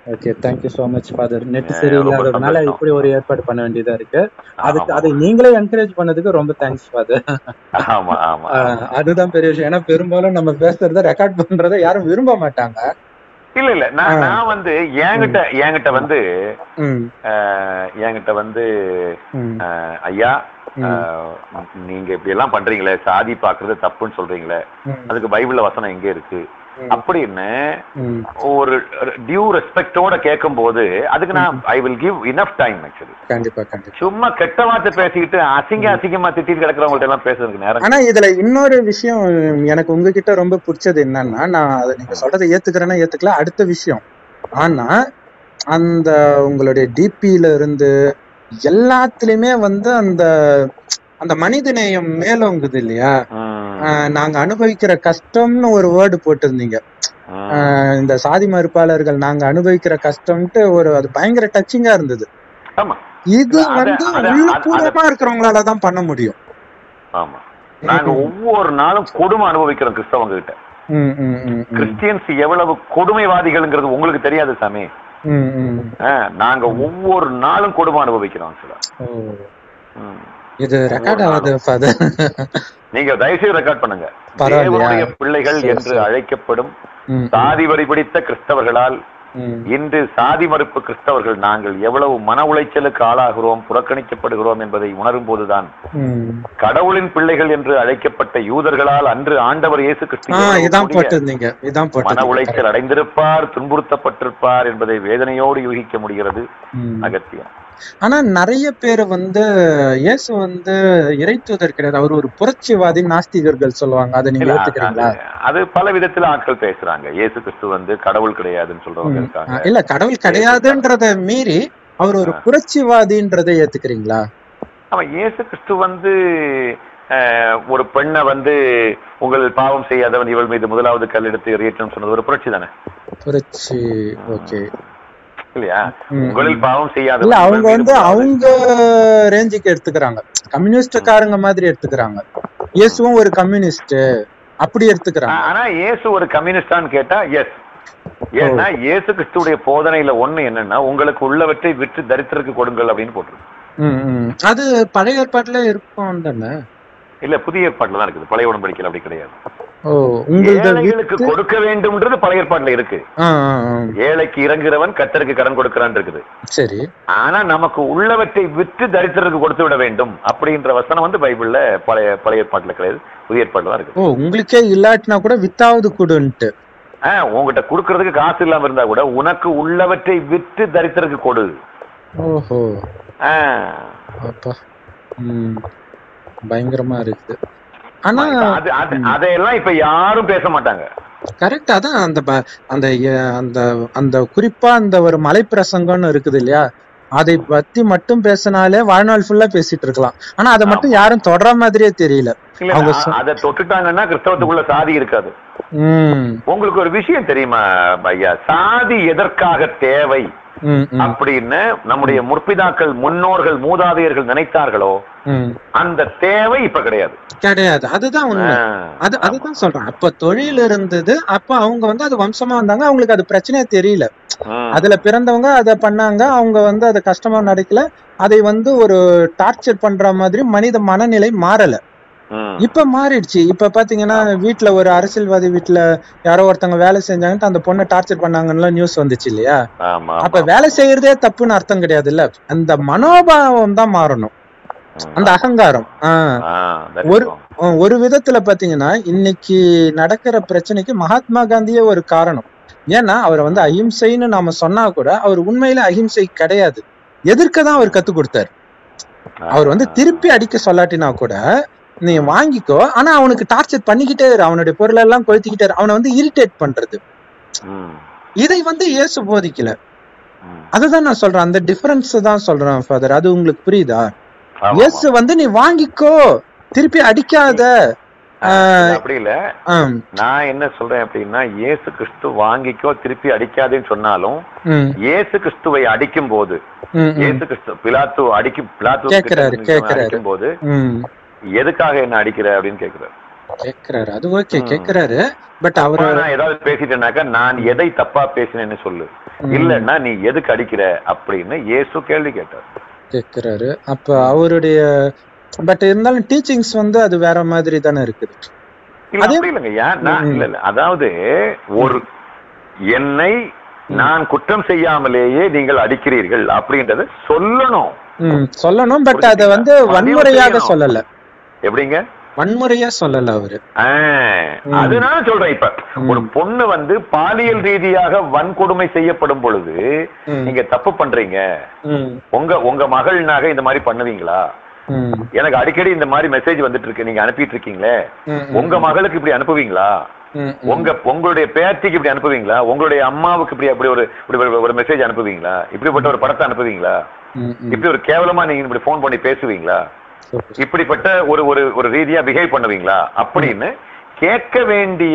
Okay thank you so much father நெட் Yeah, சரியில்லாததுனால ரொம்ப இப்படி ஒரு ஏற்பாடு பண்ண வேண்டியதா இருக்கு அதுக்கு ஆமா. அதை நீங்களே என்கரேஜ் பண்ணதுக்கு ரொம்ப தேங்க்ஸ் ஃபாதர் ஆமா ஆமா அதுதான் பெரிய விஷயம் ஏன்னா பெரும்பாலும் நம்ம பேசுறத ரெக்கார்ட் பண்றதை யாரும் விரும்ப மாட்டாங்க இல்ல இல்ல நான் ஆ. நான் வந்து என்கிட்ட என்கிட்ட வந்து ம் அஹ், என்கிட்ட வந்து ம் அஹ், ஐயா ம். அஹ், நீங்க இப்படி எல்லாம் பண்றீங்களே சாதி பாக்குறது தப்புன்னு சொல்றீங்களே ம். அதுக்கு பைபிள்ல வசனம் எங்க இருக்கு ம். அப்படின்னு ம் ஒரு டியூ ரெஸ்பெக்டோட கேட்கும் போது அதுக்கு நான் I will give enough time actually கண்டிப்பா கண்டிப்பா சும்மா கெட்ட வார்த்தை பேசிக்கிட்டு அசிங்க அசிங்கமா திட்டிட்டு கிடக்குறவங்கள்ட்ட எல்லாம் பேசுறதுக்கு நேரம் ஆனா இதுல இன்னொரு விஷயம் எனக்கு உங்ககிட்ட ரொம்ப பிடிச்சது என்னன்னா நான் அதை நீங்க சொல்றதை ஏத்துக்கிறேன்னா ஏத்துக்கல அடுத்த விஷயம் ஆனா அந்த உங்களுடைய டிபியில இருந்து எல்லாத்துலயுமே வந்து அந்த அந்த மனிதநேயம் மேலோங்குது இல்லையா ம், ஆஹ் நாங்க அனுபவிக்கிற கஷ்டம்னு ஒரு வேர்டு போட்டிருந்தீங்க ம். ஆஹ் இந்த சாதி மறுப்பாளர்கள் நாங்க அனுபவிக்கிற கஷ்டம்ட்டு ஒரு அது பயங்கர டச்சிங்கா இருந்தது ஆமா இது அத- வந்து அத- அத- உள்ளபூர்வமா இருக்கிறவங்களால தான் பண்ண முடியும் ஆமா நாங்க ஒவ்வொரு நாளும் கொடுமை அனுபவிக்கிறோம் கிறிஸ்தவங்க கிட்ட ம், ம், ம், ம். கிறிஸ்டியன்ஸ் எவ்வளவு கொடுமைவாதிகள்ங்கிறது உங்களுக்கு தெரியாது சாமி ம், ம். ஆ, நாங்க ஒவ்வொரு நாளும் கொடுமை அனுபவிக்கிறோம் சில ஓ, ம். இது ரெக்கார்ட் ஆகுது ஃபாதர் நீங்க தயவுசெய்து ரெக்கார்ட் பண்ணுங்க பரவாயில்லையா? தேவனுடைய பிள்ளைகள் சரி, என்று சரி. அழைக்கப்படும் சாதி வரி பிடித்த கிறிஸ்தவர்களால் இன்று சாதி மறுப்பு கிறிஸ்தவர்கள் நாங்கள் எவ்வளவு மன உளைச்சலுக்கு ஆளாகிறோம் புறக்கணிக்கப்படுகிறோம் என்பதை உணரும் போதுதான் கடவுளின் பிள்ளைகள் என்று அழைக்கப்பட்ட யூதர்களால் அன்று ஆண்டவர் இயேசு கிறிஸ்து எவ்வளவு இதான் கொடிய போட்டிருந்தீங்க இதான் மன போட்டிருந்தீங்க உளைச்சல் அடைந்திருப்பார் துன்புறுத்தப்பட்டிருப்பார் என்பதை வேதனையோடு யூகிக்க முடிகிறது ம். அகத்தியம் ஆனா நிறைய பேர் வந்து இயேசு வந்து இறைத்துதர் கிடையாது அவர் ஒரு புரட்சிவாதி நாஸ்திகர்கள் சொல்லுவாங்க அதை நீங்க இல்ல, ஏத்துக்கிறீங்களா அது- அது பல விதத்துல ஆட்கள் பேசுறாங்க இயேசு கிறிஸ்து வந்து கடவுள் கிடையாதுன்னு சொல்றவங்க ம். இருக்காங்க ஆ, இல்ல கடவுள் கிடையாதுன்றத மீறி அவர் ஒரு புரட்சிவாதின்றதை ஏத்துக்கிறீங்களா ஆமா இயேசு கிறிஸ்து வந்து அஹ், ஒரு பெண்ணை வந்து உங்கள் பாவம் செய்யாதவன் இவள் மீது முதலாவது கல் எடுத்து எறியட்டும் சொன்னது ஒரு புரட்சி தானே புரட்சி ஓகே இல்லையா ம். உங்களில் பாவம் இல்ல செய்யாதவன் அவங்க இவள் மீது வந்து முதலாவது- அவங்க ரேஞ்சுக்கு எடுத்துக்கிறாங்க கம்யூனிஸ்டுக்காரங்க மாதிரி எடுத்துக்கிறாங்க இயேசுவும் ஒரு கம்யூனிஸ்ட் அப்படி எடுத்துக்கிறாங்க ஆ- ஆனா இயேசு ஒரு கம்யூனிஸ்டான்னு கேட்டா எஸ் ஏன்னா இயேசு கிறிஸ்துடைய போதனையில ஒண்ணு என்னன்னா உங்களுக்கு உள்ளவற்றை விற்று தரித்திரக்கு கொடுங்கள் அப்படின்னு போட்டிருக்கு ம், ம். அது பழைய ஏற்பாட்டுல இருக்கும் தானே இல்ல புதிய ஏற்பாட்டுல தான் இருக்குது பழைய உடன்படிக்கையில் அப்படி கிடையாது ஓ உங்களது ஏழைகளுக்கு கொடுக்க வேண்டும்ன்றது பழைய ஏற்பாட்டுல இருக்கு ஆ, ஆ, ஆ. ஏழைக்கு இறங்குறவன் கத்தருக்கு கடன் கொடுக்கிறான் இருக்குது சரி ஆனா நமக்கு உள்ளவற்றை விற்று தரித்திரருக்கு கொடுத்து விட வேண்டும் அப்படின்ற வசனம் வந்து பைபிள்ல பழைய பழைய ஏற்பாட்டுல கிடையாது புதிய ஏற்பாட்டுல தான் இருக்கு ஓ உங்களுக்கே இல்லாட்டினா கூட வித்தாவது கொடுன்ட்டு ஆஹ் உங்ககிட்ட கொடுக்கறதுக்கு காசு இல்லாம இருந்தா கூட உனக்கு உள்ளவற்றை விற்று தரித்திரருக்கு கொடு ஓஹோ ஆஹ் அப்பா ம் பயங்கரமா இருக்குது ஆனா அது அது அதையெல்லாம் இப்ப யாரும் பேச மாட்டாங்க கரெக்ட் அதான் அந்த ப- அந்த எ- அந்த அந்த குறிப்பா அந்த ஒரு மலைப்பிரசங்கம்னு இருக்குது இல்லையா அதை பத்தி மட்டும் பேசினாலே வாழ்நாள் ஃபுல்லா பேசிட்டு இருக்கலாம் ஆனா அதை மட்டும் யாரும் தொடர மாதிரியே தெரியல இல்ல அவங்க அ- சொ- அதை தொட்டுட்டாங்கன்னா கிறிஸ்தவத்துக்குள்ள சாதி இருக்காது ம் உங்களுக்கு ஒரு விஷயம் தெரியுமா ஐயா சாதி எதற்காக தேவை ம் ம் அப்படின்னு நம்முடைய முற்பிதாக்கள் முன்னோர்கள் மூதாதையர்கள் நினைத்தார்களோ ம் அந்த தேவை இப்ப கிடையாது கிடையாது அதுதான் உண்மை ஆஹ் அது அதுதான் சொல்றேன் அப்ப தொழில் இருந்தது அப்ப அவங்க வந்து அது வம்சமா வந்தாங்க அவங்களுக்கு அது பிரச்சனையே தெரியல உம். அதுல பிறந்தவங்க அதை பண்ணாங்க அவங்க வந்து அதை கஷ்டமா நடக்கல அதை வந்து ஒரு டார்ச்சர் பண்ற மாதிரி மனித மனநிலை மாறல உம். இப்ப மாறிடுச்சு இப்ப பாத்தீங்கன்னா வீட்ல ஒரு அரசியல்வாதி வீட்ல யாரோ ஒருத்தவங்க வேலை செஞ்சாங்கன்ட்டு அந்த பொண்ணை டார்ச்சர் பண்ணாங்கன்னு நியூஸ் வந்துச்சு இல்லையா ஆமா அப்ப வேலை செய்யறதே தப்புன்னு அர்த்தம் கிடையாது இல்ல அந்த மனோபாவம் தான் மாறணும் உம். அந்த அகங்காரம் ஆஹ் ஆஹ் that is ஒரு- wrong. அஹ் ஒரு விதத்துல பாத்தீங்கன்னா இன்னைக்கு நடக்கிற பிரச்சனைக்கு மகாத்மா காந்தியே ஒரு காரணம் ஏன்னா அவரை வந்து அஹிம்சைன்னு நாம சொன்னா கூட அவர் உண்மையில அஹிம்சை கிடையாது எதிர்க்க தான் அவர் கத்து கொடுத்தாரு அவர் வந்து திருப்பி அடிக்க சொல்லாட்டினா கூட நீ வாங்கிக்கோ ஆனா அவனுக்கு டார்ச்சர் பண்ணிக்கிட்டே இரு அவனுடைய பொருள் எல்லாம் கொளுத்திக்கிட்டே இரு அவனை வந்து இரிட்டேட் பண்றது உம். இதை வந்து இயேசு போதிக்கல உம். அதுதான் நான் சொல்றேன் அந்த டிஃபரன்ஸ் தான் சொல்றேன் ஃபாதர் அது உங்களுக்கு புரியுதா ஆமா, இயேசு வந்து நீ வாங்கிக்கோ திருப்பி அடிக்காத ஆமா. ஆஹ் அப்படி இல்ல ஆம், நான் என்ன சொல்றேன் அப்படின்னா இயேசு கிறிஸ்து வாங்கிக்கோ திருப்பி அடிக்காதேன்னு சொன்னாலும் ம், இயேசு கிறிஸ்துவை அடிக்கும் போது ம், ம், இயேசு கிறிஸ்து பிலாத்து அடிக்கும் பிலாத்து கேக்குறாரு, கேக்குறாரு. அடிக்கும் போது ம். எதுக்காக என்ன அடிக்கிற அப்படின்னு கேக்குறாரு கேக்குறாரு அது ஓகே ம். கேக்குறாரு பட் அவரு அப்ப நான் ஏதாவது பேசிட்டேனாக்கா நான் எதை தப்பா பேசினேன்னு சொல்லு ம், இல்லன்னா நீ எதுக்கு அடிக்கிற அப்படின்னு இயேசு கேள்வி கேட்டார் கேக்குறாரு அப்ப அவருடைய பட் இருந்தாலும் டீச்சிங்ஸ் வந்து அது வேற மாதிரி தானே இருக்குது இல்ல அதே- அப்படி இல்லைங்க ஏன் நான் ம். இல்ல இல்ல அதாவது ஒரு என்னை நான் குற்றம் செய்யாமலேயே நீங்கள் அடிக்கிறீர்கள் அப்படின்றத சொல்லணும் ம், சொல்லணும் பட் அத புரிஞ்சுதா? வந்து பதிவு வன்முறையாக செய்யணும். சொல்லல எப்படிங்க வன்முறையா சொல்லல அவரு ஆ, ம். அதனால சொல்றேன் இப்ப ம். ஒரு பொண்ணு வந்து பாலியல் ரீதியாக வன்கொடுமை செய்யப்படும் பொழுது ம், நீங்க தப்பு பண்றீங்க ம், உங்க உங்க மகள்னாக இந்த மாதிரி பண்ணுவீங்களா ம், எனக்கு அடிக்கடி இந்த மாதிரி மெசேஜ் வந்துட்டு இருக்கு நீங்க அனுப்பிட்டு இருக்கீங்களே ம், உங்க மகளுக்கு இப்படி அனுப்புவீங்களா ம், ம், உங்க உங்களுடைய பேத்திக்கு இப்படி அனுப்புவீங்களா உங்களுடைய அம்மாவுக்கு இப்படி அப்படி ஒரு இப்படி ஒரு- ஒரு மெசேஜ் அனுப்புவீங்களா இப்படிப்பட்ட ஒரு படத்தை அனுப்புவீங்களா ம், ம். இப்படி ஒரு கேவலமா நீங்க இப்படி ஃபோன் பண்ணி பேசுவீங்களா சூப்பர். இப்படிப்பட்ட ஒரு ஒரு ஒரு ரீதியா பிஹேவ் பண்ணுவீங்களா அப்படின்னு கேட்க வேண்டிய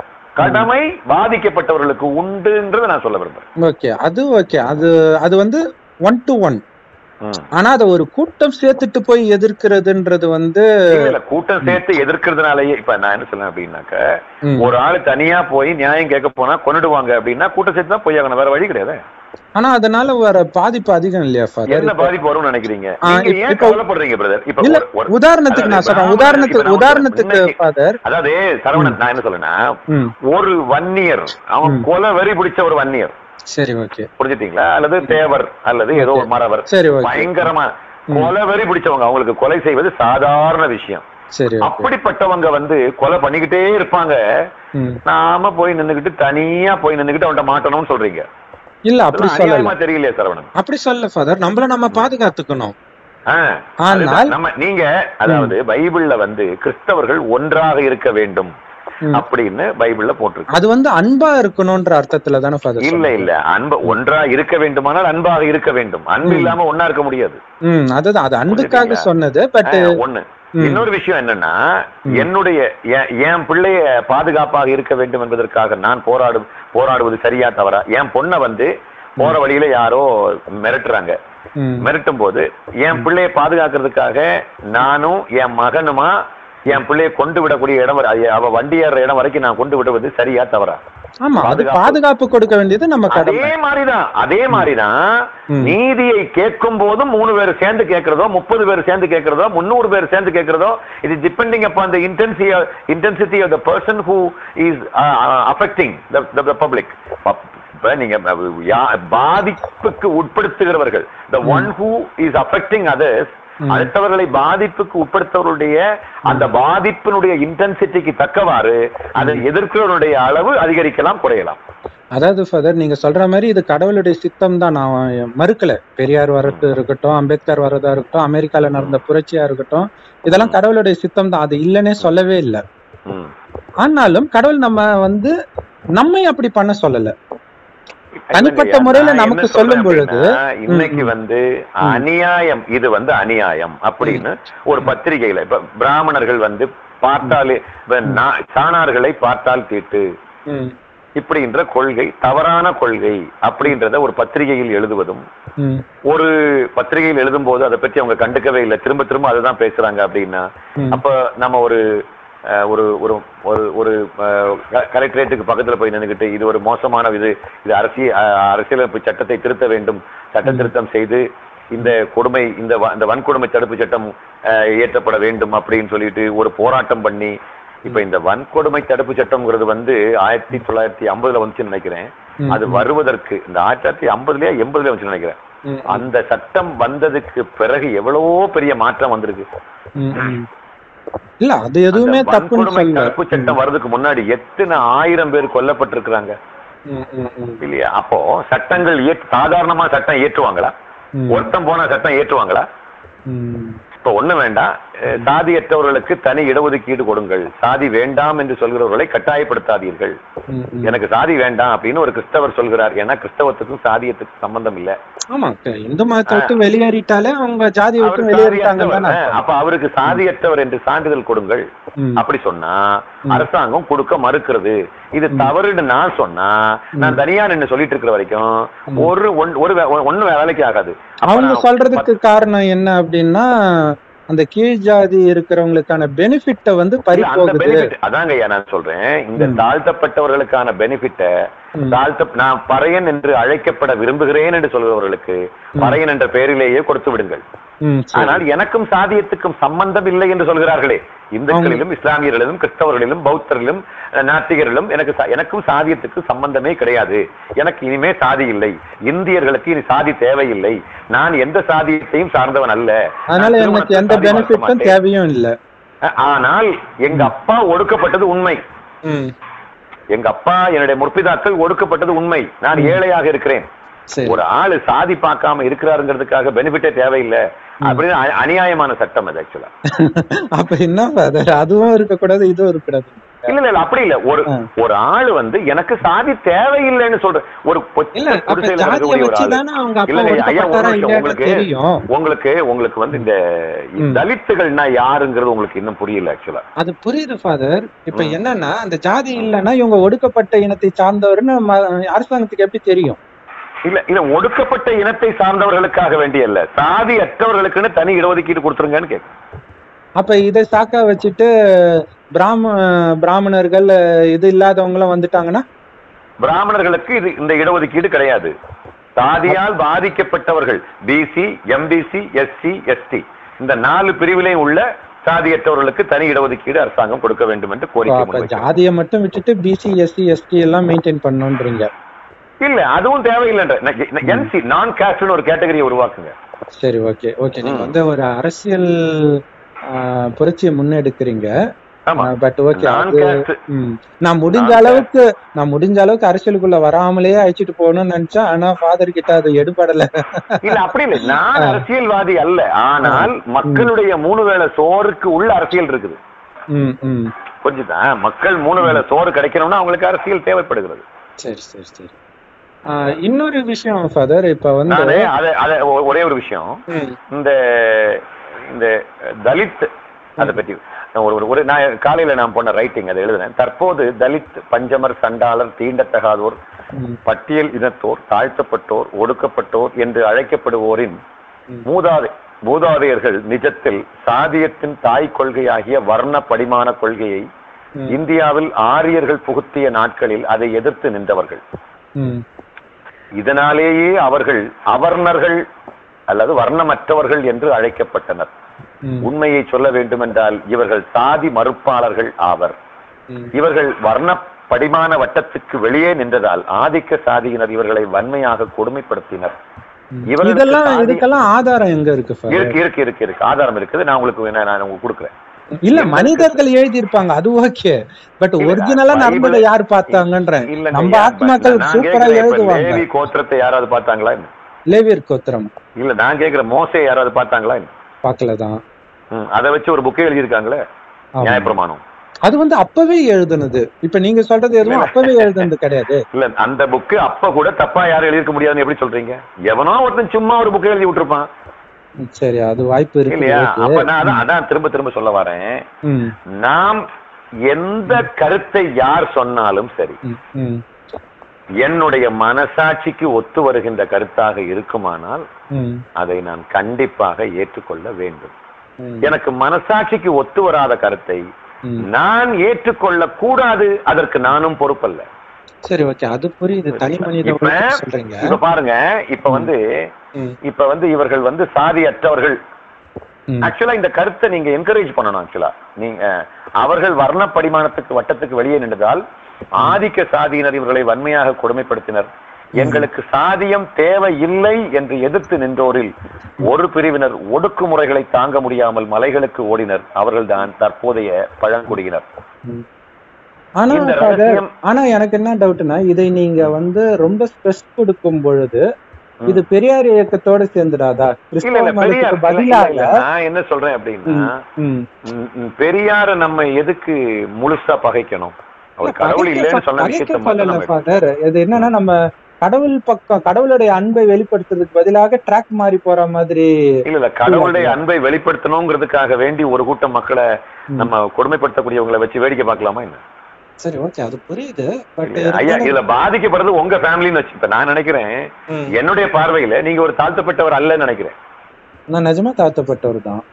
கடமை பாதிக்கப்பட்டவர்களுக்கு உண்டுன்றத நான் சொல்ல விரும்புறேன் ஓகே அது ஓகே அது அது வந்து ஒன் டு ஒன் ம். ஆனா அத ஒரு கூட்டம் சேர்த்துட்டு போய் எதிர்க்கிறதுன்றது வந்து இல்ல, இல்ல கூட்டம் சேர்த்து எதிர்க்கிறதுனாலயே இப்ப நான் என்ன சொல்றேன் அப்படின்னாக்க ம். ஒரு ஆளு தனியா போய் நியாயம் கேட்க போனா கொண்டுடுவாங்க அப்படின்னா கூட்டம் சேர்த்து தான் போய் ஆகணும் வேற வழி கிடையாது ஆனா அதனால வர பாதிப்பு அதிகம் இல்லையா ஃபாதர் என்ன பாதிப்பு வரும்னு நினைக்கிறீங்க ஆ, நீங்க இப்ப- ஏன் இப்ப- கவலைப்படுறீங்க பிரதர் இப்ப இல்ல, ஒரு- ஒரு- உதாரணத்துக்கு நான் அதாவது சொல்றேன் இப்ப உதாரணத்துக்கு நான் உதாரணத்துக்கு முன்னாடி- ஃபாதர் அதாவது சரவணன் நான் என்ன சொல்றேன்னா ம் ஒரு வன்னியர் அவன் ம். கொலை வெறி பிடிச்ச ஒரு வன்னியர் சரி ஓகே புரிஞ்சுட்டீங்களா அல்லது தேவர் அல்லது ஏதோ ஒரு மறவர் சரி ஓகே பயங்கரமா கொலை வெறி பிடிச்சவங்க அவங்களுக்கு கொலை செய்வது சாதாரண விஷயம் சரி ஓகே அப்படிப்பட்டவங்க வந்து கொலை பண்ணிக்கிட்டே இருப்பாங்க ம் நாம போய் நின்னுகிட்டு தனியா போய் நின்னுகிட்டு அவன்கிட்ட மாட்டணும்னு சொல்றீங்க இல்ல அப்படி இதெல்லாம் சொல்லல அநியாயமா தெரியலையே சரவணன் அப்படி சொல்ல ஃபாதர் நம்மள நம்ம பாதுகாத்துக்கணும் ஆ, ஆனால் அதுதான் நம்ம நீங்க அதாவது பைபிள்ல வந்து கிறிஸ்தவர்கள் ஒன்றாக இருக்க வேண்டும் ம். அப்படின்னு பைபிள்ல போட்டிருக்கு அது வந்து அன்பா இருக்கணும்ன்ற அர்த்தத்துல தானே ஃபாதர் இல்ல இல்ல அன்பு ஒன்றா இருக்க வேண்டுமானால் அன்பாக இருக்க வேண்டும் அன்பு ம். இல்லாம ஒன்னா இருக்க முடியாது ம் அதுதான் அது அன்புக்காக புரிஞ்சுட்டீங்களா? சொன்னது பட் ஆ, ஒண்ணு இன்னொரு விஷயம் என்னன்னா ம். என்னுடைய என்- என் பிள்ளைய பாதுகாப்பாக இருக்க வேண்டும் என்பதற்காக நான் போராடு போராடுவது சரியா தவறா என் பொண்ணை வந்து போற வழியில யாரோ மிரட்டுறாங்க மிரட்டும் போது என் பிள்ளைய பாதுகாக்கிறதுக்காக நானும் என் மகனுமா என் பிள்ளைய கொண்டு விடக்கூடிய இடம் வரை- அவ வண்டி ஏறுற இடம் வரைக்கும் நான் கொண்டு விடுவது சரியா தவறா ஆமா அது பாதுகாப்பு. பாதுகாப்பு கொடுக்க வேண்டியது நம்ம கடமை அதே மாதிரிதான் அதே மாதிரிதான் ம். நீதியை கேட்கும் போதும் மூணு பேர் சேர்ந்து கேட்கிறதோ முப்பது பேர் சேர்ந்து கேட்கிறதோ முன்னூறு பேர் சேர்ந்து கேட்கிறதோ இது depending upon the intensity intensity of the person who is affecting the public இப்ப நீங்க அஹ், யா- பாதிப்புக்கு உட்படுத்துகிறவர்கள் the one who is affecting others hmm. அடுத்தவர்களை பாதிப்புக்கு உட்படுத்தவருடைய அந்த பாதிப்பினுடைய இன்டென்சிட்டிக்கு தக்கவாறு அதை எதிர்க்கிறவருடைய அளவு அதிகரிக்கலாம் குறையலாம் அதாவது ஃபாதர் நீங்க சொல்ற மாதிரி இது கடவுளுடைய சித்தம் தான் நான் மறுக்கல பெரியார் வரது இருக்கட்டும் அம்பேத்கர் வரதா இருக்கட்டும் அமெரிக்கால நடந்த புரட்சியா இருக்கட்டும் இதெல்லாம் கடவுளுடைய சித்தம் தான் அது இல்லைன்னே சொல்லவே இல்லை ம். ஆனாலும் கடவுள் நம்ம வந்து நம்மை அப்படி பண்ண சொல்லல தனிப்பட்ட இல்லைங்கய்யா, முறையில நான் நமக்கு என்ன சொல்லும் சொல்றேன் பொழுது, அப்படின்னா, இன்னைக்கு ம், வந்து அநியாயம் இது வந்து அநியாயம் அப்படின்னு ஒரு பத்திரிகையில இப்ப பிராமணர்கள் வந்து பார்த்தாலே இப்ப நா- சாணார்களை பார்த்தால் தீட்டு ம், இப்படின்ற கொள்கை தவறான கொள்கை அப்படின்றத ஒரு பத்திரிகையில் எழுதுவதும் ம், ஒரு பத்திரிகையில் எழுதும் போது அதை பற்றி அவங்க கண்டுக்கவே இல்லை திரும்ப திரும்ப அதுதான் பேசுறாங்க அப்படின்னா ம். அப்ப நம்ம ஒரு அஹ், ஒரு ஒரு ஒரு ஒரு கலெக்டரேட்டுக்கு பக்கத்துல போய் நின்னுக்கிட்டு இது ஒரு மோசமான இது இது அரசியல் அரசியலமைப்பு சட்டத்தை திருத்த வேண்டும் சட்ட திருத்தம் செய்து இந்த கொடுமை இந்த வ- இந்த வன்கொடுமை தடுப்பு சட்டம் அஹ், இயற்றப்பட வேண்டும் அப்படின்னு சொல்லிட்டு ஒரு போராட்டம் பண்ணி இப்ப இந்த வன்கொடுமை தடுப்பு சட்டம்ங்கிறது வந்து ஆயிரத்தி தொள்ளாயிரத்தி ஐம்பதுல வந்துச்சுன்னு நினைக்கிறேன் ம், அது வருவதற்கு இந்த ஆயிரத்தி தொள்ளாயிரத்தி ஐம்பதுலயே எண்பதுல வந்துச்சுன்னு நினைக்கிறேன் ம், அந்த சட்டம் வந்ததுக்கு பிறகு எவ்வளவோ பெரிய மாற்றம் வந்திருக்கு ம், ம். இல்ல அது எதுவுமே அந்த தப்புன்னு வன்கொடுமை சொல்ல தடுப்பு சட்டம் வர்றதுக்கு முன்னாடி எத்தனை ஆயிரம் பேர் கொல்லப்பட்டிருக்கிறாங்க ம், ம், ம், இல்லையா அப்போ சட்டங்கள் இயற்று சாதாரணமா சட்டம் ஏற்றுவாங்களா ம், ஒருத்தன் போனா சட்டம் ஏற்றுவாங்களா ம், இப்ப ஒண்ணு வேண்டாம் அஹ், சாதியற்றவர்களுக்கு தனி இடஒதுக்கீடு கொடுங்கள் சாதி வேண்டாம் என்று சொல்கிறவர்களை கட்டாயப்படுத்தாதீர்கள் ம், ம். எனக்கு சாதி வேண்டாம் அப்படின்னு ஒரு கிறிஸ்தவர் சொல்கிறார் ஏன்னா கிறிஸ்தவத்துக்கும் சாதியத்துக்கும் சம்பந்தம் இல்ல ஆமா க- இந்து மதத்தை விட்டு வெளியேறிட்டாலே அவங்க ஜாதியை அவர் விட்டு வெளியேறிட்டாங்க சாதியற்றவர். தானே அஹ், அப்ப அவருக்கு சாதியற்றவர் என்று சான்றிதழ் கொடுங்கள் ம், அப்படி சொன்னா ம். அரசாங்கம் கொடுக்க மறுக்கிறது இது தவறுன்னு நான் சொன்னா நான் தனியா நின்னு சொல்லிட்டு இருக்கிற வரைக்கும் ஒரு ஒன்- ஒரு வே- ஒண்ணு வேலைக்கு ஆகாது அப்ப அவங்க நான் சொல்றதுக்கு காரணம் என்ன அப்படின்னா அந்த கீழ் ஜாதி இருக்கிறவங்களுக்கான பெனிஃபிட்ட வந்து பறி இல்ல, அந்த போகுது பெனிஃபிட் அதாங்க ஐயா நான் சொல்றேன் இந்த ம். தாழ்த்தப்பட்டவர்களுக்கான பெனிஃபிட்ட ம். தாழ்த்த நான் பறையன் என்று அழைக்கப்பட விரும்புகிறேன் என்று சொல்பவர்களுக்கு ம். பறையன் என்ற பெயரிலேயே கொடுத்து விடுங்கள் ம், சரி. ஆனால் எனக்கும் சாதியத்துக்கும் சம்பந்தம் இல்லை என்று சொல்கிறார்களே இந்துக்களிலும் இஸ்லாமியர்களிலும் கிறிஸ்தவர்களிலும் பௌத்தரிலும் அஹ், நாத்திகரிலும் எனக்கு சா- எனக்கும் சாதியத்துக்கு சம்பந்தமே கிடையாது எனக்கு இனிமே சாதி இல்லை இந்தியர்களுக்கு இனி சாதி தேவையில்லை நான் எந்த சாதியத்தையும் சார்ந்தவன் அல்ல அதனால நான் எனக்கு திருமணத்தில் எந்த சாதி பார்க்க பெனிஃபிட்டும் மாட்டேன். தேவையும் இல்ல அஹ், ஆனால் எங்க அப்பா ஒடுக்கப்பட்டது உண்மை ம், எங்க அப்பா என்னுடைய முற்பிதாக்கள் ஒடுக்கப்பட்டது உண்மை நான் ஏழையாக இருக்கிறேன் சரி ஒரு ஆளு சாதி பார்க்காம இருக்கிறாருங்கிறதுக்காக பெனிஃபிட்டே தேவையில்லை அப்படின்னு அ- அநியாயமான சட்டம் அது ஆக்சுவலா அப்ப என்ன father? அதுவும் இருக்கக்கூடாது இதுவும் இருக்கக்கூடாது இல்ல இல்ல இல்ல அப்படி இல்ல ஒரு ஆ. ஒரு ஆளு வந்து எனக்கு சாதி தேவையில்லைன்னு சொல்ற ஒரு கொச்ச இல்ல அப்ப குடிசையில ஜாதியை இருக்கக்கூடிய ஒரு ஆளு வச்சுதானே அவங்க அப்பா இல்லைங்க, ஐயா, ஒரு ஒடுக்கப்பட்டாரா நிமிஷம், இல்லையான்னு உங்களுக்கு தெரியும் உங்களுக்கு உங்களுக்கு வந்து இந்த ம். தலித்துகள்னா யாருங்கிறது உங்களுக்கு இன்னும் புரியல ஆக்சுவலா அது புரியுது ஃபாதர் இப்ப ம். என்னன்னா அந்த ஜாதி இல்லைன்னா இவங்க ஒடுக்கப்பட்ட இனத்தை சார்ந்தவர்னு ம- அரசாங்கத்துக்கு எப்படி தெரியும் இல்ல இல்ல ஒடுக்கப்பட்ட இனத்தை சார்ந்தவர்களுக்காக வேண்டிய இல்ல சாதி அற்றவர்களுக்குன்னு தனி இடஒதுக்கீடு கொடுத்துருங்கன்னு கேட்கும் அப்ப இதை சாக்கா வச்சுட்டு பிராம பிராமணர்கள் இது இல்லாதவங்களும் வந்துட்டாங்கன்னா பிராமணர்களுக்கு இது இந்த இடஒதுக்கீடு கிடையாது சாதியால் பாதிக்கப்பட்டவர்கள் பிசி எம்பிசி எஸ்சி எஸ்டி இந்த நாலு பிரிவிலையும் உள்ள சாதியற்றவர்களுக்கு தனி இடஒதுக்கீடு அரசாங்கம் கொடுக்க வேண்டும் என்று கோரிக்கை அப்ப முன்வைக்கிறது. ஜாதியை மட்டும் விட்டுட்டு பிசி எஸ்சி எஸ்டி எல்லாம் மெயின்டைன் பண்ணணுன்றீங்க இல்ல அதுவும் தேவையில்லைன்ற என்சி நான் காஸ்ட்னு ஒரு கேட்டகரியை உருவாக்குங்க சரி ஓகே ஓகே நீங்க ம். வந்து ஒரு அரசியல் ஆஹ், புரட்சியை முன்னெடுக்கிறீங்க ஆமா பட் ஓகே நான் அது caste. ம். நான் முடிஞ்ச நான் அளவுக்கு நான் முடிஞ்ச அளவுக்கு அரசியலுக்குள்ள வராமலே அழைச்சிட்டு போகணும்னு நினைச்சேன் ஆனா ஃபாதர் கிட்ட அது எடுபடல இல்ல அப்படி இல்ல நான் அரசியல்வாதி அல்ல ஆனால் மக்களுடைய மூணு வேளை சோறுக்கு உள்ள அரசியல் இருக்குது ம் ம் புரிஞ்சுதா மக்கள் மூணு வேளை சோறு கிடைக்கணும்னா அவங்களுக்கு அரசியல் தேவைப்படுகிறது சரி சரி சரி ஆஹ், இன்னொரு விஷயம் ஃபாதர் இப்ப வந்து நானு அத அத ஒ- ஒரே ஒரு விஷயம் ம், இந்த இந்த தலித் அதை பத்தி ஒரு ஒரு- ஒரு நான் காலையில நான் போன ரைட்டிங் அதை எழுதுனேன் தற்போது தலித் பஞ்சமர் சண்டாளர் தீண்டத்தகாதோர் ம், பட்டியல் இனத்தோர் தாழ்த்தப்பட்டோர் ஒடுக்கப்பட்டோர் என்று அழைக்கப்படுவோரின் ம். மூதாதை மூதாதையர்கள் நிஜத்தில் சாதியத்தின் தாய் கொள்கையாகிய வர்ண படிமான கொள்கையை ம், இந்தியாவில் ஆரியர்கள் புகுத்திய நாட்களில் அதை எதிர்த்து நின்றவர்கள் ம், இதனாலேயே அவர்கள் அவர்ணர்கள் அல்லது வர்ணமற்றவர்கள் என்று அழைக்கப்பட்டனர் ம், உண்மையை சொல்ல வேண்டுமென்றால் இவர்கள் சாதி மறுப்பாளர்கள் ஆவர் ம். இவர்கள் வர்ண படிமான வட்டத்துக்கு வெளியே நின்றதால் ஆதிக்க சாதியினர் இவர்களை வன்மையாக கொடுமைப்படுத்தினர் இவர்களுக்கு இதெல்லாம் சாதி- இதுக்கெல்லாம் ஆதாரம் எங்க இருக்கு ஃபாதர் இருக்கு இருக்கு இருக்கு இருக்கு ஆதாரம் இருக்குது நான் உங்களுக்கு வேணா- நான் உங்களுக்கு கொடுக்குறேன் இல்ல மனிதர்கள் எழுதியிருப்பாங்க அது ஓகே பட் இல்ல, ஒரிஜினலா பைபிள் நடந்ததை யார் பார்த்தாங்கன்றேன் இல்லைங்க, நம்ம ஏன் ஆத்மாக்கள் நான் சூப்பரா கேட்கிறேன், இப்ப எழுதுவாங்க லேவி கோத்திரத்தை யாராவது பார்த்தாங்களா என்ன? லேவியர் கோத்திரம் இல்ல நான் கேக்குற மோசே யாராவது பார்த்தாங்களா என்ன? பார்க்கலதான் ம், அதை வச்சு ஒரு புக்கே எழுதியிருக்காங்களே ஆமா. நியாயப்பிரமாணம் அது வந்து அப்பவே எழுதுனது இப்ப நீங்க சொல்றது எதுவும் அப்பவே எழுதுனது கிடையாது இல்ல அந்த புக்கு அப்ப கூட தப்பா யாரும் எழுதிருக்க முடியாதுன்னு எப்படி சொல்றீங்க எவனோ ஒருத்தன் சும்மா ஒரு புக்கை எழுதி விட்டுருப்பான் சரி அது வாய்ப்பு இருக்கு இல்லையா okay. அப்ப நான் அதான் அதான் திரும்ப திரும்ப சொல்ல வரேன் ம், நாம் எந்த கருத்தை யார் சொன்னாலும் சரி ம், ம், என்னுடைய மனசாட்சிக்கு ஒத்து வருகின்ற கருத்தாக இருக்குமானால் ம், அதை நான் கண்டிப்பாக ஏற்றுக்கொள்ள வேண்டும் ம், எனக்கு மனசாட்சிக்கு ஒத்து வராத கருத்தை ம். நான் ஏற்றுக்கொள்ள கூடாது அதற்கு நானும் பொறுப்பல்ல சரி ஓகே அது புரியுது தனி மனித இப்ப உணர்வு சொல்றீங்க இப்ப பாருங்க இப்ப வந்து ம், இப்ப வந்து இவர்கள் வந்து சாதி அற்றவர்கள் ம், ஆக்சுவலா இந்த கருத்தை நீங்க என்கரேஜ் பண்ணணும் ஆக்சுவலா நீங்க அவர்கள் வர்ண படிமானத்துக்கு வட்டத்துக்கு வெளியே நின்றதால் ஆதிக்க சாதியினர் இவர்களை வன்மையாக கொடுமைப்படுத்தினர் எங்களுக்கு சாதியம் தேவை இல்லை என்று எதிர்த்து நின்றோரில் ஒரு பிரிவினர் ஒடுக்குமுறைகளை தாங்க முடியாமல் மலைகளுக்கு ஓடினர் அவர்கள்தான் தற்போதைய பழங்குடியினர் ம். ஆனா இந்த father, ரகசியம் ஆனா எனக்கு என்ன டவுட்னா இதை நீங்க வந்து ரொம்ப ஸ்ட்ரெஸ் கொடுக்கும் பொழுது இது பெரியார் இயக்கத்தோட சேர்ந்துடாதா இல்ல இல்ல கிறிஸ்தவ பெரியார் மதத்துக்கு இல்ல, இல்ல, பதிலாக இல்ல, நான் என்ன சொல்றேன் அப்படின்னா ம், ம், ம், பெரியார நம்ம எதுக்கு முழுசா பகைக்கணும் அவர் கடவுள் இல்லைன்னு சொன்ன விஷயத்தை மட்டும் சொல்லல நம்ம ஃபாதர் இது என்னன்னா நம்ம கடவுள் பக்கம் கடவுளுடைய அன்பை வெளிப்படுத்துறதுக்கு பதிலாக ட்ராக் மாறி போற மாதிரி இல்ல இல்ல கடவுளுடைய அன்பை வெளிப்படுத்தணுங்கிறதுக்காக வேண்டி ஒரு கூட்டம் மக்களை ம். நம்ம கொடுமைப்படுத்தக்கூடியவங்களை வச்சு வேடிக்கை பார்க்கலாமா என்ன சரி ஓகே அது புரியுது பட் இல்ல, ஐயா இதுல பாதிக்கப்படுறது உங்க ஃபேமிலின்னு வச்சு இப்ப நான் நினைக்கிறேன் என்னுடைய பார்வையில நீங்க ஒரு தாழ்த்தப்பட்டவர் அல்லன்னு நினைக்கிறேன் நான் நிஜமா தாழ்த்தப்பட்டவர் தான்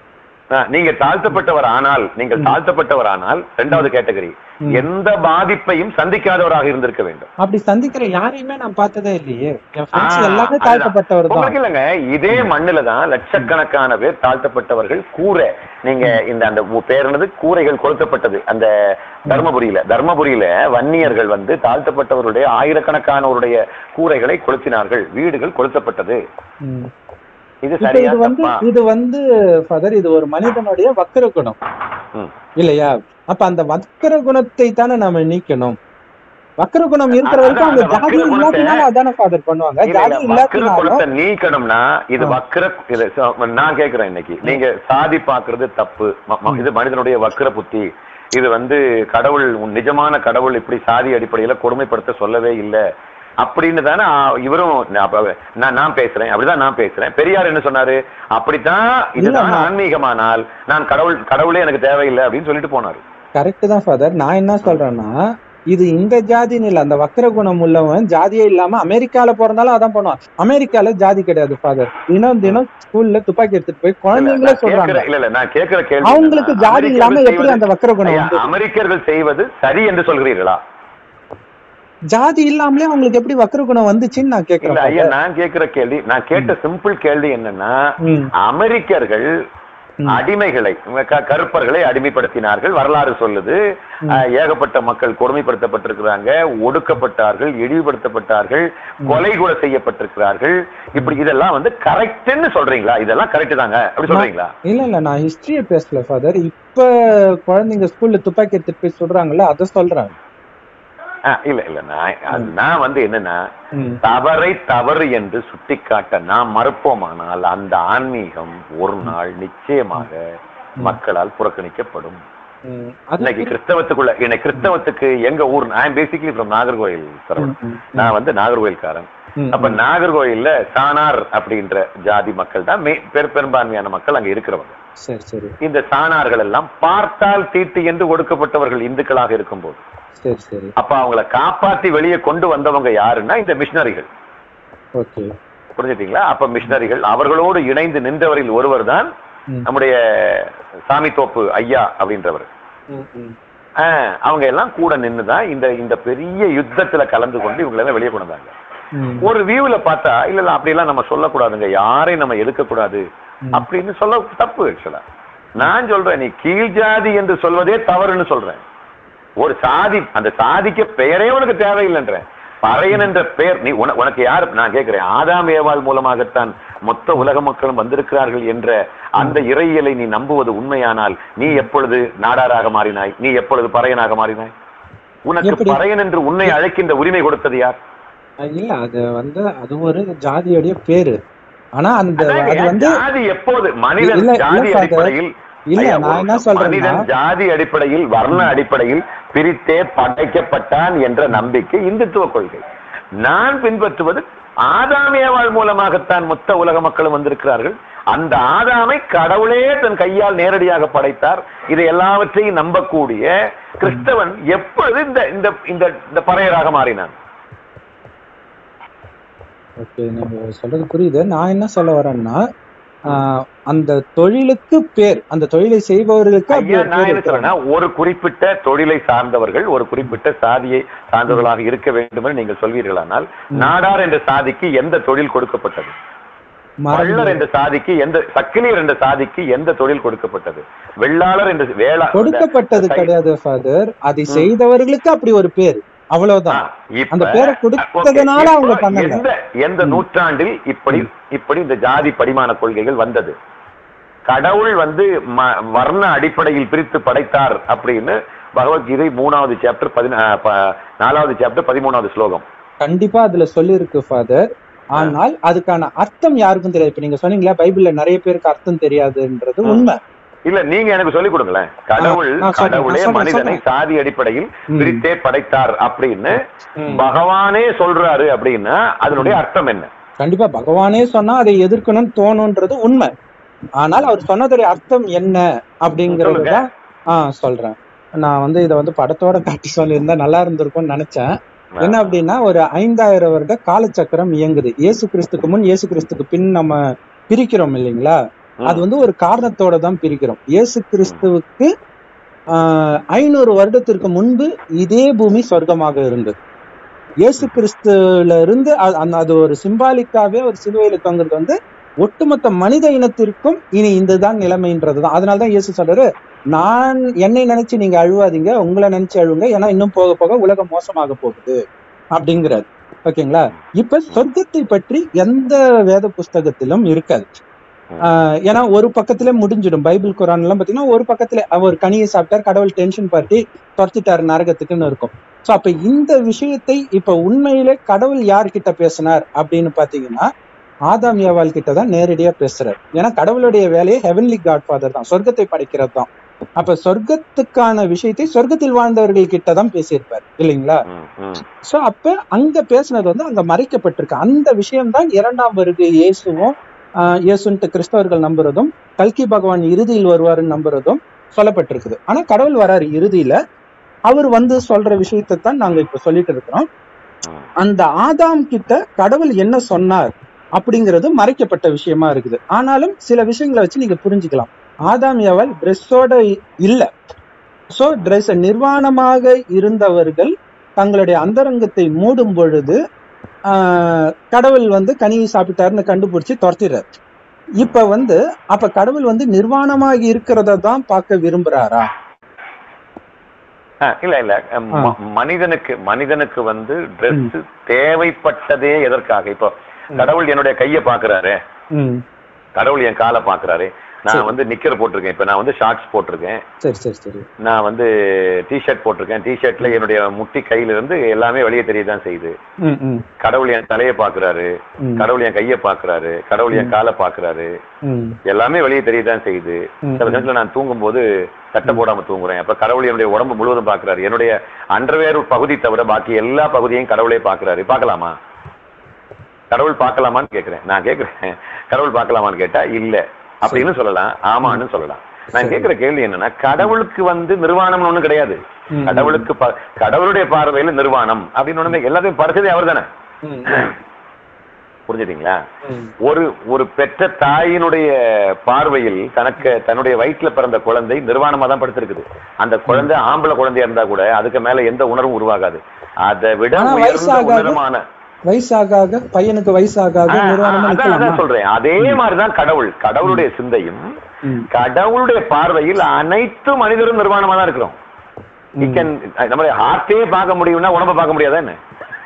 ஆ, நீங்க தாழ்த்தப்பட்டவர் ஆனால் நீங்கள் தாழ்த்தப்பட்டவர் ஆனால் இரண்டாவது கேட்டகரி ம். எந்த பாதிப்பையும் சந்திக்காதவராக இருந்திருக்க வேண்டும் அப்படி சந்திக்கிற யாரையுமே நான் பார்த்ததே இல்லையே என் ஃப்ரெண்ட்ஸ் ஆ, எல்லாமே அதுதான். தாழ்த்தப்பட்டவர் தான் உங்களுக்கு இல்லைங்க இதே மண்ணுல தான் லட்சக்கணக்கான பேர் தாழ்த்தப்பட்டவர்கள் கூரை நீங்க இந்த அந்த ஊ- பேர் என்னது கூரைகள் கொளுத்தப்பட்டது அந்த தர்மபுரியில தர்மபுரியில வன்னியர்கள் வந்து தாழ்த்தப்பட்டவருடைய ஆயிரக்கணக்கானவருடைய கூரைகளை கொளுத்தினார்கள் வீடுகள் கொளுத்தப்பட்டது ம். இது இப்ப சரியா இது வந்து தப்பா இது வந்து ஃபாதர் இது ஒரு மனிதனுடைய வக்கர குணம் ம். இல்லையா அப்ப அந்த வக்கர குணத்தை தானே நாம நீக்கணும் வக்கர குணம் இருக்கிற அதான் வரைக்கும் அவங்க அந்த ஜாதி வக்கிர குணத்தை- இல்லாட்டினாலும் அதானே ஃபாதர் பண்ணுவாங்க இல்ல, ஜாதி இல்ல, வக்கிர இல்லாட்டினாலும் குணத்தை நீக்கணும்னா இது ஆ. வக்கிர இது ச- நான் கேக்குறேன் இன்னைக்கு நீங்க சாதி பாக்குறது தப்பு ம- ம- இது மனிதனுடைய வக்கிர புத்தி இது வந்து கடவுள் உன் நிஜமான கடவுள் இப்படி சாதி அடிப்படையில கொடுமைப்படுத்த சொல்லவே இல்லை அப்படின்னு தானே ஆ, இவரும் நான் அப்ப- நான் நான் பேசுறேன் அப்படிதான் நான் பேசுறேன் பெரியார் என்ன சொன்னாரு அப்படித்தான் இதுதான் இல்லம்மா. ஆன்மீகமானால் நான் கடவுள் கடவுளே எனக்கு தேவையில்லை அப்படின்னு சொல்லிட்டு போனாரு கரெக்ட் தான் ஃபாதர் நான் என்ன சொல்றேன்னா இது இந்த ஜாதின்னு இல்ல அந்த வக்கர குணம் உள்ளவன் ஜாதியே இல்லாம அமெரிக்கால பிறந்தாலும் அதான் பண்ணுவான் அமெரிக்கால ஜாதி கிடையாது ஃபாதர் தினம் தினம் ஸ்கூல்ல துப்பாக்கி எடுத்துட்டு போய் குழந்தைங்களே நான் சொல்றாங்க கேக்குற- இல்ல இல்ல நான் கேக்குற கேள்வி அவங்களுக்கு என்னன்னா, ஜாதி இல்லாம அமெரிக்கர்கள் எப்படி செய்வது- அந்த வக்கர குணம் ஐயா, வந்து அமெரிக்கர்கள் செய்வது சரி என்று சொல்கிறீர்களா ஜாதி இல்லாமலே அவங்களுக்கு எப்படி வக்கர குணம் வந்துச்சுன்னு நான் இல்ல கேக்குறேன் ஐயா நான் கேக்குற கேள்வி நான் கேட்ட சிம்பிள் கேள்வி என்னன்னா ம், அமெரிக்கர்கள் ம். அடிமைகளை க- கருப்பர்களை அடிமைப்படுத்தினார்கள் வரலாறு சொல்லுது அஹ், ஏகப்பட்ட மக்கள் கொடுமைப்படுத்தப்பட்டிருக்கிறாங்க ஒடுக்கப்பட்டார்கள் இழிவுபடுத்தப்பட்டார்கள் கொலை கூட செய்யப்பட்டிருக்கிறார்கள் இப்படி இதெல்லாம் வந்து கரெக்ட்னு சொல்றீங்களா இதெல்லாம் கரெக்ட் தாங்க அப்படி சொல்றீங்களா இல்ல இல்ல நான் ஹிஸ்டரிய பேசல ஃபாதர் இப்ப குழந்தைங்க ஸ்கூல்ல துப்பாக்கி எடுத்துட்டு போய் சொல்றாங்கல்ல அத சொல்றேன் அஹ், இல்ல இல்ல நான் அது- நான் வந்து என்னன்னா ம், தவறை தவறு என்று சுட்டிக்காட்ட நாம் மறுப்போமானால் அந்த ஆன்மீகம் ஒரு நாள் நிச்சயமாக மக்களால் புறக்கணிக்கப்படும் ம். அது இன்னைக்கு கிறிஸ்தவத்துக்குள்ள இன்னைக்கு கிறிஸ்தவத்துக்கு எங்க ஊர் நான் பேசிக்கலி ஃப்ரம் நாகர்கோயில் சரவணன் ம், ம், நான் வந்து நாகர்கோயில்காரன் ம், அப்ப நாகர்கோயில்ல சானார் அப்படின்ற ஜாதி மக்கள் தான் மே- பெரு பெரும்பான்மையான மக்கள் அங்க இருக்கிறவங்க சரி சரி இந்த சானார்கள் எல்லாம் பார்த்தால் தீட்டு என்று ஒடுக்கப்பட்டவர்கள் இந்துக்களாக இருக்கும்போது சரி சரி அப்ப அவங்கள காப்பாத்தி வெளியே கொண்டு வந்தவங்க யாருன்னா இந்த மிஷினரிகள் ஓகே புரிஞ்சுட்டீங்களா அப்ப மிஷினரிகள் அவர்களோடு இணைந்து நின்றவரில் ஒருவர் தான் ம். நம்முடைய சாமித்தோப்பு ஐயா அப்படின்றவர் ம், ம். ஆஹ், அவங்க எல்லாம் கூட நின்னுதான் இந்த இந்த பெரிய யுத்தத்துல கலந்து கொண்டு இவங்களை எல்லாம் வெளியே கொண்டு வந்தாங்க ம், ஒரு வியூல பார்த்தா இல்ல இல்ல அப்படியெல்லாம் நம்ம சொல்லக்கூடாதுங்க யாரையும் நம்ம எடுக்க கூடாது ம். அப்படின்னு சொல்ல தப்பு ஆக்சுவலா நான் சொல்றேன் நீ கீழ் ஜாதி என்று சொல்வதே தவறுன்னு சொல்றேன் ஒரு சாதி அந்த சாதிக்கு பெயரே உனக்கு தேவையில்லைன்றேன் பறையன் என்ற பெயர் நீ உன- உனக்கு யார் நான் கேட்கிறேன் ஆதாம் ஏவாள் மூலமாகத்தான் மொத்த உலக மக்களும் வந்திருக்கிறார்கள் என்ற அந்த இறையியலை நீ நம்புவது உண்மையானால் நீ எப்பொழுது நாடாராக மாறினாய் நீ எப்பொழுது பறையனாக மாறினாய் உனக்கு எப்படி? பறையன் என்று உன்னை அழைக்கின்ற உரிமை கொடுத்தது யார் அஹ் இல்ல அது வந்து அது ஒரு ஜாதியோடைய பேரு ஆனா அந்த அதாங்க, அது வந்து ஜாதி எப்போது மனிதன் இல்ல, இல்ல ஜாதி father. அடிப்படையில் இல்ல ஐயா, நான் ஒரு என்ன நிமிஷம். சொல்றேன்னா மனிதன் ஜாதி அடிப்படையில் வர்ண அடிப்படையில் பிரித்தே படைக்கப்பட்டான் என்ற நம்பிக்கை இந்துத்துவ கொள்கை நான் பின்பற்றுவது ஆதாமியவாள் மூலமாகத்தான் மொத்த உலக மக்களும் வந்திருக்கிறார்கள் அந்த ஆதாமை கடவுளே தன் கையால் நேரடியாக படைத்தார் இதை எல்லாவற்றையும் நம்பக்கூடிய கிறிஸ்தவன் எப்பொழுது இந்த இந்த இந்த இந்த பறையராக மாறினான் ஓகே நீங்க சொல்றது புரியுது நான் என்ன சொல்ல வரேன்னா ஆஹ் அந்த தொழிலுக்கு பேர் அந்த தொழிலை செய்பவர்களுக்கு அப்படி ஐயா ஒரு நான் பேர் என்ன சொல்றேன்னா ஒரு குறிப்பிட்ட தொழிலை சார்ந்தவர்கள் ஒரு குறிப்பிட்ட சாதியை சார்ந்தவர்களாக இருக்க வேண்டும் என்று நீங்கள் சொல்வீர்களானால் நாடார் என்ற சாதிக்கு எந்த தொழில் கொடுக்கப்பட்டது மரபு வள்ளர் என்ற சாதிக்கு எந்த சக்கிலியர் என்ற சாதிக்கு எந்த தொழில் கொடுக்கப்பட்டது வெள்ளாளர் என்ற வேளா கொடுக்கப்பட்டது சை- கிடையாது ஃபாதர் அதை செய்தவர்களுக்கு அப்படி ஒரு பேர் அவ்வளவுதான் ஆ, இப்ப- அந்த பேரை okay, கொடுத்ததுனால இப்ப அவங்க பண்ணல. எந்த எந்த நூற்றாண்டில் இப்படி இப்படி இந்த ஜாதி படிமான கொள்கைகள் வந்தது கடவுள் வந்து ம- வர்ண அடிப்படையில் பிரித்து படைத்தார் அப்படின்னு பகவத்கீதை மூணாவது சாப்டர் பதினா ப- நாலாவது சாப்டர் பதிமூணாவது ஸ்லோகம் கண்டிப்பா அதுல சொல்லியிருக்கு ஃபாதர் ஆனால் அதுக்கான அர்த்தம் யாருக்கும் தெரியாது இப்ப நீங்க சொன்னீங்களா பைபிள்ல நிறைய பேருக்கு அர்த்தம் தெரியாதுன்றது உண்மை இல்ல நீங்க எனக்கு சொல்லிக் கொடுங்களேன் கடவுள் நான் சொல்றேன், கடவுளே நான் சொல்றேன், மனிதனை சொல்றேன். சாதி அடிப்படையில் ம். பிரித்தே படைத்தார் அப்படின்னு ம். பகவானே சொல்றாரு அப்படின்னா அதனுடைய அர்த்தம் என்ன கண்டிப்பா பகவானே சொன்னா அதை எதிர்க்கணும்னு தோணுன்றது உண்மை ஆனால் அவர் சொன்னதுடைய அர்த்தம் என்ன அப்படிங்கறதுதான் ஆஹ் சொல்றேன் நான் வந்து இதை வந்து படத்தோட காட்டி சொல்லியிருந்தா நல்லா இருந்திருக்கும்னு நினைச்சேன் என்ன அப்படின்னா ஒரு ஐந்தாயிரம் வருட காலச்சக்கரம் இயங்குது இயேசு கிறிஸ்துக்கு முன் இயேசு கிறிஸ்துக்கு பின் நம்ம பிரிக்கிறோம் இல்லைங்களா ம். அது வந்து ஒரு காரணத்தோட தான் பிரிக்கிறோம் இயேசு கிறிஸ்துவுக்கு ஆஹ் ஐநூறு வருடத்திற்கு முன்பு இதே பூமி சொர்க்கமாக இருந்தது இயேசு கிறிஸ்துல இருந்து அ- அந்த அது ஒரு சிம்பாலிக்காவே ஒரு சிலுவையில தொங்குறது வந்து ஒட்டுமொத்த மனித இனத்திற்கும் இனி இதுதான் நிலைமைன்றதுதான் அதனாலதான் இயேசு சொல்றாரு நான் என்னை நினைச்சு நீங்க அழுவாதீங்க உங்களை நினைச்சு அழுவுங்க ஏன்னா இன்னும் போக போக உலகம் மோசமாக போகுது அப்படிங்கிறாரு ஓகேங்களா இப்ப சொர்க்கத்தை பற்றி எந்த வேத புஸ்தகத்திலும் இருக்காது ஆஹ் ஏன்னா ஒரு பக்கத்துல முடிஞ்சிடும் பைபிள் குரான் எல்லாம் பாத்தீங்கன்னா ஒரு பக்கத்துல அவர் கனியை சாப்பிட்டார் கடவுள் டென்ஷன் பார்ட்டி துரத்திட்டார் நரகத்துக்குன்னு இருக்கும் சோ அப்ப இந்த விஷயத்தை இப்ப உண்மையிலே கடவுள் யார்கிட்ட பேசினார் அப்படின்னு பாத்தீங்கன்னா ஆதாம் ஏவாள் கிட்ட தான் நேரடியா பேசுறாரு ஏன்னா கடவுளுடைய வேலையை ஹெவன்லி காட் ஃபாதர் தான் சொர்க்கத்தை படைக்கிறது தான் அப்ப சொர்க்கத்துக்கான விஷயத்தை சொர்க்கத்தில் வாழ்ந்தவர்கள் கிட்ட தான் பேசியிருப்பார் இல்லைங்களா ம், ம். சோ அப்ப அங்க பேசுனது வந்து அங்க மறைக்கப்பட்டிருக்கு அந்த விஷயம்தான் இரண்டாம் வருகை இயேசுவும் ஆஹ் இயேசுன்ட்டு கிறிஸ்தவர்கள் நம்புறதும் கல்கி பகவான் இறுதியில் வருவாருன்னு நம்புறதும் சொல்லப்பட்டிருக்குது ஆனா கடவுள் வராரு இறுதியில அவர் வந்து சொல்ற விஷயத்தை தான் நாங்க இப்ப சொல்லிட்டு இருக்கிறோம் ம். அந்த ஆதாம் கிட்ட கடவுள் என்ன சொன்னார் அப்படிங்கிறது மறைக்கப்பட்ட விஷயமா இருக்குது ஆனாலும் சில விஷயங்களை வச்சு நீங்க புரிஞ்சுக்கலாம் ஆதாம் ஏவாள் ட்ரெஸ்ஸோட இல்ல சோ ட்ரெஸ் நிர்வாணமாக இருந்தவர்கள் தங்களுடைய அந்தரங்கத்தை மூடும் பொழுது ஆஹ் கடவுள் வந்து கனியை சாப்பிட்டாருன்னு கண்டுபிடிச்சு துரத்திடுறாரு இப்ப வந்து அப்ப கடவுள் வந்து நிர்வாணமாக இருக்கிறத தான் பார்க்க விரும்புறாரா ஆ, இல்ல இல்ல அஹ், ம- மனிதனுக்கு மனிதனுக்கு வந்து Dress தேவைப்பட்டதே எதற்காக இப்போ கடவுள் என்னுடைய கைய பாக்குறாரு ம் கடவுள் என் காலை பாக்குறாரு நான் வந்து நிக்கர் போட்டிருக்கேன் இப்ப நான் வந்து ஷார்ட்ஸ் போட்டிருக்கேன் சரி சரி சரி நான் வந்து டிஷர்ட் போட்டிருக்கேன் டிஷர்ட்ல என்னுடைய முட்டி கையில இருந்து எல்லாமே வெளியே தெரியதான் செய்யுது ம் ம் கடவுள் என் தலையை பாக்குறாரு ம் கடவுள் என் கையை பாக்குறாரு கடவுள் என் காலை பாக்குறாரு ம் எல்லாமே வெளியே தெரியதான் செய்யுது ம், சில நேரத்துல நான் தூங்கும் போது சட்டை போடாம தூங்குறேன் அப்ப கடவுள் என்னுடைய உடம்பு முழுவதும் பாக்குறாரு என்னுடைய அண்டர்வேர் பகுதி தவிர பாக்கி எல்லா பகுதியையும் கடவுளே பாக்குறாரு பார்க்கலாமா கடவுள் பார்க்கலாமான்னு கேக்குறேன் நான் கேக்குறேன் கடவுள் பார்க்கலாமான்னு கேட்டா இல்ல அப்படின்னு சொல்லலாம் ஆமான்னு சொல்லலாம் நான் சரி. கேக்குற கேள்வி என்னன்னா கடவுளுக்கு வந்து நிர்வாணம்னு ஒண்ணும் கிடையாது ம், ம். கடவுளுக்கு ப- கடவுளுடைய பார்வையில நிர்வாணம் அப்படின்னு ஒண்ணுமே எல்லாத்தையும் படைச்சதே அவர் தானே ம், புரிஞ்சுட்டீங்களா ம், ஒரு ஒரு பெற்ற தாயினுடைய பார்வையில் தனக்கு தன்னுடைய வயிற்றுல பிறந்த குழந்தை நிர்வாணமா தான் படுத்திருக்குது அந்த குழந்தை ஆம்பளை குழந்தையா இருந்தா கூட அதுக்கு மேல எந்த உணர்வும் உருவாகாது அதை விட ஆனா உயர்ந்த வயசாகாது. உணர்வான வயசாக ஆக பையனுக்கு வயசாக ஆக ஆ, ஆ, நிர்வாணமா அதான் அதான் நிக்கலாமா சொல்றேன் அதே மாதிரிதான் கடவுள் கடவுளுடைய சிந்தையும் ம், கடவுளுடைய பார்வையில் அனைத்து மனிதரும் நிர்வாணமா தான் இருக்கிறோம் You can- நம்மளுடைய ஹார்ட்டே பார்க்க முடியும்னா உடம்ப பார்க்க முடியாதா என்ன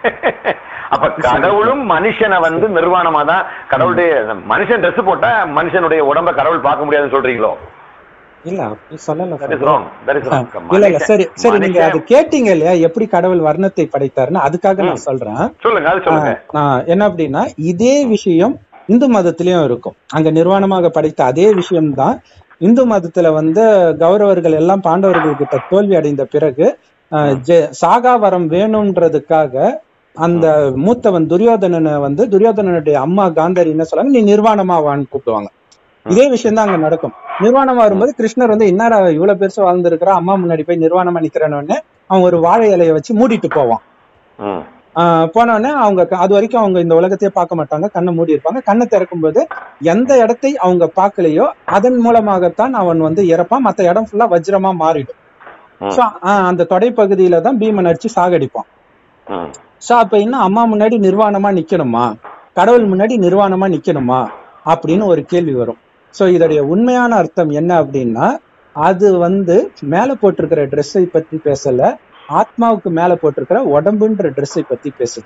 அப்ப கடவுளும் மனுஷனை வந்து நிர்வாணமா தான் கடவுளுடைய மனுஷன் Dress போட்டா மனுஷனுடைய உடம்ப கடவுள் பார்க்க முடியாதுன்னு சொல்றீங்களோ இல்ல அப்படி சொல்லல That is father. wrong. That is ah, wrong. இல்ல இல்ல மனுஷன்- சரி சரி நீங்க மனுஷன்- அது கேட்டீங்க இல்லையா எப்படி கடவுள் வர்ணத்தை படைத்தாருன்னு அதுக்காக நான் சொல்றேன் சொல்லுங்க அது சொல்லுங்க ஆ, நான் என்ன அப்படின்னா இதே விஷயம் இந்து மதத்திலயும் இருக்கும் அங்க நிர்வாணமாக படைத்த அதே விஷயம்தான் இந்து மதத்துல வந்து கௌரவர்கள் எல்லாம் பாண்டவர்கள் கிட்ட தோல்வி அடைந்த பிறகு ஆ, ஜெ- சாகா வரம் வேணும்ன்றதுக்காக அந்த மூத்தவன் துரியோதனனை வந்து துரியோதனனுடைய அம்மா காந்தாரி என்ன சொல்றாங்க நீ நிர்வாணமா வான்னு கூப்பிடுவாங்க இதே விஷயம் தான் அங்க நடக்கும் நிர்வாணமா வரும்போது கிருஷ்ணர் வந்து என்னடா இவ்வளவு பெருசா வாழ்ந்திருக்கிறா அம்மா முன்னாடி போய் நிர்வாணமா நிக்கிறேன்னு அவன் ஒரு வாழை இலைய வச்சு மூடிட்டு போவான் ம், ஆஹ் போன உடனே அவங்க க- அது வரைக்கும் அவங்க இந்த உலகத்தையே பார்க்க மாட்டாங்க கண்ணை மூடி இருப்பாங்க கண்ணை திறக்கும்போது எந்த இடத்தை அவங்க பார்க்கலையோ அதன் மூலமாகத்தான் அவன் வந்து இறப்பான் மத்த இடம் ஃபுல்லா வஜ்ரமா மாறிடும் ம். சோ அந்த தொடைப்பகுதியில தான் பீமன் அடிச்சு சாகடிப்பான் ம், சோ அப்ப இன்னும் அம்மா முன்னாடி நிர்வாணமா நிக்கணுமா கடவுள் முன்னாடி நிர்வாணமா நிக்கணுமா அப்படின்னு ஒரு கேள்வி வரும் சோ இதோடைய உண்மையான அர்த்தம் என்ன அப்படின்னா அது வந்து மேல போட்டிருக்கிற ட்ரெஸ்ஸை பத்தி பேசல ஆத்மாவுக்கு மேல போட்டிருக்கிற உடம்புன்ற ட்ரெஸ்ஸை பத்தி பேசுது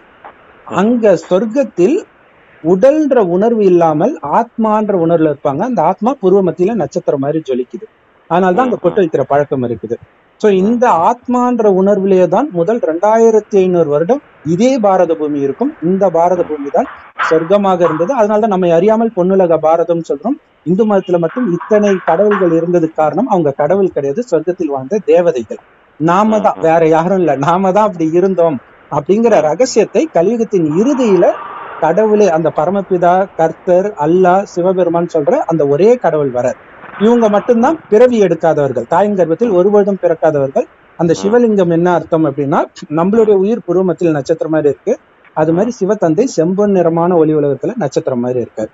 அங்க சொர்க்கத்தில் உடல்ன்ற உணர்வு இல்லாமல் ஆத்மான்ற உணர்வுல இருப்பாங்க அந்த ஆத்மா பூர்வ மத்தியில நட்சத்திரம் மாதிரி ஜொலிக்குது அதனாலதான் அங்க பொட்டு வைக்கிற பழக்கம் இருக்குது சோ இந்த ஆத்மான்ற உணர்விலேயே தான் முதல் ரெண்டாயிரத்தி ஐநூறு வருடம் இதே பாரத பூமி இருக்கும் இந்த பாரத பூமி தான் சொர்க்கமாக இருந்தது அதனாலதான் நம்ம அறியாமல் பொன்னுலக பாரதம் சொல்றோம் இந்து மதத்துல மட்டும் இத்தனை கடவுள்கள் இருந்ததுக்கு காரணம் அவங்க கடவுள் கிடையாது சொர்க்கத்தில் வாழ்ந்த தேவதைகள் நாம தான் வேற யாரும் இல்ல நாம தான் அப்படி இருந்தோம் அப்படிங்கிற ரகசியத்தை கலியுகத்தின் இறுதியில கடவுளே அந்த பரமபிதா கர்த்தர் அல்லாஹ் சிவபெருமான் சொல்ற அந்த ஒரே கடவுள் வர இவங்க மட்டும்தான் பிறவி எடுக்காதவர்கள் தாயின் கர்ப்பத்தில் ஒருபொழுதும் பிறக்காதவர்கள் அந்த சிவலிங்கம் என்ன அர்த்தம் அப்படின்னா நம்மளுடைய உயிர் புருவமத்தில் நட்சத்திரம் மாதிரி இருக்கு அது மாதிரி சிவத்தந்தை செம்பொன் நிறமான ஒளி உலகத்துல நட்சத்திரம் மாதிரி இருக்காரு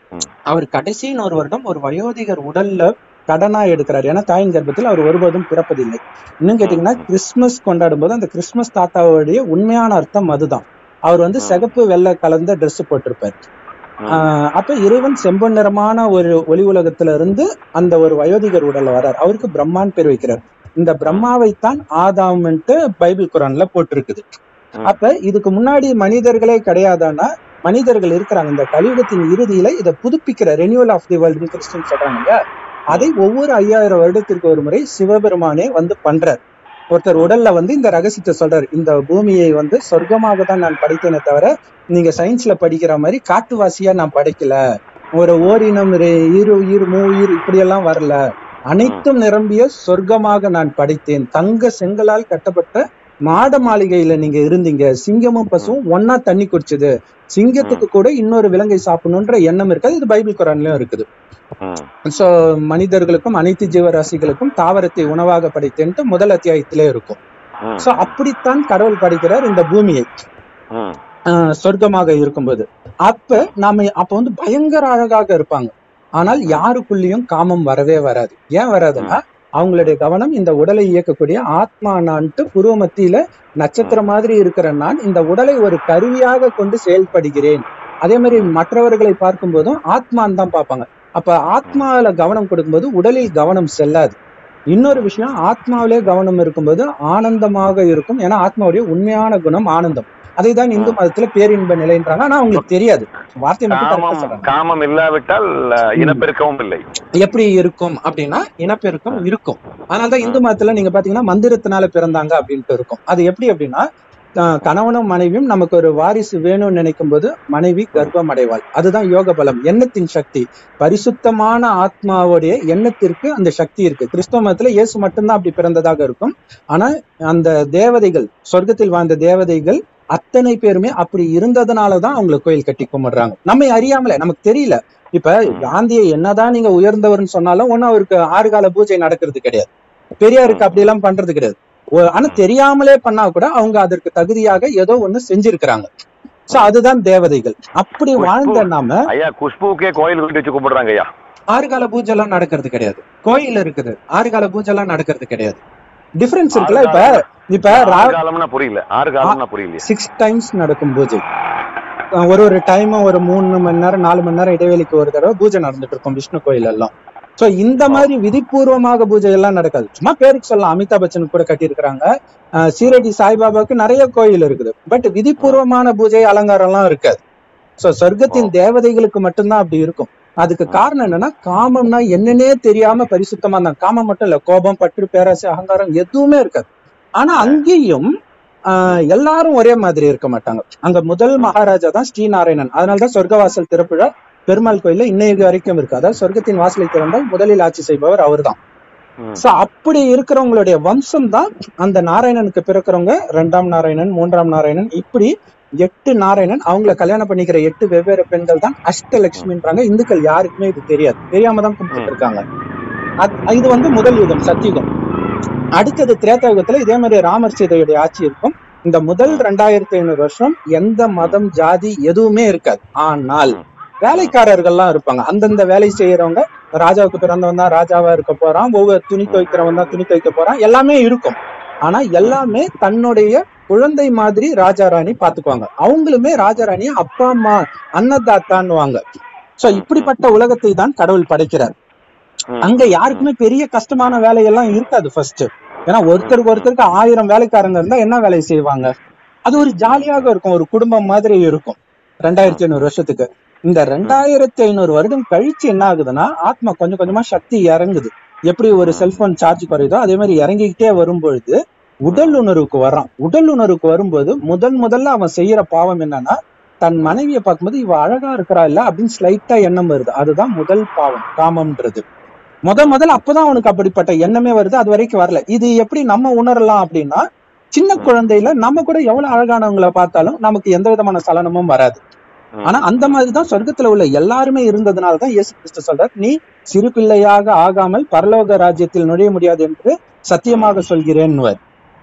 ம். அவர் கடைசியின் ஒரு வருடம் ஒரு வயோதிகர் உடல்ல கடனா எடுக்கிறார் ஏன்னா தாயின் கர்ப்பத்தில் அவர் ஒருபோதும் பிறப்பதில்லை இன்னும் கேட்டீங்கன்னா ம். கிறிஸ்துமஸ் கொண்டாடும் போது அந்த கிறிஸ்துமஸ் தாத்தாவுடைய உண்மையான அர்த்தம் அதுதான் அவர் வந்து ம். சிகப்பு வெள்ளை கலந்த Dress போட்டிருப்பார் ம். ஆஹ் அப்ப இறைவன் செம்பன் நிறமான ஒரு ஒளி உலகத்துல இருந்து அந்த ஒரு வயோதிகர் உடல்ல வரார் அவருக்கு பிரம்மான் பேர் வைக்கிறார் இந்த பிரம்மாவைத்தான் ஆதாம்ன்ட்டு பைபிள் குரான்ல போட்டிருக்குது ம். அப்ப இதுக்கு முன்னாடி மனிதர்களே கிடையாதானா மனிதர்கள் இருக்கிறாங்க இந்த கலியுகத்தின் இறுதியில இதை புதுப்பிக்கிற renewal of the world Christian சொல்றாங்க இல்லையா? அதை ஒவ்வொரு ஐயாயிரம் வருடத்திற்கு ஒரு முறை சிவபெருமானே வந்து பண்றார் ஒருத்தர் உடல்ல வந்து இந்த ரகசியத்தை சொல்றாரு இந்த பூமியை வந்து சொர்க்கமாக தான் நான் படைத்தேனே தவிர நீங்க சயின்ஸ்ல படிக்கிற மாதிரி காட்டுவாசியா நான் படைக்கல ஒரு ஓரினம் ரெ- இரு உயிர் மூ உயிர் இப்படியெல்லாம் வரல அனைத்தும் நிரம்பிய சொர்க்கமாக நான் படைத்தேன் தங்க செங்கலால் கட்டப்பட்ட மாட மாளிகையில நீங்க இருந்தீங்க சிங்கமும் பசுவும் ஒன்னா தண்ணி குடிச்சது சிங்கத்துக்கு கூட இன்னொரு விலங்கை சாப்பிடணுன்ற எண்ணம் இருக்காது இது பைபிள் குரான்லயும் இருக்குது ம். சோ மனிதர்களுக்கும் அனைத்து ஜீவராசிகளுக்கும் தாவரத்தை உணவாக படைத்தேன்ட்டு முதல் அத்தியாயத்திலே இருக்கும் ம். சோ அப்படித்தான் கடவுள் படைக்கிறார் இந்த பூமியை ம். ஆஹ் சொர்க்கமாக இருக்கும்போது அப்ப நாம அப்ப வந்து பயங்கர அழகாக இருப்பாங்க ஆனால் யாருக்குள்ளேயும் காமம் வரவே வராது ஏன் வராதுன்னா அவங்களுடைய கவனம் இந்த உடலை இயக்கக்கூடிய ஆத்மா நான்ட்டு புருவ மத்தியில நட்சத்திரம் மாதிரி இருக்கிற நான் இந்த உடலை ஒரு கருவியாக கொண்டு செயல்படுகிறேன் அதே மாதிரி மற்றவர்களை பார்க்கும்போதும் ஆத்மான்னு தான் பார்ப்பாங்க அப்ப ஆத்மாவில கவனம் கொடுக்கும்போது உடலில் கவனம் செல்லாது இன்னொரு விஷயம் ஆத்மாவிலே கவனம் இருக்கும்போது ஆனந்தமாக இருக்கும் ஏன்னா ஆத்மாவுடைய உண்மையான குணம் ஆனந்தம் அதை தான் இந்து மதத்துல பேரின்ப நிலைன்றாங்க ஆனா அவங்களுக்கு தெரியாது வார்த்தை மட்டும் correct ஆ காமம் சொல்றாங்க காமம் இல்லாவிட்டால் அஹ், இனப்பெருக்கமும் இல்லை எப்படி இருக்கும் அப்படின்னா இனப்பெருக்கம் இருக்கும் அதனாலதான் இந்து மதத்துல நீங்க பாத்தீங்கன்னா மந்திரத்தினால பிறந்தாங்க அப்படின்ட்டு இருக்கும் அது எப்படி அப்படின்னா ஆஹ் கணவனும் மனைவியும் நமக்கு ஒரு வாரிசு வேணும்னு நினைக்கும் போது மனைவி கர்ப்பம் அடைவாள் அதுதான் யோக பலம் எண்ணத்தின் சக்தி பரிசுத்தமான ஆத்மாவுடைய எண்ணத்திற்கு அந்த சக்தி இருக்கு கிறிஸ்தவ மதத்துல இயேசு மட்டும்தான் அப்படி பிறந்ததாக இருக்கும் ஆனா அந்த தேவதைகள் சொர்க்கத்தில் வாழ்ந்த தேவதைகள் அத்தனை பேருமே அப்படி இருந்ததுனாலதான் அவங்களை கோயில் கட்டி கும்பிடுறாங்க நம்மை அறியாமலே நமக்கு தெரியல இப்ப காந்தியை என்னதான் நீங்க உயர்ந்தவர்னு சொன்னாலும் ஒன்னும் அவருக்கு ஆறு கால பூஜை நடக்கிறது கிடையாது பெரியாருக்கு அப்படி எல்லாம் பண்றது கிடையாது ஒ- ஆனா தெரியாமலே பண்ணா கூட அவங்க அதற்கு தகுதியாக ஏதோ ஒண்ணு செஞ்சிருக்கிறாங்க சோ அதுதான் தேவதைகள் அப்படி வாழ்ந்த நாம ஐயா குஷ்புக்கே கோயில் கட்டி வச்சு கும்பிடுறாங்க ஐயா ஆறு கால பூஜை எல்லாம் நடக்கிறது கிடையாது கோயில் இருக்குது ஆறு கால பூஜை எல்லாம் நடக்கிறது கிடையாது டிஃபரன்ஸ் இருக்குல்ல இப்ப இப்ப ஆறு காலம்னா புரியல ஆறு காலம்னா புரியலையா சிக்ஸ் டைம்ஸ் நடக்கும் பூஜை அஹ் ஒரு ஒரு டைம் ஒரு மூணு மணி நேரம் நாலு மணி நேரம் இடைவெளிக்கு ஒரு தடவை பூஜை நடந்துட்டு இருக்கும் விஷ்ணு கோயில் எல்லாம் சோ இந்த மாதிரி விதிபூர்வமாக பூஜை எல்லாம் நடக்காது சும்மா பேருக்கு சொல்லலாம் அமிதாப் பச்சனுக்கு கூட கட்டியிருக்கிறாங்க அஹ் சீரடி சாய்பாபாவுக்கு நிறைய கோயில் இருக்குது பட் விதிபூர்வமான பூஜை அலங்காரம் எல்லாம் இருக்காது சோ சொர்க்கத்தின் தேவதைகளுக்கு மட்டும்தான் அப்படி இருக்கும் அதுக்கு காரணம் என்னன்னா காமம்னா என்னன்னே தெரியாம பரிசுத்தமா தான் காமம் மட்டும் இல்ல கோபம் பற்று பேராசை அகங்காரம் எதுவுமே இருக்காது ஆனா அங்கேயும் ஆஹ் எல்லாரும் ஒரே மாதிரி இருக்க மாட்டாங்க அங்க முதல் மகாராஜா தான் ஸ்ரீநாராயணன் அதனாலதான் சொர்க்கவாசல் திறப்புழா பெருமாள் கோயில்ல இன்னைக்கு வரைக்கும் இருக்கு அதாவது சொர்க்கத்தின் வாசலை திறந்தால் முதலில் ஆட்சி செய்பவர் அவர்தான் ம். சோ அப்படி இருக்கிறவங்களுடைய வம்சம் தான் அந்த நாராயணனுக்கு பிறக்கிறவங்க ரெண்டாம் நாராயணன் மூன்றாம் நாராயணன் இப்படி எட்டு நாராயணன் அவங்கள கல்யாணம் பண்ணிக்கிற எட்டு வெவ்வேறு பெண்கள் தான் அஷ்டலட்சுமின்றாங்க இந்துக்கள் யாருக்குமே இது தெரியாது தெரியாம தான் கும்பிட்டு இருக்காங்க அது- இது வந்து முதல் யுகம் சத்தியுகம் அடுத்தது திரேதா யுகத்துல இதே மாதிரி ராமர் சீதையுடைய ஆட்சி இருக்கும் இந்த முதல் ரெண்டாயிரத்தி ஐநூறு வருஷம் எந்த மதம் ஜாதி எதுவுமே இருக்காது ஆனால் வேலைக்காரர்கள்லாம் இருப்பாங்க அந்தந்த வேலை செய்யறவங்க ராஜாவுக்கு பிறந்தவன் தான் ராஜாவா இருக்க போறான் ஒவ்வொரு துணி துவைக்கிறவன் தான் துணி துவைக்க போறான் எல்லாமே இருக்கும் ஆனா எல்லாமே தன்னுடைய குழந்தை மாதிரி ராஜா ராணி பாத்துக்குவாங்க அவங்களுமே ராஜா ராணிய அப்பா அம்மா அன்னதாத்தான்னுவாங்க சோ இப்படிப்பட்ட உலகத்தை தான் கடவுள் படைக்கிறார் ம். அங்க யாருக்குமே பெரிய கஷ்டமான வேலையெல்லாம் இருக்காது ஃபர்ஸ்ட் ஏன்னா ஒருத்தருக்கு ஒருத்தருக்கு ஆயிரம் வேலைக்காரங்க இருந்தா என்ன வேலை செய்வாங்க அது ஒரு ஜாலியாக இருக்கும் ஒரு குடும்பம் மாதிரி இருக்கும் ரெண்டாயிரத்தி ஐநூறு வருஷத்துக்கு இந்த ரெண்டாயிரத்தி ஐநூறு வருடம் கழிச்சு என்ன ஆகுதுன்னா ஆத்மா கொஞ்சம் கொஞ்சமா சக்தி இறங்குது எப்படி ஒரு செல்போன் சார்ஜ் குறையுதோ அதே மாதிரி இறங்கிக்கிட்டே வரும்பொழுது உடல் உணர்வுக்கு வரான் உடல் உணர்வுக்கு வரும்போது முதன் முதல்ல அவன் செய்யற பாவம் என்னன்னா தன் மனைவியை பார்க்கும்போது இவ அழகா இருக்கிறா இல்ல அப்படின்னு ஸ்லைட்டா எண்ணம் வருது அதுதான் முதல் பாவம் காமம்ன்றது முத முதல்ல அப்பதான் அவனுக்கு அப்படிப்பட்ட எண்ணமே வருது அது வரைக்கும் வரல இது எப்படி நம்ம உணரலாம் அப்படின்னா சின்ன குழந்தையில நம்ம கூட எவ்வளவு அழகானவங்களை பார்த்தாலும் நமக்கு எந்த விதமான சலனமும் வராது ம். ஆனா அந்த மாதிரிதான் சொர்க்கத்துல உள்ள எல்லாருமே இருந்ததுனாலதான் இயேசு கிறிஸ்து சொல்றார் நீ சிறு பிள்ளையாக ஆகாமல் பரலோக ராஜ்யத்தில் நுழைய முடியாது என்று சத்தியமாக சொல்கிறேன்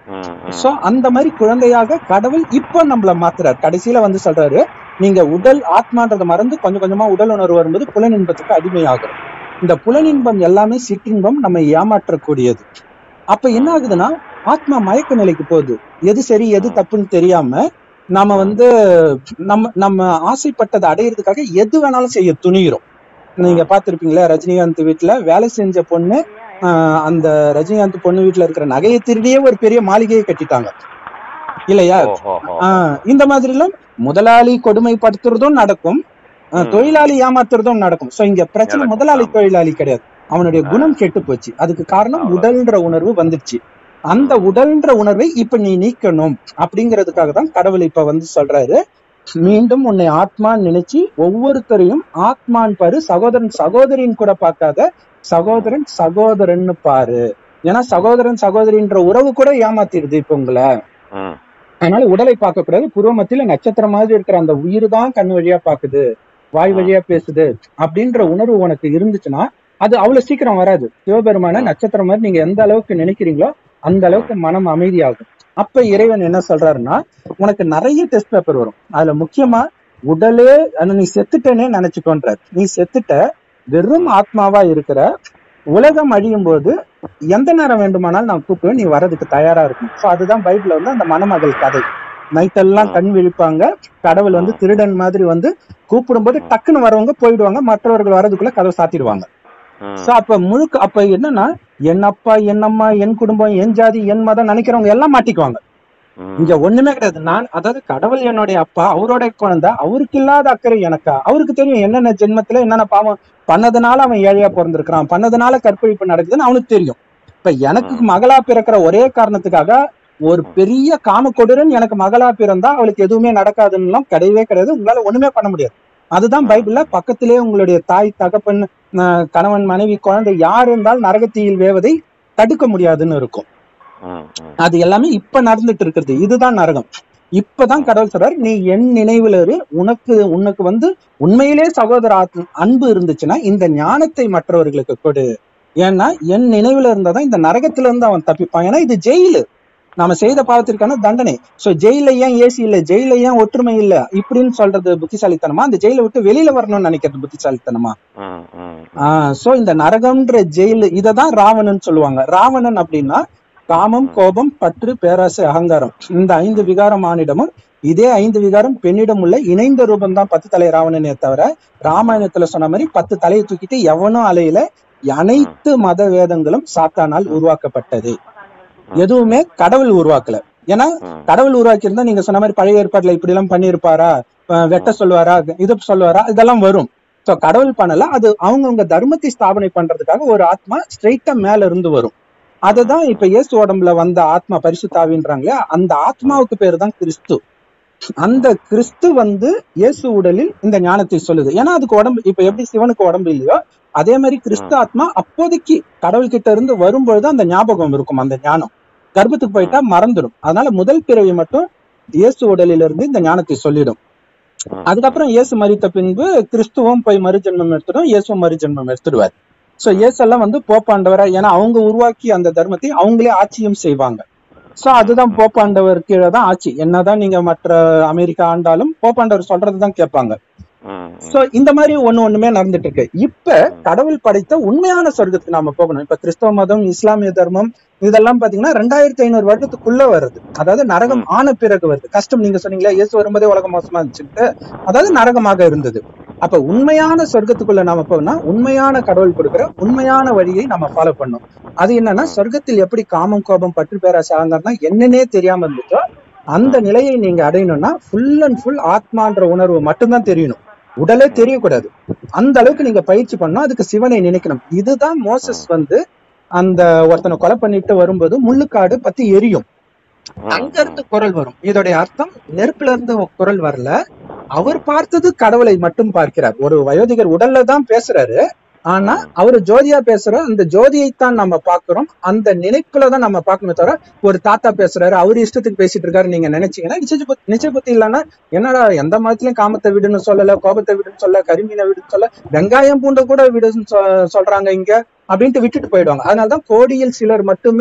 ம், ம். சோ அந்த மாதிரி குழந்தையாக கடவுள் இப்ப நம்மள மாத்துறாரு கடைசியில வந்து சொல்றாரு நீங்க உடல் ஆத்மான்றதை மறந்து கொஞ்சம் கொஞ்சமா உடல் உணர்வு வரும்போது புலனின்பத்துக்கு அடிமையாகும் இந்த புலனின்பம் எல்லாமே சிற்றின்பம் நம்ம ஏமாற்றக்கூடியது அப்ப என்ன ஆகுதுன்னா ஆத்மா மயக்க நிலைக்கு போகுது எது சரி எது தப்புன்னு தெரியாம நாம வந்து நம்ம நம்ம ஆசைப்பட்டதை அடையிறதுக்காக எது வேணாலும் செய்ய துணிகிறோம் நீங்க பார்த்திருப்பீங்களா ரஜினிகாந்த் வீட்டுல வேலை செஞ்ச பொண்ணு ஆஹ் அந்த ரஜினிகாந்த் பொண்ணு வீட்டுல இருக்கிற நகையை திருடியே ஒரு பெரிய மாளிகையை கட்டிட்டாங்க இல்லையா ஓஹோ, ஓஹோ. ஆஹ் இந்த மாதிரி எல்லாம் முதலாளி கொடுமைப்படுத்துறதும் நடக்கும் ஆஹ் ம். தொழிலாளி ஏமாத்துறதும் நடக்கும் சோ இங்க பிரச்சனை நடக்கும். முதலாளி ஆமா. தொழிலாளி கிடையாது அவனுடைய குணம் கெட்டு போச்சு அதுக்கு காரணம் அவ்வளவு. உடல்ன்ற உணர்வு வந்துடுச்சு அந்த உடல்ன்ற உணர்வை இப்ப நீ நீக்கணும் அப்படிங்கிறதுக்காக தான் கடவுள் இப்ப வந்து சொல்றாரு மீண்டும் உன்னை ஆத்மான்னு நினைச்சு ஒவ்வொருத்தரையும் ஆத்மான் பாரு சகோதரன் சகோதரின் கூட பார்க்காத சகோதரன் சகோதரன்னு பாரு ஏன்னா சகோதரன் சகோதரின்ற உறவு கூட ஏமாத்திடுது இப்ப உங்களை ம், அதனால உடலை பார்க்க கூடாது புருவமத்தில நட்சத்திரம் மாதிரி இருக்கிற அந்த உயிர் தான் கண் வழியா பாக்குது வாய் வழியா பேசுது அப்படின்ற உணர்வு உனக்கு இருந்துச்சுன்னா அது அவ்வளவு சீக்கிரம் வராது சிவபெருமான நட்சத்திரம் மாதிரி நீங்க எந்த அளவுக்கு நினைக்கிறீங்களோ அந்த அளவுக்கு மனம் அமைதியாகும் அப்ப இறைவன் என்ன சொல்றாருன்னா உனக்கு நிறைய டெஸ்ட் பேப்பர் வரும் அதுல முக்கியமா உடலே ஆனா நீ செத்துட்டேனே நினைச்சுக்கோன்றார் நீ செத்துட்ட வெறும் ஆத்மாவா இருக்கிற உலகம் அழியும் போது எந்த நேரம் வேண்டுமானாலும் நான் கூப்பிடுவேன் நீ வர்றதுக்கு தயாரா இருக்கும் சோ அதுதான் பைபிள்ல வந்து அந்த மணமகள் கதை நைட்டெல்லாம் கண் விழிப்பாங்க கடவுள் வந்து திருடன் மாதிரி வந்து கூப்பிடும்போது டக்குன்னு வரவங்க போயிடுவாங்க மற்றவர்கள் வரதுக்குள்ள கதவை சாத்திடுவாங்க ம். சோ அப்ப முழுக்க அப்ப என்னன்னா என் அப்பா என் அம்மா என் குடும்பம் என் ஜாதி என் மதம் நினைக்கிறவங்க எல்லாம் மாட்டிக்குவாங்க ம். இங்க ஒண்ணுமே கிடையாது நான் அதாவது கடவுள் என்னுடைய அப்பா அவரோட குழந்தை அவருக்கு இல்லாத அக்கறை எனக்கா அவருக்கு தெரியும் என்னென்ன ஜென்மத்துல என்னென்ன பாவம் பண்ணதுனால அவன் ஏழையா பிறந்திருக்கிறான் பண்ணதுனால கற்பழிப்பு நடக்குதுன்னு அவனுக்கு தெரியும் இப்ப எனக்கு மகளா பிறக்கிற ஒரே காரணத்துக்காக ஒரு பெரிய காம கொடூரன் எனக்கு மகளா பிறந்தா அவளுக்கு எதுவுமே நடக்காதுன்னு கிடையவே கிடையாது உங்களால ஒண்ணுமே பண்ண முடியாது அதுதான் பைபிள்ல பக்கத்திலே உங்களுடைய தாய் தகப்பன் ஆஹ் கணவன் மனைவி குழந்தை யார் இருந்தால் நரகத்தீயில் வேவதை தடுக்க முடியாதுன்னு இருக்கும் ம், ம். அது எல்லாமே இப்ப நடந்துட்டு இருக்கிறது இதுதான் நரகம் இப்பதான் கடவுள் சொல்றாரு நீ என் நினைவுல இரு உனக்கு உனக்கு வந்து உண்மையிலே சகோதர ஆத்ம- அன்பு இருந்துச்சுன்னா இந்த ஞானத்தை மற்றவர்களுக்கு கொடு ஏன்னா என் நினைவுல இருந்தாதான் இந்த நரகத்துல இருந்து அவன் தப்பிப்பான் ஏன்னா இது ஜெயிலு நாம செய்த பாவத்திற்கான தண்டனை சோ ஜெயில ஏன் ஏசி இல்ல ஜெயில ஏன் ஒற்றுமை இல்ல இப்படின்னு சொல்றது புத்திசாலித்தனமா அந்த ஜெயில விட்டு வெளியில வரணும்னு நினைக்கிறது புத்திசாலித்தனமா ம், ம். ஆஹ் சோ இந்த நரகம்ன்ற ஜெயில் இததான் ராவணன் சொல்லுவாங்க ராவணன் அப்படின்னா காமம் கோபம் பற்று பேராசை அகங்காரம் இந்த ஐந்து விகாரம் ஆணிடமும் இதே ஐந்து விகாரம் பெண்ணிடம் உள்ள இணைந்த ரூபம் தான் பத்து தலை ராவணனே தவிர ராமாயணத்துல சொன்ன மாதிரி பத்து தலையை தூக்கிட்டு எவனும் அலையில அனைத்து மத வேதங்களும் சாத்தானால் உருவாக்கப்பட்டது எதுவுமே கடவுள் உருவாக்கல ஏன்னா ம். கடவுள் உருவாக்கி இருந்தா நீங்க சொன்ன மாதிரி பழைய ஏற்பாடுல இப்படி எல்லாம் பண்ணியிருப்பாரா அஹ் வெட்ட சொல்லுவாரா இது சொல்லுவாரா இதெல்லாம் வரும் சோ கடவுள் பண்ணல அது அவங்கவங்க தர்மத்தை ஸ்தாபனை பண்றதுக்காக ஒரு ஆத்மா ஸ்ட்ரெயிட்டா மேல இருந்து வரும் அதுதான் இப்ப இயேசு உடம்புல வந்த ஆத்மா பரிசுத்தாவின்றாங்களே அந்த ஆத்மாவுக்கு பேரு தான் கிறிஸ்து அந்த கிறிஸ்து வந்து இயேசு உடலில் இந்த ஞானத்தை சொல்லுது ஏன்னா அதுக்கு உடம்பு இப்ப எப்படி சிவனுக்கு உடம்பு இல்லையோ அதே மாதிரி கிறிஸ்து ஆத்மா அப்போதைக்கு கடவுள் கிட்ட இருந்து வரும்பொழுது அந்த ஞாபகம் இருக்கும் அந்த ஞானம் கர்ப்பத்துக்கு போயிட்டா மறந்துடும் அதனால முதல் பிறவி மட்டும் இயேசு உடலில் இருந்து இந்த ஞானத்தை சொல்லிடும் அதுக்கப்புறம் இயேசு மரித்த பின்பு கிறிஸ்துவும் போய் மறுஜென்மம் எடுத்துடும் இயேசுவும் மறுஜென்மம் எடுத்துடுவார் சோ இயேசு எல்லாம் வந்து போப்பாண்டவரா ஏன்னா அவங்க உருவாக்கி அந்த தர்மத்தை அவங்களே ஆட்சியும் செய்வாங்க சோ அதுதான் போப்பாண்டவர் கீழே தான் ஆட்சி என்னதான் நீங்க மற்ற அமெரிக்கா ஆண்டாலும் போப்பாண்டவர் சொல்றதுதான் கேட்பாங்க ம், சோ இந்த மாதிரி ஒண்ணு ஒண்ணுமே நடந்துட்டு இருக்கு இப்ப கடவுள் படைத்த உண்மையான சொர்க்கத்துக்கு நாம போகணும் இப்ப கிறிஸ்தவ மதம் இஸ்லாமிய தர்மம் இதெல்லாம் பாத்தீங்கன்னா ரெண்டாயிரத்தி ஐநூறு வருடத்துக்குள்ள வருது அதாவது நரகம் ஆன பிறகு வருது கஷ்டம் நீங்க சொன்னீங்களா இயேசு வரும்போதே உலகம் மோசமா இருந்துச்சுட்டு அதாவது நரகமாக இருந்தது அப்ப உண்மையான சொர்க்கத்துக்குள்ள நாம போனா உண்மையான கடவுள் கொடுக்கிற உண்மையான வழியை நம்ம ஃபாலோ பண்ணோம் அது என்னன்னா சொர்க்கத்தில் எப்படி காமம் கோபம் பற்று பேராசை அகங்காரம்னா என்னன்னே தெரியாம இருந்துச்சோ அந்த நிலையை நீங்க அடையணும்னா ஃபுல் அண்ட் ஃபுல் ஆத்மான்ற உணர்வு மட்டும்தான் தெரியணும் உடலே தெரியக்கூடாது அந்த அளவுக்கு நீங்க பயிற்சி பண்ணணும் அதுக்கு சிவனை நினைக்கணும் இதுதான் மோசஸ் வந்து அந்த ஒருத்தனை கொலை பண்ணிட்டு வரும்போது முள்ளுக்காடு பத்தி எரியும் அங்க இருந்து குரல் வரும் இதோடைய அர்த்தம் நெருப்புல இருந்து குரல் வரல அவர் பார்த்தது கடவுளை மட்டும் பார்க்கிறார் ஒரு வயோதிகர் உடல்ல தான் பேசுறாரு ஆனா அவரு ஜோதியா பேசுற அந்த ஜோதியைத்தான் நம்ம பாக்குறோம் அந்த நினைப்புல தான் நம்ம பார்க்கணுமே தவிர ஒரு தாத்தா பேசுறாரு அவர் இஷ்டத்துக்கு பேசிட்டு இருக்காரு நீங்க நினைச்சீங்கன்னா நிச்சய புத்தி நிச்சய புத்தி இல்லைன்னா என்னடா எந்த மதத்திலயும் காமத்தை விடுன்னு சொல்லல கோபத்தை விடுன்னு சொல்ல கருமீனை விடுன்னு சொல்ல வெங்காயம் பூண்டை கூட விடுன்னு சொ- சொல்றாங்க இங்க அப்படின்ட்டு விட்டுட்டு போயிடுவாங்க அதனாலதான் கோடியில் சிலர் மட்டுமே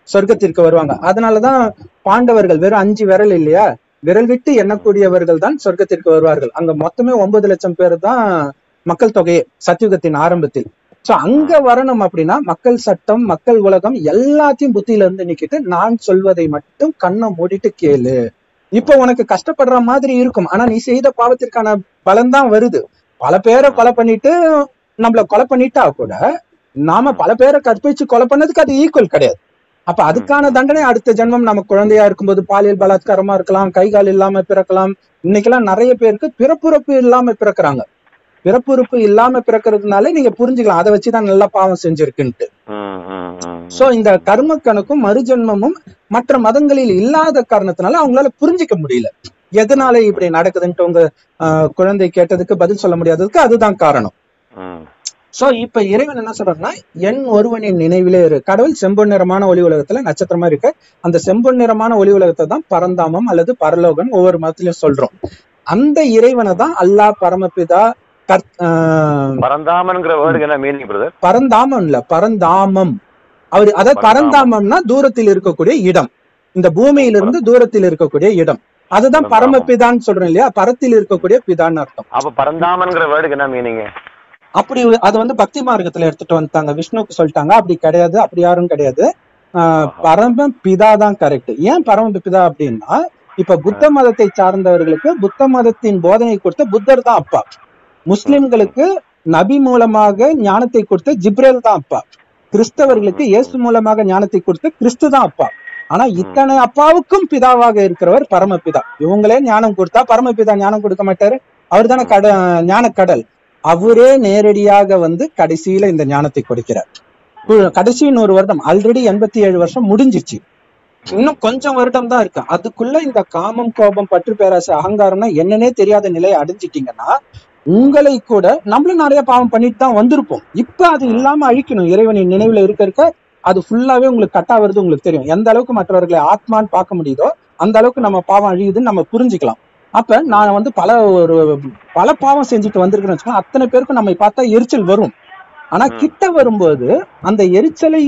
சொர்க்கத்திற்கு வருவாங்க அதனாலதான் பாண்டவர்கள் வெறும் அஞ்சு விரல் இல்லையா விரல் விட்டு எண்ணக்கூடியவர்கள் தான் சொர்க்கத்திற்கு வருவார்கள் அங்க மொத்தமே ஒன்பது லட்சம் பேர் தான் மக்கள் தொகையே சத்தியுகத்தின் ஆரம்பத்தில் சோ அங்க வரணும் அப்படின்னா மக்கள் சட்டம் மக்கள் உலகம் எல்லாத்தையும் புத்தியில இருந்து நிக்கிட்டு நான் சொல்வதை மட்டும் கண்ணை மூடிட்டு கேளு இப்ப உனக்கு கஷ்டப்படுற மாதிரி இருக்கும் ஆனா நீ செய்த பாவத்திற்கான பலன் தான் வருது பல பேரை கொலை பண்ணிட்டு நம்மள கொலை பண்ணிட்டா கூட நாம பல பேரை கற்பிச்சு கொலை பண்ணதுக்கு அது ஈக்குவல் கிடையாது அப்ப அதுக்கான தண்டனை அடுத்த ஜென்மம் நம்ம குழந்தையா இருக்கும்போது பாலியல் பலாத்காரமா இருக்கலாம் கை கால் இல்லாம பிறக்கலாம் இன்னைக்கெல்லாம் நிறைய பேருக்கு பிறப்புறுப்பு இல்லாம பிறக்குறாங்க பிறப்புறுப்பு இல்லாம பிறக்கிறதுனால நீங்க புரிஞ்சுக்கலாம் அதை வச்சுதான் நல்லா பாவம் செஞ்சிருக்குன்ட்டு ம், ம், ம். சோ இந்த கர்ம கணக்கும் மறுஜென்மமும் மற்ற மதங்களில் இல்லாத காரணத்தினால அவங்களால புரிஞ்சுக்க முடியல எதனால இப்படி நடக்குதுன்ட்டு உங்க ஆஹ், குழந்தை கேட்டதுக்கு பதில் சொல்ல முடியாததுக்கு அதுதான் காரணம் ம். சோ இப்ப இறைவன் என்ன சொல்றாருன்னா என் ஒருவனின் நினைவிலே இரு கடவுள் செம்பொன் நிறமான ஒளி உலகத்துல நட்சத்திரமா இருக்கு அந்த செம்பொன் நிறமான ஒளி உலகத்தை தான் பரந்தாமம் அல்லது பரலோகம் ஒவ்வொரு மதத்திலயும் சொல்றோம் அந்த இறைவனை தான் அல்லாஹ் பரமபிதா கர் ஆஹ், பரந்தாமன்ங்கிற வேர்டுக்கு என்ன மீனிங் பிரதர் பரந்தாமம் இல்ல பரந்தாமம் அவர் அதாவது பரந்தாமம்னா தூரத்தில் இருக்கக்கூடிய இடம் இந்த பூமியிலிருந்து தூரத்தில் இருக்கக்கூடிய இடம் அதுதான் பரந்தாமம். பரமபிதான்னு சொல்றோம் இல்லையா பரத்தில் இருக்கக்கூடிய பிதான்னு அர்த்தம் அப்ப பரந்தாமன்ங்கிற வேர்டுக்கு என்ன மீனிங் அப்படி அது வந்து பக்தி மார்க்கத்துல எடுத்துட்டு வந்துட்டாங்க விஷ்ணுவுக்கு சொல்லிட்டாங்க அப்படி கிடையாது அப்படி யாரும் கிடையாது ஆஹ் பரம பிதா தான் கரெக்ட் ஏன் பரம பிதா அப்படின்னா இப்ப புத்த மதத்தை சார்ந்தவர்களுக்கு புத்த மதத்தின் போதனை கொடுத்த புத்தர் தான் அப்பா முஸ்லிம்களுக்கு நபி மூலமாக ஞானத்தை கொடுத்த ஜிப்ரேல் தான் அப்பா கிறிஸ்தவர்களுக்கு இயேசு மூலமாக ஞானத்தை கொடுத்த கிறிஸ்து தான் அப்பா ஆனா இத்தனை அப்பாவுக்கும் பிதாவாக இருக்கிறவர் பரமபிதா இவங்களே ஞானம் கொடுத்தா பரமபிதா ஞானம் கொடுக்க மாட்டாரு அவர் தானே கட ஞான கடல் அவரே நேரடியாக வந்து கடைசியில இந்த ஞானத்தை கொடுக்கிறார் கு- கடைசி நூறு வருடம் ஆல்ரெடி எண்பத்தி ஏழு வருஷம் முடிஞ்சிருச்சு இன்னும் கொஞ்சம் வருடம் தான் இருக்கு அதுக்குள்ள இந்த காமம் கோபம் பற்று பேராசை அகங்காரம்னா என்னன்னே தெரியாத நிலையை அடைஞ்சிட்டீங்கன்னா உங்களை கூட நம்மளும் நிறைய பாவம் பண்ணிட்டு தான் வந்திருப்போம் இப்ப அது இல்லாம அழிக்கணும் இறைவனின் நினைவுல இருக்க இருக்க அது ஃபுல்லாவே உங்களுக்கு கட்டா வருது உங்களுக்கு தெரியும் எந்த அளவுக்கு மற்றவர்களை ஆத்மான்னு பார்க்க முடியுதோ அந்த அளவுக்கு நம்ம பாவம் அழியுதுன்னு நம்ம புரிஞ்சுக்கலாம் அப்ப நான் வந்து பல ஒரு பல பாவம் செஞ்சுட்டு வந்திருக்கேன்னு வச்சுக்கோங்க அத்தனை பேருக்கும் நம்ம பார்த்தா எரிச்சல் வரும் ஆனா ம். கிட்ட வரும்போது அந்த எரிச்சலை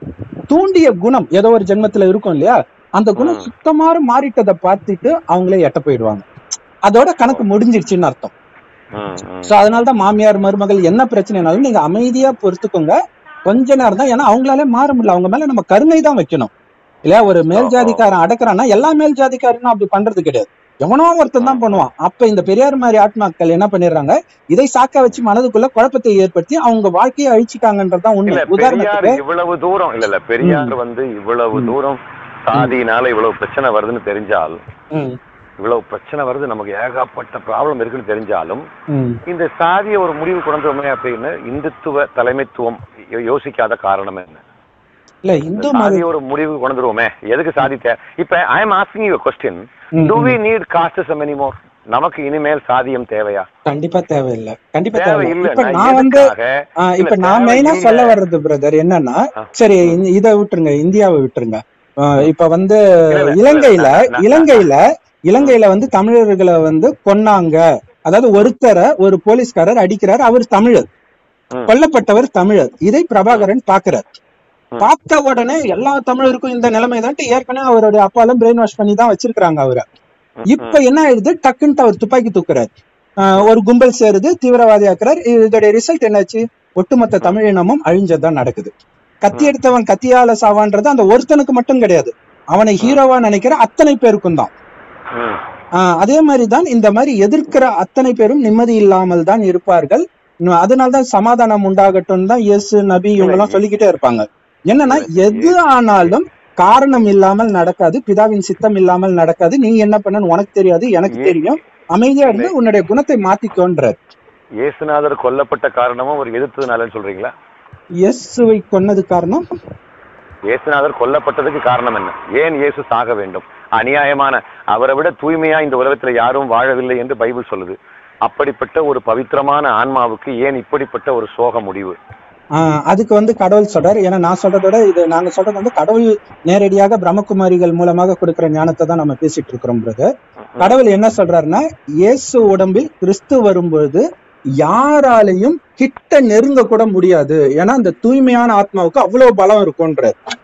தூண்டிய குணம் ஏதோ ஒரு ஜென்மத்துல இருக்கும் இல்லையா அந்த குணம் ம். சுத்தமாக மாறிட்டதை பார்த்துட்டு அவங்களே எட்ட போயிடுவாங்க அதோட கணக்கு முடிஞ்சிருச்சுன்னு அர்த்தம் ம், ம். சோ அதனாலதான் மாமியார் மருமகள் என்ன பிரச்சனைனாலும் நீங்க அமைதியா பொறுத்துக்கோங்க கொஞ்ச நேரம் தான் ஏன்னா அவங்களாலே மாற முடியல அவங்க மேல நம்ம கருணை தான் வைக்கணும் இல்லையா ஒரு மேல் ஆஹா. ஜாதிக்காரன் அடக்குறான்னா எல்லா மேல் ஜாதிக்காரனும் அப்படி பண்றது கிடையாது எவனோ ஒருத்தன் தான் பண்ணுவான் அப்ப இந்த பெரியார் மாதிரி ஆத்மாக்கள் என்ன பண்ணிடுறாங்க இதை சாக்க வச்சு மனதுக்குள்ள குழப்பத்தை ஏற்படுத்தி அவங்க வாழ்க்கையை அழிச்சிட்டாங்கன்றதுதான் உண்மை இல்ல பெரியார் உதாரணத்துக்கு இவ்வளவு தூரம் இல்ல இல்ல பெரியார் வந்து இவ்வளவு ம். தூரம் சாதியினால இவ்வளவு பிரச்சனை வருதுன்னு தெரிஞ்சால் ம், இவ்வளவு பிரச்சனை வருது நமக்கு ஏகப்பட்ட ப்ராப்ளம் இருக்குன்னு தெரிஞ்சாலும் ம், இந்த சாதிய ஒரு முடிவு கொண்டு வந்தோமே அப்படின்னு இந்துத்துவ தலைமைத்துவம் யோ- யோசிக்காத காரணம் என்ன இல்ல இந்த இந்து மத சாதிய ஒரு முடிவு கொண்டு வந்துருவோமே எதுக்கு சாதி தே இப்ப I am asking you question hmm, do we hmm. Need casteism anymore நமக்கு இனிமேல் சாதியம் தேவையா கண்டிப்பா தேவையில்லை கண்டிப்பா தேவை தேவை இல்ல இப்ப நான் வந்து ஆ, இப்ப இல்ல, நான் மெயினா தேவை சொல்ல இல்ல. வர்றது பிரதர் என்னன்னா ஆ. சரி இந்த- இத விட்டுருங்க இந்தியாவை விட்டுருங்க ஆ, இப்ப வந்து இல்ல, இல்ல, இலங்கையில நான்- நான்- இலங்கையில இலங்கையில வந்து தமிழர்களை வந்து கொன்னாங்க அதாவது ஒருத்தரை ஒரு போலீஸ்காரர் அடிக்கிறார் அவர் தமிழர் ம். கொல்லப்பட்டவர் தமிழர் இதை பிரபாகரன் பாக்குறார் ம். பார்த்த உடனே எல்லா தமிழருக்கும் இந்த நிலைமை தான் ஏற்கனவே அவருடைய அப்பாலும் பிரெயின் வாஷ் பண்ணி தான் வச்சிருக்காங்க அவரை இப்ப என்ன ஆயிடுது டக்குன்ட்டு அவர் துப்பாக்கி தூக்குறாரு ஆஹ் ஒரு கும்பல் சேருது தீவிரவாதி ஆக்குறாரு இதோட ரிசல்ட் என்னாச்சு ஒட்டுமொத்த தமிழ் இனமும் அழிஞ்சதுதான் நடக்குது கத்தி ம். எடுத்தவன் கத்தியால சாவான்றது அந்த ஒருத்தனுக்கு மட்டும் கிடையாது அவனை ஹீரோவா நினைக்கிற அத்தனை பேருக்கும் தான் ம், ஆஹ் அதே மாதிரிதான் இந்த மாதிரி எதிர்க்கிற அத்தனை பேரும் நிம்மதி இல்லாமல் தான் இருப்பார்கள் இன்னும் அதனாலதான் சமாதானம் உண்டாகட்டும் தான் இயேசு நபி இவங்க எல்லாம் சொல்லிக்கிட்டே இருப்பாங்க என்னன்னா இல்ல, எது ஆனாலும் காரணம் இல்லாமல் நடக்காது பிதாவின் சித்தம் இல்லாமல் நடக்காது நீ என்ன பண்ணன்னு உனக்கு தெரியாது எனக்கு ஏ- தெரியும் அமைதியா இருந்து உன்னுடைய குணத்தை மாத்திக்கோன்றார் இயேசுநாதர் கொல்லப்பட்ட காரணமும் ஒரு எதிர்த்ததுனாலன்னு சொல்றீங்களா இயேசுவை கொன்னது காரணம் இயேசுநாதர் கொல்லப்பட்டதுக்கு காரணம் என்ன ஏன் இயேசு சாக வேண்டும் அநியாயமான அவரை விட தூய்மையா இந்த உலகத்துல யாரும் வாழவில்லை என்று பைபிள் சொல்லுது அப்படிப்பட்ட ஒரு பவித்திரமான ஆன்மாவுக்கு ஏன் இப்படிப்பட்ட ஒரு சோக முடிவு ஆஹ் அதுக்கு வந்து கடவுள் சொல்றாரு ஏன்னா நான் சொல்றதோட இது நாங்க சொல்றது வந்து கடவுள் நேரடியாக பிரம்மகுமாரிகள் மூலமாக கொடுக்கிற ஞானத்தை தான் நம்ம பேசிட்டு இருக்கிறோம் பிரதர் கடவுள் என்ன சொல்றாருன்னா இயேசு உடம்பில் கிறிஸ்து வரும்பொழுது யாராலையும் கிட்ட நெருங்க கூட முடியாது ஏன்னா அந்த தூய்மையான ஆத்மாவுக்கு அவ்வளவு பலம் இருக்கும்ன்றார்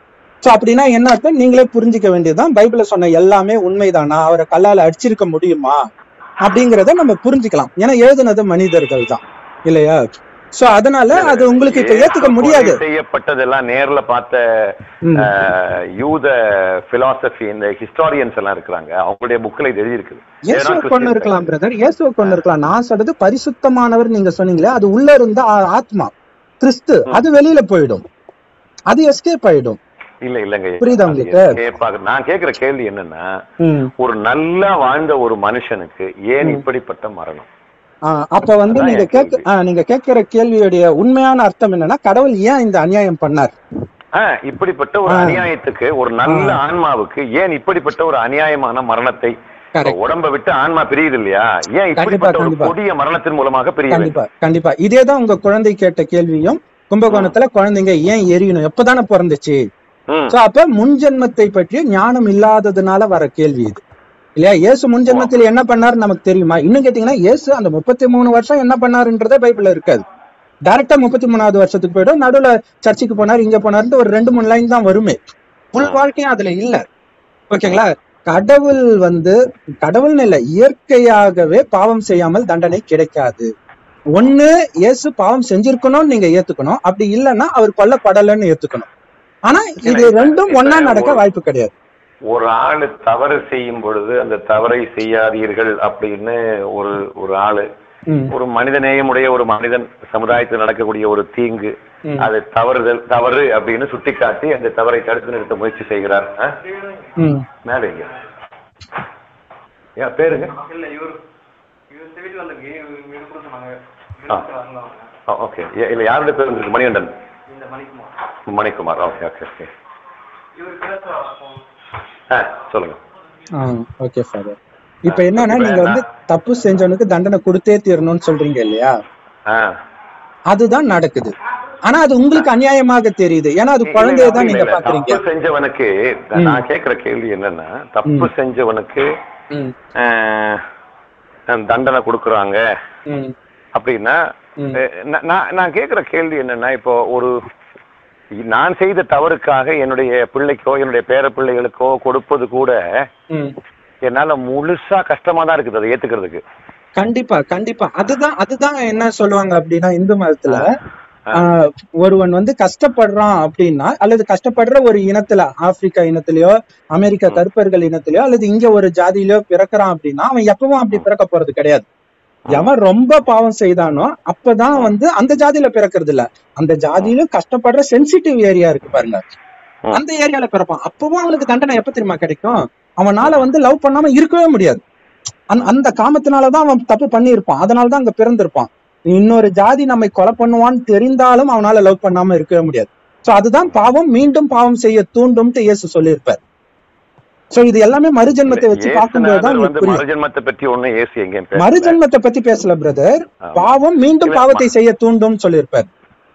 சோ அப்படின்னா என்ன அர்த்தம் நீங்களே புரிஞ்சுக்க வேண்டியதுதான் பைபிள்ல சொன்ன எல்லாமே உண்மைதானா அவரை கல்லால அடிச்சிருக்க முடியுமா அப்படிங்கறத நம்ம புரிஞ்சுக்கலாம் ஏன்னா எழுதுனது மனிதர்கள் தான் இல்லையா சோ அதனால அது உங்களுக்கு இப்ப ஏத்துக்க முடியாது கொலை செய்யப்பட்டதெல்லாம் நேர்ல பார்த்த ம். அஹ், யூத பிலாசபி இந்த ஹிஸ்டாரியன்ஸ் எல்லாம் இருக்கிறாங்க அவங்களுடைய புக்ல இது எழுதி இருக்குது இயேசுவை கொண்டு இருக்கலாம் பிரதர் இயேசுவை கொண்டு இருக்கலாம் நான் சொல்றது பரிசுத்தமானவர் நீங்க சொன்னீங்களே அது உள்ள இருந்த ஆ- ஆத்மா கிறிஸ்து அது வெளியில போயிடும் அது எஸ்கேப் ஆயிடும் இல்ல இல்லங்க புரியுதா உங்களுக்கு? கேட்பாங்க நான் கேக்குற கேள்வி என்னன்னா ம். ஒரு நல்லா வாழ்ந்த ஒரு மனுஷனுக்கு ஏன் இப்படிப்பட்ட மரணம் ஆ, அப்ப வந்து அதான் நீங்க என் கேட்க கேள்வி. ஆ, நீங்க கேட்கிற கேள்வியுடைய உண்மையான அர்த்தம் என்னன்னா கடவுள் ஏன் இந்த அநியாயம் பண்ணார் ஆஹ் இப்படிப்பட்ட ஒரு ஆ. அநியாயத்துக்கு ஒரு நல்ல ஆன்மாவுக்கு ஏன் இப்படிப்பட்ட ஒரு அநியாயமான மரணத்தை Correct. உடம்ப விட்டு ஆன்மா பிரியுது இல்லையா ஏன் இப்படிப்பட்ட ஒரு கண்டிப்பா. கொடிய மரணத்தின் மூலமாக பிரிய வேண்டும் கண்டிப்பா கண்டிப்பா இதேதான் உங்க குழந்தை கேட்ட கேள்வியும் கும்பகோணத்துல குழந்தைங்க ஏன் எரியணும் எப்பதானே பிறந்துச்சு ம். சோ அப்ப முன்ஜென்மத்தை பற்றிய ஞானம் இல்லாததுனால வர கேள்வி இது இல்லையா இயேசு முன்ஜென்மத்தில் என்ன பண்ணாரு நமக்கு தெரியுமா இன்னும் கேட்டீங்கன்னா இயேசு அந்த முப்பத்தி மூணு வருஷம் என்ன பண்ணாருன்றதே பைபிள்ல இருக்காது டைரக்டா முப்பத்தி மூணாவது வருஷத்துக்கு போயிடும் நடுவுல சர்ச்சுக்கு போனார் இங்க போனாருன்ட்டு ஒரு ரெண்டு மூணு லைன் தான் வருமே உள் வாழ்க்கையும் அதுல இல்ல ஓகேங்களா கடவுள் வந்து கடவுள்னு இல்ல இயற்கையாகவே பாவம் செய்யாமல் தண்டனை கிடைக்காது ஒண்ணு இயேசு பாவம் செஞ்சிருக்கணும்னு நீங்க ஏத்துக்கணும் அப்படி இல்லைன்னா அவர் கொல்லப்படலைன்னு ஏத்துக்கணும் ஆனா இது இல்ல, ரெண்டும் இப்ப ஒண்ணா நடக்க ஒரு- வாய்ப்பு கிடையாது ஒரு ஆளு தவறு செய்யும் பொழுது அந்த தவறை செய்யாதீர்கள் அப்படின்னு ஒரு ஒரு ஆளு ம், ஒரு மனிதநேயமுடைய ஒரு மனிதன் சமுதாயத்தில் நடக்கக்கூடிய ஒரு தீங்கு ம். அது தவறுதல் தவறு அப்படின்னு சுட்டிக்காட்டி அந்த தவறை தடுத்து நிறுத்த முயற்சி செய்கிறார் ஆ? ம். மேலே இங்க ஏன் பேருங்க இல்ல இவர் இவர் இந்த வீட்டுல வந்திருக்கு இவர் இவர் கூட சொன்னாங்க ஆ. வீட்டுக்கு வரலாம் ஓகே இல்ல யாருடைய பேர் இருக்கு மணிகண்டன் இந்த Manikumar Manikumar okay okay okay இவர் பேச ஆ சொல்லுங்க ஆ, ஓகே ஃபாதர் இப்ப என்னன்னா நீங்க வந்து தப்பு செஞ்சவனுக்கு தண்டனை கொடுத்தே தீரணும்னு சொல்றீங்க இல்லையா ஆ அதுதான் நடக்குது ஆனா அது உங்களுக்கு அநியாயமாக தெரியுது ஏன்னா அது இல்ல, குழந்தைய தான் இல்ல, நீங்க இல்ல. பாக்குறீங்க தப்பு செஞ்சவனுக்கு நான் கேக்குற கேள்வி என்னன்னா தப்பு செஞ்சவனுக்கு ம், ஆஹ், தண்டனை கொடுக்குறாங்க ம், அப்படின்னா ம். அஹ், நான் நான் நான் கேக்குற கேள்வி என்னன்னா இப்போ ஒரு நான் செய்த தவறுக்காக என்னுடைய பிள்ளைக்கோ என்னுடைய பேர பிள்ளைகளுக்கோ கொடுப்பது கூட ம். என்னால முழுசா கஷ்டமா தான் இருக்குது அதை ஏத்துக்கிறதுக்கு கண்டிப்பா கண்டிப்பா அதுதான் அதுதான் என்ன சொல்லுவாங்க அப்படின்னா இந்து மதத்துல ஆ. ஆஹ், ஒருவன் வந்து கஷ்டப்படுறான் அப்படின்னா அல்லது கஷ்டப்படுற ஒரு இனத்துல ஆப்பிரிக்கா இனத்திலயோ அமெரிக்கா கருப்பர்கள் இனத்திலயோ அல்லது இங்க ஒரு ஜாதியிலயோ பிறக்கிறான் அப்படின்னா அவன் எப்பவும் அப்படி பிறக்க போறது கிடையாது எவன் ரொம்ப பாவம் செய்தானோ அப்பதான் வந்து அந்த ஜாதியில பிறக்கிறது இல்ல அந்த ஜாதியிலும் கஷ்டப்படுற சென்சிட்டிவ் ஏரியா இருக்கு பாருங்க ம். அந்த ஏரியால பிறப்பான் அப்பவும் அவனுக்கு தண்டனை எப்ப தெரியுமா கிடைக்கும் அவனால வந்து லவ் பண்ணாம இருக்கவே முடியாது அந்த- அந்த காமத்தினாலதான் அவன் தப்பு பண்ணியிருப்பான் அதனாலதான் அங்க பிறந்திருப்பான் இன்னொரு ஜாதி நம்மை கொலை பண்ணுவான்னு தெரிந்தாலும் அவனால லவ் பண்ணாம இருக்கவே முடியாது சோ அதுதான் பாவம் மீண்டும் பாவம் செய்ய தூண்டும்ட்டு இயேசு சொல்லியிருப்பார் சோ இது எல்லாமே மறுஜென்மத்தை வச்சு பார்க்கும்போது தான் இயேசுநாதர் உங்களுக்கு வந்து புரியும் மறுஜென்மத்தை பற்றி ஒண்ணும் ஏசி எங்கேயும் பேசல. மறுஜென்மத்தை பத்தி பேசல பிரதர் ஆமா. பாவம் மீண்டும் இல்ல, பாவத்தை செய்ய தூண்டும் சொல்லியிருப்பார்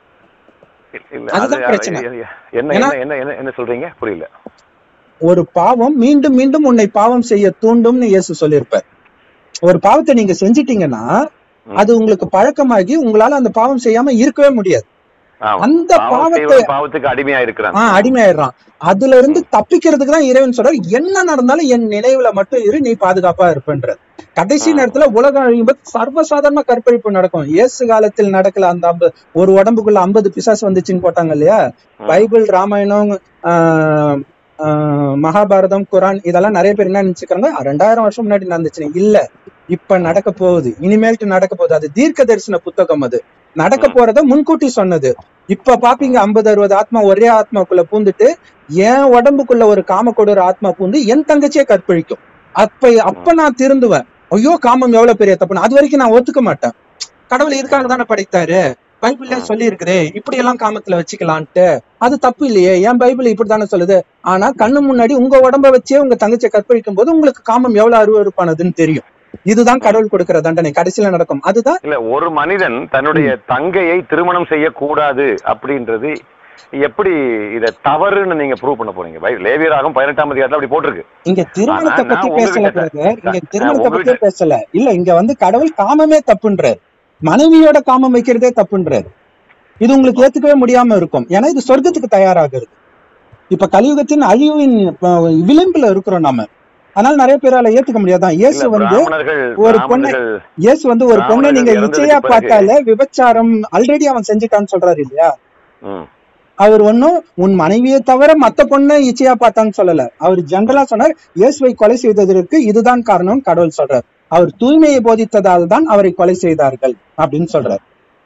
இல்ல, அதுதான் அது- பிரச்சனை. அது- என்ன ஏன்னா- என்ன என்ன என்ன சொல்றீங்க புரியல ஒரு பாவம் மீண்டும் மீண்டும் உன்னை பாவம் செய்ய தூண்டும்னு இயேசு சொல்லியிருப்பார் ஒரு பாவத்தை நீங்க செஞ்சிட்டீங்கன்னா அது உங்களுக்கு பழக்கமாகி உங்களால அந்த பாவம் செய்யாம இருக்கவே முடியாது ஆமா. அந்த பாவம் பாவத்தை- செய்வன் பாவத்துக்கு அடிமையா இருக்கிறான் ஆஹ் அடிமையாயிடுறான் அதுல இருந்து தப்பிக்கிறதுக்கு தான் இறைவன் சொல்றார் என்ன நடந்தாலும் என் நினைவுல மட்டும் இரு நீ பாதுகாப்பா இருப்பன்றது கடைசி நேரத்துல உலகம் அழியும் போது சர்வசாதாரண கற்பழிப்பு நடக்கும் இயேசு காலத்தில் நடக்கல அந்த ஐம்பது ஒரு உடம்புக்குள்ள ஐம்பது பிசாசு வந்துச்சுன்னு போட்டாங்க இல்லையா பைபிள் ராமாயணம் ஆஹ் ஆஹ் மகாபாரதம் குரான் இதெல்லாம் நிறைய பேர் என்ன நினைச்சுக்கிறாங்க ரெண்டாயிரம் வருஷம் முன்னாடி நடந்துச்சுன்னு இல்ல இப்ப நடக்க போகுது இனிமேல்ட்டு நடக்க போகுது அது தீர்க்க தரிசன புத்தகம் அது நடக்க போறத முன்கூட்டி சொன்னது இப்ப பாப்பீங்க ஐம்பது அறுபது ஆத்மா ஒரே ஆத்மாக்குள்ள பூந்துட்டு என் உடம்புக்குள்ள ஒரு காம கொடூர ஆத்மா பூந்து என் தங்கச்சியே கற்பழிக்கும் அப்ப அப்ப நான் திருந்துவேன் ஐயோ காமம் எவ்வளவு பெரிய தப்புன்னு அது வரைக்கும் நான் ஒத்துக்க மாட்டேன் கடவுள் இதுக்காக தானே படைத்தாரு பைபிள்ல சொல்லி இருக்குதே இப்படி எல்லாம் காமத்துல வச்சுக்கலான்ட்டு அது தப்பு இல்லையே ஏன் பைபிள் இப்படி தானே சொல்லுது ஆனா கண்ணு முன்னாடி உங்க உடம்ப வச்சே உங்க தங்கச்சியை கற்பழிக்கும் போது உங்களுக்கு காமம் எவ்வளவு அருவருப்பானதுன்னு தெரியும் இதுதான் கடவுள் கொடுக்கிற தண்டனை கடைசியில நடக்கும் அதுதான் இல்ல ஒரு மனிதன் தன்னுடைய தங்கையை திருமணம் செய்யக்கூடாது அப்படின்றது எப்படி இத தவறுன்னு நீங்க ப்ரூவ் பண்ண போறீங்க பை- லேவியராகும் பதினெட்டாம் அதிகாரத்துல அப்படி போட்டிருக்கு இங்க திருமணத்தை ஆனா, பத்தி நான் பேசல உங்ககிட்ட- பிரதர் இங்க நான் திருமணத்தை உங்ககிட்ட- பத்தியே பேசல இல்ல இங்க வந்து கடவுள் காமமே தப்புன்றார் மனைவியோட காமம் வைக்கிறதே தப்புன்றார் இது உங்களுக்கு ஏத்துக்கவே முடியாம இருக்கும் ஏன்னா இது சொர்க்கத்துக்கு தயாராகிறது இப்ப கலியுகத்தின் அழிவின் அஹ், விளிம்புல இருக்கிறோம் நாம அதனால நிறைய பேரால ஏத்துக்க முடியாதான் இயேசு இல்ல, வந்து பிராமணர்கள் ஒரு பொண்ணை- பிராமணர்கள் இயேசு வந்து ஒரு பொண்ணை நீங்க பிராமணர்கள் இச்சையா இறந்ததுக்கு பிறகு- பார்த்தால விபச்சாரம் ஆல்ரெடி அவன் செஞ்சுட்டான்னு சொல்றாரு இல்லையா ம், அவர் ஒன்னும் உன் மனைவியை தவிர மத்த பொண்ணை இச்சையா பார்த்தான்னு சொல்லல அவர் ஜென்ரலா சொன்னார் இயேசுவை கொலை செய்ததற்கு இதுதான் காரணம் கடவுள் சொல்றார் அவர் தூய்மையை போதித்ததால் தான் அவரை கொலை செய்தார்கள் அப்படின்னு சொல்றார்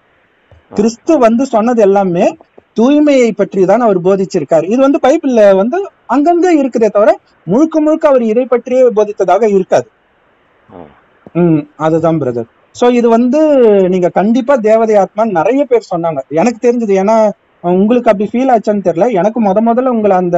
கிறிஸ்து வந்து சொன்னது எல்லாமே தூய்மையை பற்றி தான் அவர் போதிச்சிருக்காரு இது வந்து பைபிள்ல வந்து அங்கங்க இருக்குதே தவிர முழுக்க முழுக்க அவர் இதை பற்றியே போதித்ததாக இருக்காது ம். ம் அதுதான் பிரதர் சோ இது வந்து நீங்க கண்டிப்பா தேவதை ஆத்மா நிறைய பேர் சொன்னாங்க எனக்கு தெரிஞ்சது ஏன்னா அஹ், உங்களுக்கு அப்படி ஃபீல் ஆச்சான்னு தெரியல எனக்கு முத முதல்ல உங்களை அந்த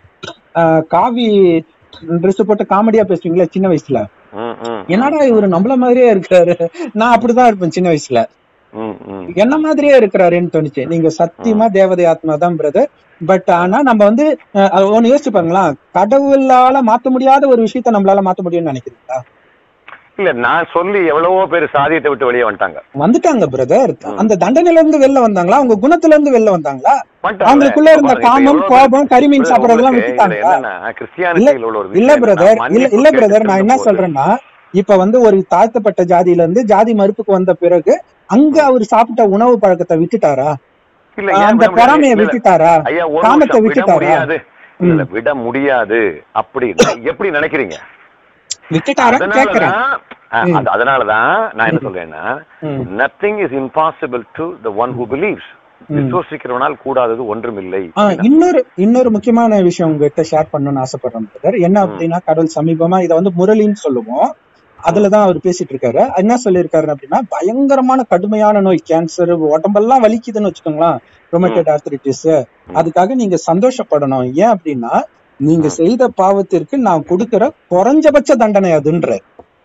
அஹ், காவி ட்ரெஸ் போட்டு காமெடியா பேசுவீங்களே சின்ன வயசுல ம், ம், என்னடா இவரு நம்மள மாதிரியே இருக்காரு நான் அப்படிதான் இருப்பேன் சின்ன வயசுல ம், ம். என்ன மாதிரியே இருக்கிறாருன்னு தோணுச்சு நீங்க சத்தியமா தேவதை ஆத்மா தான் பிரதர் பட் ஆனா நம்ம வந்து அஹ், அது ஒண்ணு யோசிச்சு பாருங்களா கடவுளால மாத்த முடியாத ஒரு விஷயத்த நம்மளால மாத்த முடியும்னு நினைக்கிறீங்களா இல்ல நான் சொல்லி எவ்வளவோ பேர் சாதியத்தை விட்டு வெளியே வந்துட்டாங்க வந்துட்டாங்க பிரதர் ம். அந்த தண்டனையில இருந்து வெளில வந்தாங்களா அவங்க குணத்துல இருந்து வெளில வந்தாங்களா வந்துட்டாங்க. அவங்களுக்குள்ள இருந்த இப்ப காமம் எவ்வளவு கோபம் கரிமீன் பேர் சாப்பிடறதெல்லாம் உங்களுக்கு இதுல விட்டுட்டாங்களா என்னன்னா, கிறிஸ்டியானிட்டியில உள்ள ஒரு இல்ல விஷயம் பிரதர் என்னன்னா, இல்ல மன்னிப்பு இல்ல பிரதர் நான் என்ன கேட்டுட்டு சொல்றேன்னா இப்ப வந்து ஒரு தாழ்த்தப்பட்ட ஜாதியில இருந்து ஜாதி மறுப்புக்கு வந்த பிறகு அங்க அவர் சாப்பிட்ட உணவு பழக்கத்தை விட்டுட்டாரா இல்ல, ஏன் அந்த விட முடியாது? பொறாமையை இல்ல, இல்ல. விட்டுட்டாரா ஐயா ஒரு காமத்தை நிமிஷம், விட விட்டுட்டாரா? முடியாது இல்ல, இல்ல, விட முடியாது அப்படின்னு எப்படி நினைக்கிறீங்க விட்டுட்டாரான்னு கேக்குறேன் அதனாலதான் ஆ, ம். அது- அதனாலதான் நான் என்ன ம். சொல்றேன்னா hmm, nothing is impossible to the one who believes hmm. விசுவசிக்கிறவனால் கூடாதது ஒன்றுமில்லை ஆ, இன்னொரு இன்னொரு முக்கியமான விஷயம் உங்ககிட்ட ஷேர் பண்ணணும்னு ஆசைப்படுறேன் பிரதர் என்ன அப்படின்னா கடவுள் சமீபமா இதை வந்து முரளின்னு சொல்லுவோம் அதுலதான் அவர் பேசிட்டு இருக்காரு என்ன சொல்லியிருக்காரு அப்படின்னா பயங்கரமான கடுமையான நோய் கேன்சர் உடம்பெல்லாம் வலிக்குதுன்னு வச்சுக்கோங்களேன் ரொமேட்டட் ஆர்த்தரிட்டிஸ் அதுக்காக நீங்க சந்தோஷப்படணும் ஏன் அப்படின்னா நீங்க செய்த பாவத்திற்கு நான் கொடுக்கிற குறைஞ்சபட்ச தண்டனை அதுன்ற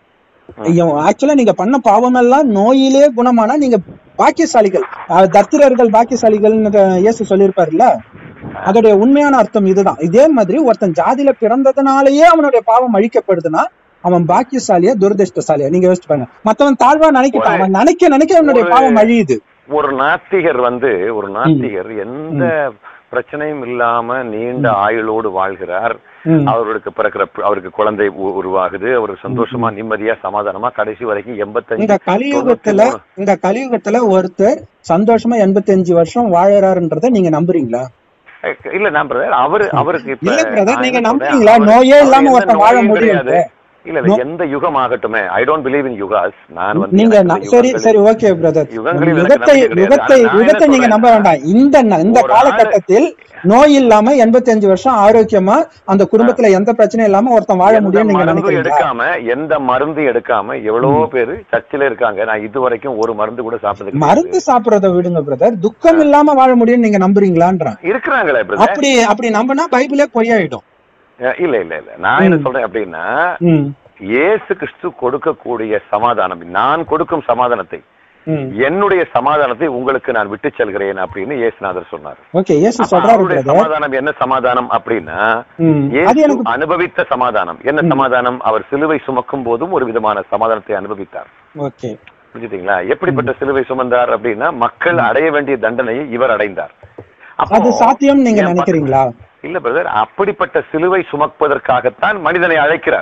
ஆக்சுவலா நீங்க பண்ண பாவம் எல்லாம் நோயிலே குணமானா நீங்க பாக்கியசாலிகள் அஹ், தரித்திரர்கள் பாக்கியசாலிகள்னு இயேசு சொல்லியிருப்பாருல்ல அதோடைய உண்மையான அர்த்தம் இதுதான் இதே மாதிரி ஒருத்தன் ஜாதியில பிறந்ததுனாலயே அவனுடைய பாவம் அழிக்கப்படுதுன்னா அவன் பாக்கியசாலியா துரதிருஷ்டசாலியா நீங்க யோசிச்சு பாருங்க மத்தவன் தாழ்வா நினைக்கட்டும் அவன் நினைக்க நினைக்க அவனுடைய ஒரு- பாவம் அழியுது ஒரு நாத்திகர் வந்து ஒரு நாத்திகர் எந்த பிரச்சனையும் இல்லாம நீண்ட ஆயுளோடு வாழ்கிறார் ம். அவருக்கு பிறக்கிற அவருக்கு குழந்தை உ- உருவாகுது அவர் சந்தோஷமா நிம்மதியா சமாதானமா கடைசி வரைக்கும் இந்த எண்பத்தஞ்சு கலியுகத்துல இந்த கலியுகத்துல ஒருத்தர் சந்தோஷமா எண்பத்தஞ்சு வருஷம் வாழறாருன்றத நீங்க நம்புறீங்களா இல்ல நான் brother, அவரு அவருக்கு இப்ப இல்ல பிரதர் நான் நீங்க என்ன சொல்றேன், நம்புறீங்களா அவரு- நோயே அவரு இல்லாம எந்த ஒருத்தன் வாழ நோயும் முடியும் கிடையாது. இல்ல இல்ல நோ- எந்த யுகம் ஆகட்டுமே ஐ டோன்ட் பிலீவ் இன் யுகாஸ் நான் வந்து நீங்க எனக்கு ந- இந்த சரி யுகங்களில் சரி ஓகே பிரதர் யுகங்களில் எனக்கு யுகத்தை நம்பிக்கை கிடையாது. யுகத்தை ஆனா நான் யுகத்தை என்ன நீங்க நம்ப சொல்றேன்னா, வேண்டாம் இந்த ந- இந்த ஒரு ஆளு- காலகட்டத்தில் நோய் இல்லாம எண்பத்தஞ்சு வருஷம் ஆரோக்கியமா அந்த குடும்பத்துல எந்த பிரச்சனையும் இல்லாம ஒருத்தன் வாழ எந்த முடியும் நீங்க மருந்து நினைக்கிறீங்களா எடுக்காம எந்த மருந்து எடுக்காம எவ்வளவோ பேரு சர்ச்சில் இருக்காங்க நான் இது வரைக்கும் ஒரு மருந்து கூட சாப்பிட்டது மருந்து சாப்பிடறத விடுங்க பிரதர் துக்கம் இல்லாம வாழ முடியும் நீங்க நம்புறீங்களான்றான் இருக்கிறாங்களே பிரதர் அப்படி அப்படி நம்பினா பைபிளே பொய்யாயிடும் இல்ல இல்ல இல்ல நான் என்ன ம். சொல்றேன் அப்படின்னா ம், இயேசு கிறிஸ்து கொடுக்கக்கூடிய சமாதானம் நான் கொடுக்கும் சமாதானத்தை ம். என்னுடைய சமாதானத்தை உங்களுக்கு நான் விட்டு செல்கிறேன் அப்படின்னு இயேசுநாதர் சொன்னார் ஓகே இயேசு அப்ப சொல்றாரு அவருடைய பிரதர் சமாதானம் என்ன சமாதானம் அப்படின்னா ம், அது இயேசு எனக்கு அனுபவித்த சமாதானம் என்ன சமாதானம் அவர் சிலுவை சுமக்கும் போதும் ஒரு விதமான சமாதானத்தை அனுபவித்தார் ஓகே புரிஞ்சுட்டீங்களா எப்படிப்பட்ட சிலுவை சுமந்தார் அப்படின்னா மக்கள் அடைய வேண்டிய தண்டனையை இவர் அடைந்தார் அப்போ, அது சாத்தியம் நீங்க என் நினைக்கிறீங்களா இல்ல பிரதர் அப்படிப்பட்ட சிலுவை சுமப்பதற்காகத்தான் மனிதனை அழைக்கிறார்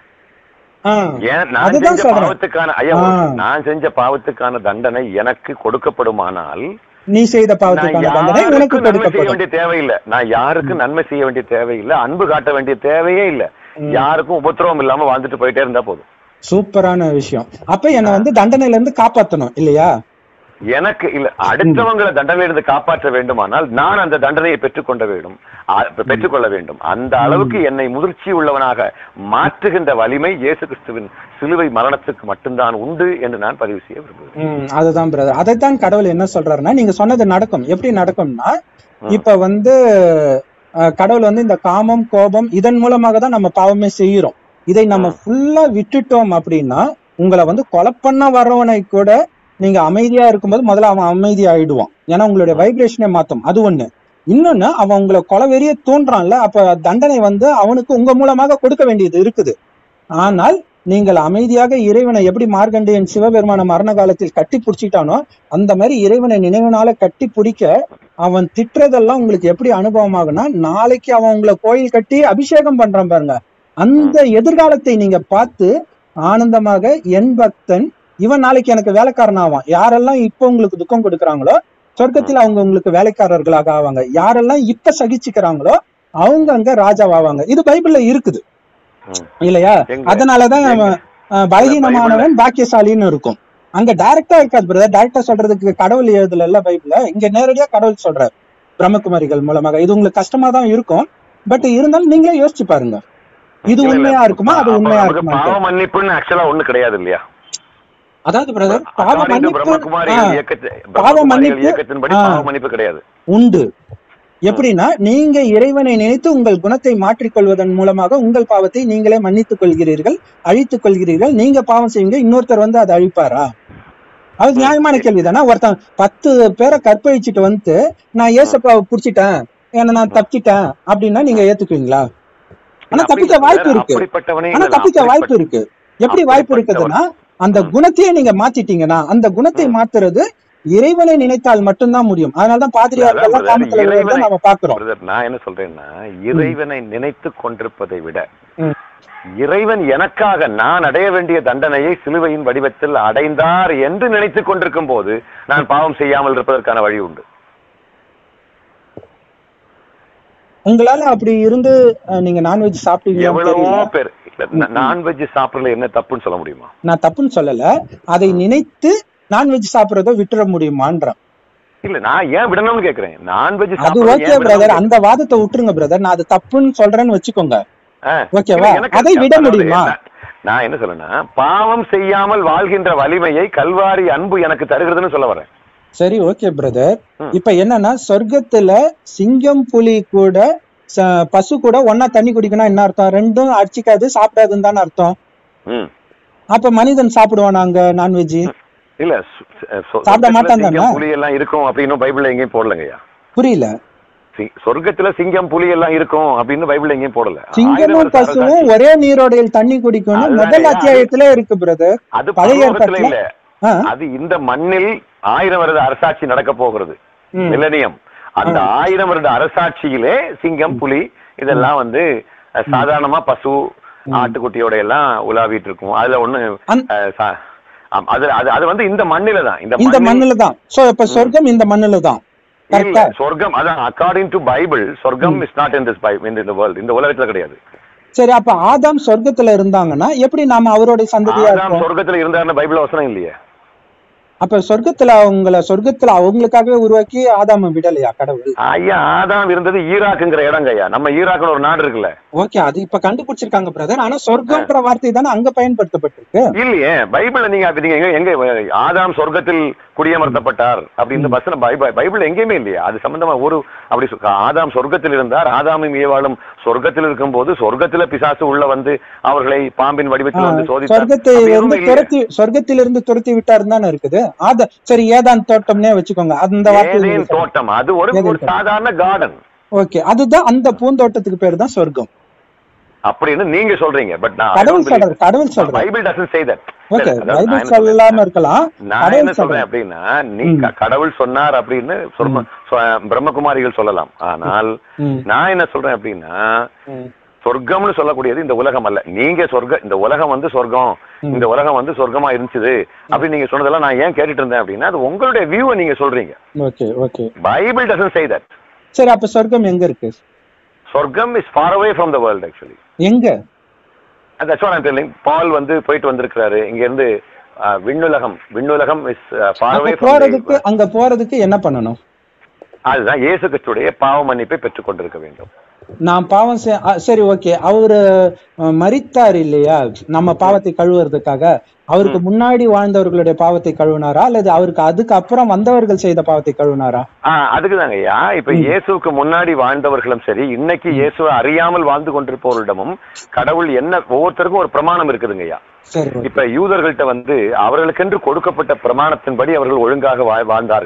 ஆ, ஏன் நான் அதுதான் செஞ்ச சொல்றேன். பாவத்துக்கான ஐயா ஆ. நான் செஞ்ச பாவத்துக்கான தண்டனை எனக்கு கொடுக்கப்படுமானால் நீ செய்த நான் பாவத்துக்கான தண்டனை உனக்கு யாருக்கும் நன்மை செய்ய கொடுக்கப்படும் வேண்டிய தேவையில்லை நான் யாருக்கும் நன்மை செய்ய வேண்டிய தேவையில்லை அன்பு காட்ட வேண்டிய தேவையே இல்ல ம். யாருக்கும் உபத்திரவம் இல்லாம வாழ்ந்துட்டு போயிட்டே இருந்தா போதும் சூப்பரான விஷயம் அப்ப என்ன வந்து தண்டனையில இருந்து காப்பாத்தணும் இல்லையா எனக்கு இல்ல அடுத்தவங்களை தண்டனையிலிருந்து காப்பாற்ற வேண்டுமானால் நான் அந்த தண்டனையை பெற்றுக்கொண்ட வேண்டும் அ- பெற்றுக்கொள்ள வேண்டும் அந்த அளவுக்கு என்னை முதிர்ச்சி உள்ளவனாக மாற்றுகின்ற வலிமை இயேசு கிறிஸ்துவின் சிலுவை மரணத்துக்கு மட்டும்தான் உண்டு என்று நான் பதிவு செய்ய விரும்புகிறேன் ம், அதுதான் பிரதர் அதைத்தான் கடவுள் என்ன சொல்றாருன்னா நீங்க சொன்னது நடக்கும் எப்படி நடக்கும்னா இப்ப வந்து அஹ், கடவுள் வந்து இந்த காமம் கோபம் இதன் மூலமாக தான் நம்ம பாவமே செய்யறோம் இதை நம்ம ஃபுல்லா விட்டுட்டோம் அப்படின்னா உங்களை வந்து கொலை பண்ண வர்றவனை கூட நீங்க அமைதியா இருக்கும்போது முதல்ல அவன் அமைதி ஆயிடுவான் ஏன்னா உங்களுடைய வைப்ரேஷனே மாத்தும் அது ஒண்ணு இன்னொன்னு அவன் உங்களை கொலை வெறிய தோன்றான்ல அப்ப தண்டனை வந்து அவனுக்கு உங்க மூலமாக கொடுக்க வேண்டியது இருக்குது ஆனால் நீங்கள் அமைதியாக இறைவனை எப்படி மார்க்கண்டேயன் சிவபெருமான மரண காலத்தில் கட்டி பிடிச்சிட்டானோ அந்த மாதிரி இறைவனை நினைவுனால கட்டி பிடிக்க அவன் திட்டுறதெல்லாம் உங்களுக்கு எப்படி அனுபவம் ஆகும்னா நாளைக்கு அவன் உங்களை கோயில் கட்டி அபிஷேகம் பண்றான் பாருங்க அந்த எதிர்காலத்தை நீங்க பார்த்து ஆனந்தமாக என் பக்தன் இவன் நாளைக்கு எனக்கு வேலைக்காரன் ஆவான் யாரெல்லாம் இப்ப உங்களுக்கு துக்கம் கொடுக்குறாங்களோ சொர்க்கத்தில் அவங்க உங்களுக்கு வேலைக்காரர்களாக ஆவாங்க யாரெல்லாம் இப்ப சகிச்சுக்கிறாங்களோ அவங்க அங்க ராஜாவாவாங்க இது பைபிள்ல இருக்குது ம். இல்லையா எங்க- அதனாலதான் எங்க- அவன் அஹ், பலகீனமானவன் பாக்கியசாலின்னு இருக்கும் அங்க டைரக்டா இருக்காது பிரதர் டைரக்டா சொல்றதுக்கு கடவுள் எழுதல இல்ல பைபிள்ல இங்க நேரடியா கடவுள் சொல்றாரு பிரம்மகுமாரிகள் மூலமாக இது உங்களுக்கு கஷ்டமா தான் இருக்கும் பட் இருந்தாலும் நீங்களே யோசிச்சு பாருங்க இது இல்ல, இல்ல. உண்மையா இருக்குமா அது அப்ப உண்மையா நமக்கு இருக்குமா பாவ மன்னிப்புன்னு ஆக்சுவலா ஒண்ணு கிடையாது இல்லையா அதாவது பிரதர் பாவ According to மன்னிப்பு பிரம்மகுமாரிகள் ஆ, இயக்கத்து- பாவ பிரம்மகுமாரிகள் மன்னிப்பு இயக்கத்தின்படி ஆ. பாவ மன்னிப்பு கிடையாது உண்டு எப்படின்னா நீங்க இறைவனை நினைத்து உங்கள் குணத்தை மாற்றிக்கொள்வதன் மூலமாக உங்கள் பாவத்தை நீங்களே மன்னித்துக் கொள்கிறீர்கள் அழித்துக் கொள்கிறீர்கள் நீங்க பாவம் செய்வீங்க இன்னொருத்தர் வந்து அதை அழிப்பாரா அது நியாயமான கேள்விதானா ஒருத்தன் பத்து பேரை கற்பழிச்சிட்டு வந்து நான் ஏசப்பாவை புடிச்சிட்டேன் ஏன்னா நான் தப்பிச்சிட்டேன் அப்படின்னா நீங்க ஏத்துக்குவீங்களா ஆனா அப்படி தப்பிக்க வாய்ப்பு இருக்கு அப்படிப்பட்டவனே ஆனா இல்ல, தப்பிக்க வாய்ப்பு அப்படிப்பட்ட- இருக்கு எப்படி வாய்ப்பு இருக்குதுன்னா அந்த குணத்தையே நீங்க மாத்திட்டீங்கன்னா அந்த குணத்தை மாத்துறது இறைவனை நினைத்தால் மட்டும்தான் முடியும் அதனாலதான் பாதிரியார்கள் அதான் காமத்துல விழுறதை இறைவனை- நம்ம பாக்குறோம் பிரதர் நான் என்ன சொல்றேன்னா இறைவனை நினைத்து கொண்டிருப்பதை விட ம். இறைவன் எனக்காக நான் அடைய வேண்டிய தண்டனையை சிலுவையின் வடிவத்தில் அடைந்தார் என்று நினைத்துக் கொண்டிருக்கும் போது நான் பாவம் செய்யாமல் இருப்பதற்கான வழி உண்டு உங்களால அப்படி இருந்து அஹ், நீங்க நான்வெஜ் சாப்பிட்டீங்கன்னு எவ்வளவோ தெரியல பேர் நான்வெஜ் சாப்பிடறதுல என்ன தப்புன்னு சொல்ல முடியுமா நான் தப்புன்னு சொல்லல அதை நினைத்து நான்வெஜ் சாப்பிடறத விட்டுற முடியுமான்றேன் இல்ல நான் ஏன் விடணும்னு கேக்குறேன் நான்வெஜ் அது ஓகே பிரதர் அந்த வாதத்தை விட்டுருங்க பிரதர் நான் அது தப்புன்னு சொல்றேன்னு வச்சுக்கோங்க ஓகேவா அதை விட முடியுமா நான் என்ன சொல்றேன்னா பாவம் செய்யாமல் வாழ்கின்ற வலிமையை கல்வாரி அன்பு எனக்கு தருகிறதுன்னு சொல்ல வரேன் சரி ஓகே பிரதர் ம். இப்ப என்னன்னா சொர்க்கத்துல சிங்கம் புலி கூட ச- பசு கூட ஒன்னா தண்ணி குடிக்கணும் என்ன அர்த்தம் ரெண்டும் அடிச்சிக்காது சாப்பிடாதுன்னு தானே அர்த்தம் ம். அப்ப மனிதன் சாப்பிடுவானா அங்க நான்வெஜ் இல்ல சு- சு- சொ- சாப்பிட சொர்க்கத்துல மாட்டான் சிங்கம், தானே? புலி எல்லாம் இருக்கும் அப்படின்னு பைபிள்ல எங்கேயும் போடலங்கய்யா புரியல சி- சொர்க்கத்துல சிங்கம் புலி எல்லாம் இருக்கும் அப்படின்னு பைபிள்ல எங்கேயும் போடல ஆயிரம் சிங்கமும் வருஷ பசுவும் அரசாட்சி. ஒரே நீரோடையில் தண்ணி குடிக்கணும் அதுதானே, முதல் அது- அத்தியாயத்துல இருக்கு பிரதர் அது பழைய பரலோகத்துல ஏற்பாட்டுல- இல்ல ஆ, அது இந்த மண்ணில் ஆயிரம் வருட அரசாட்சி நடக்க போகிறது ம். மில்லனியம் அந்த ஆயிரம் வருட அரசாட்சியிலே சிங்கம் புலி இதெல்லாம் வந்து அஹ், சாதாரணமா பசு ஆட்டுக்குட்டியோட எல்லாம் உலாவிட்டு இருக்கும் அதுல ஒண்ணு அந்த- அஹ், சா- ஆம், அது அது அது வந்து இந்த மண்ணில தான் இந்த இந்த மண்ணில் மண்ணுல தான் சோ இப்ப சொர்க்கம் இந்த மண்ணுல தான் இல்ல கரெக்டா சொர்க்கம் அதான் அக்கார்டிங் டு பைபிள் சொர்க்கம் இஸ் நாட் இன் திஸ் இந்த இந்த வேர்ல்ட் இந்த உலகத்துல கிடையாது சரி அப்ப ஆதாம் சொர்க்கத்துல இருந்தாங்கன்னா எப்படி நாம அவருடைய சந்ததியா ஆதாம் இருக்கோம் சொர்க்கத்துல இருந்தாருன்னு பைபிள் வசனம் இல்லையே அப்ப சொர்க்கத்துல அவங்கள சொர்க்கத்துல அவங்களுக்காகவே உருவாக்கி ஆதாம விடலையா கடவுள் ஐயா ஆதாம் இருந்தது ஈராக்குங்கிற இடங்க ஐயா நம்ம ஈராக்னு ஒரு நாடு இருக்குல்ல ஓகே அது இப்ப கண்டுபிடிச்சிருக்காங்க பிரதர் ஆனா சொர்க்கம்ன்ற வார்த்தை தானே அங்க பயன்படுத்தப்பட்டிருக்கு இல்லையே பைபிள்ல நீங்க அப்ப நீங்க எங்க எங்க ஆதாம் சொர்க்கத்தில் குடியமர்த்தப்பட்டார் அப்படின்னு வசனம் பைபிள் பைபிள் எங்கேயுமே இல்லையா அது சம்பந்தமா ஒரு அப்படி சொ- ஆதாம் சொர்க்கத்தில் இருந்தார் ஆதாமும் ஏவாளும் சொர்க்கத்தில் இருக்கும்போது சொர்க்கத்துல பிசாசு உள்ள வந்து அவர்களை பாம்பின் வடிவத்தில் வந்து சோதித்தார் சொர்க்கத்தை அப்படி எதுவும் இருந்து இல்லையே. துரத்தி சொர்க்கத்திலிருந்து துரத்தி விட்டாருன்னு தானே இருக்குது ஆத சரி ஏதான் தோட்டம்னே வச்சுக்கோங்க அந்த வார்த்தை ஏதேன் தோட்டம் அது ஒரு ஏதேன் ஒரு சாதாரண கார்டன் ஓகே அதுதான் அந்த பூந்தோட்டத்துக்கு பேரு தான் சொர்க்கம் அப்படின்னு நீங்க சொல்றீங்க பட் நான் I கடவுள் don't believe- சொல்றாரு கடவுள் சொல்றாரு Bible doesn't say that okay Bible சொல்லாம இருக்கலாம் நான் என்ன கடவுள் சொல்றேன் சொல்றேன் அப்படின்னா நீ க- கடவுள் சொன்னார் அப்படின்னு சொர்ம- சொ- பிரம்மகுமாரிகள் சொல்லலாம் ஆனால் ம், நான் என்ன சொல்றேன் அப்படின்னா ம், சொர்க்கம்னு சொல்லக்கூடியது இந்த உலகம் அல்ல நீங்க சொர்க்க இந்த உலகம் வந்து சொர்க்கம் ம். இந்த உலகம் வந்து சொர்க்கமா இருந்துச்சு அப்படின்னு நீங்க சொன்னதெல்லாம் நான் ஏன் கேட்டுட்டு இருந்தேன் அப்படின்னா அது உங்களுடைய வியூவை நீங்க சொல்றீங்க okay okay Bible doesn't say that சரி அப்ப சொர்க்கம் எங்க இருக்கு சொர்க்கம் is far away from the world actually எங்க that's what I'm telling Paul வந்து போயிட்டு வந்திருக்கிறாரு இங்க இருந்து அஹ், விண்ணுலகம் விண்ணுலகம் இஸ் ஃபார் அவே அங்க போறதுக்கு அங்க போறதுக்கு என்ன பண்ணணும் அதுதான் இயேசு கிறிஸ்துடைய பாவ மன்னிப்பை பெற்றுக் கொண்டிருக்க வேண்டும் நான் பாவம் செய்- அ, சரி ஓகே அவரு அஹ், மரித்தார் இல்லையா நம்ம பாவத்தை கழுவுறதுக்காக அவருக்கு முன்னாடி வாழ்ந்தவர்களுடைய பாவத்தை கழுவினாரா அல்லது அவருக்கு அதுக்கு அப்புறம் வந்தவர்கள் செய்த பாவத்தை கழுவினாரா ஆஹ் அதுக்குதாங்க ஐயா இப்ப இயேசுவுக்கு முன்னாடி வாழ்ந்தவர்களும் சரி இன்னைக்கு இயேசுவை அறியாமல் வாழ்ந்து கொண்டிருப்பவர்களிடமும் கடவுள் என்ன ஒவ்வொருத்தருக்கும் ஒரு பிரமாணம் இருக்குதுங்க ஐயா சரி okay. இப்ப யூதர்கள்ட்ட வந்து அவர்களுக்கென்று கொடுக்கப்பட்ட பிரமாணத்தின்படி அவர்கள் ஒழுங்காக வாழ்- வாழ்ந்தார்களா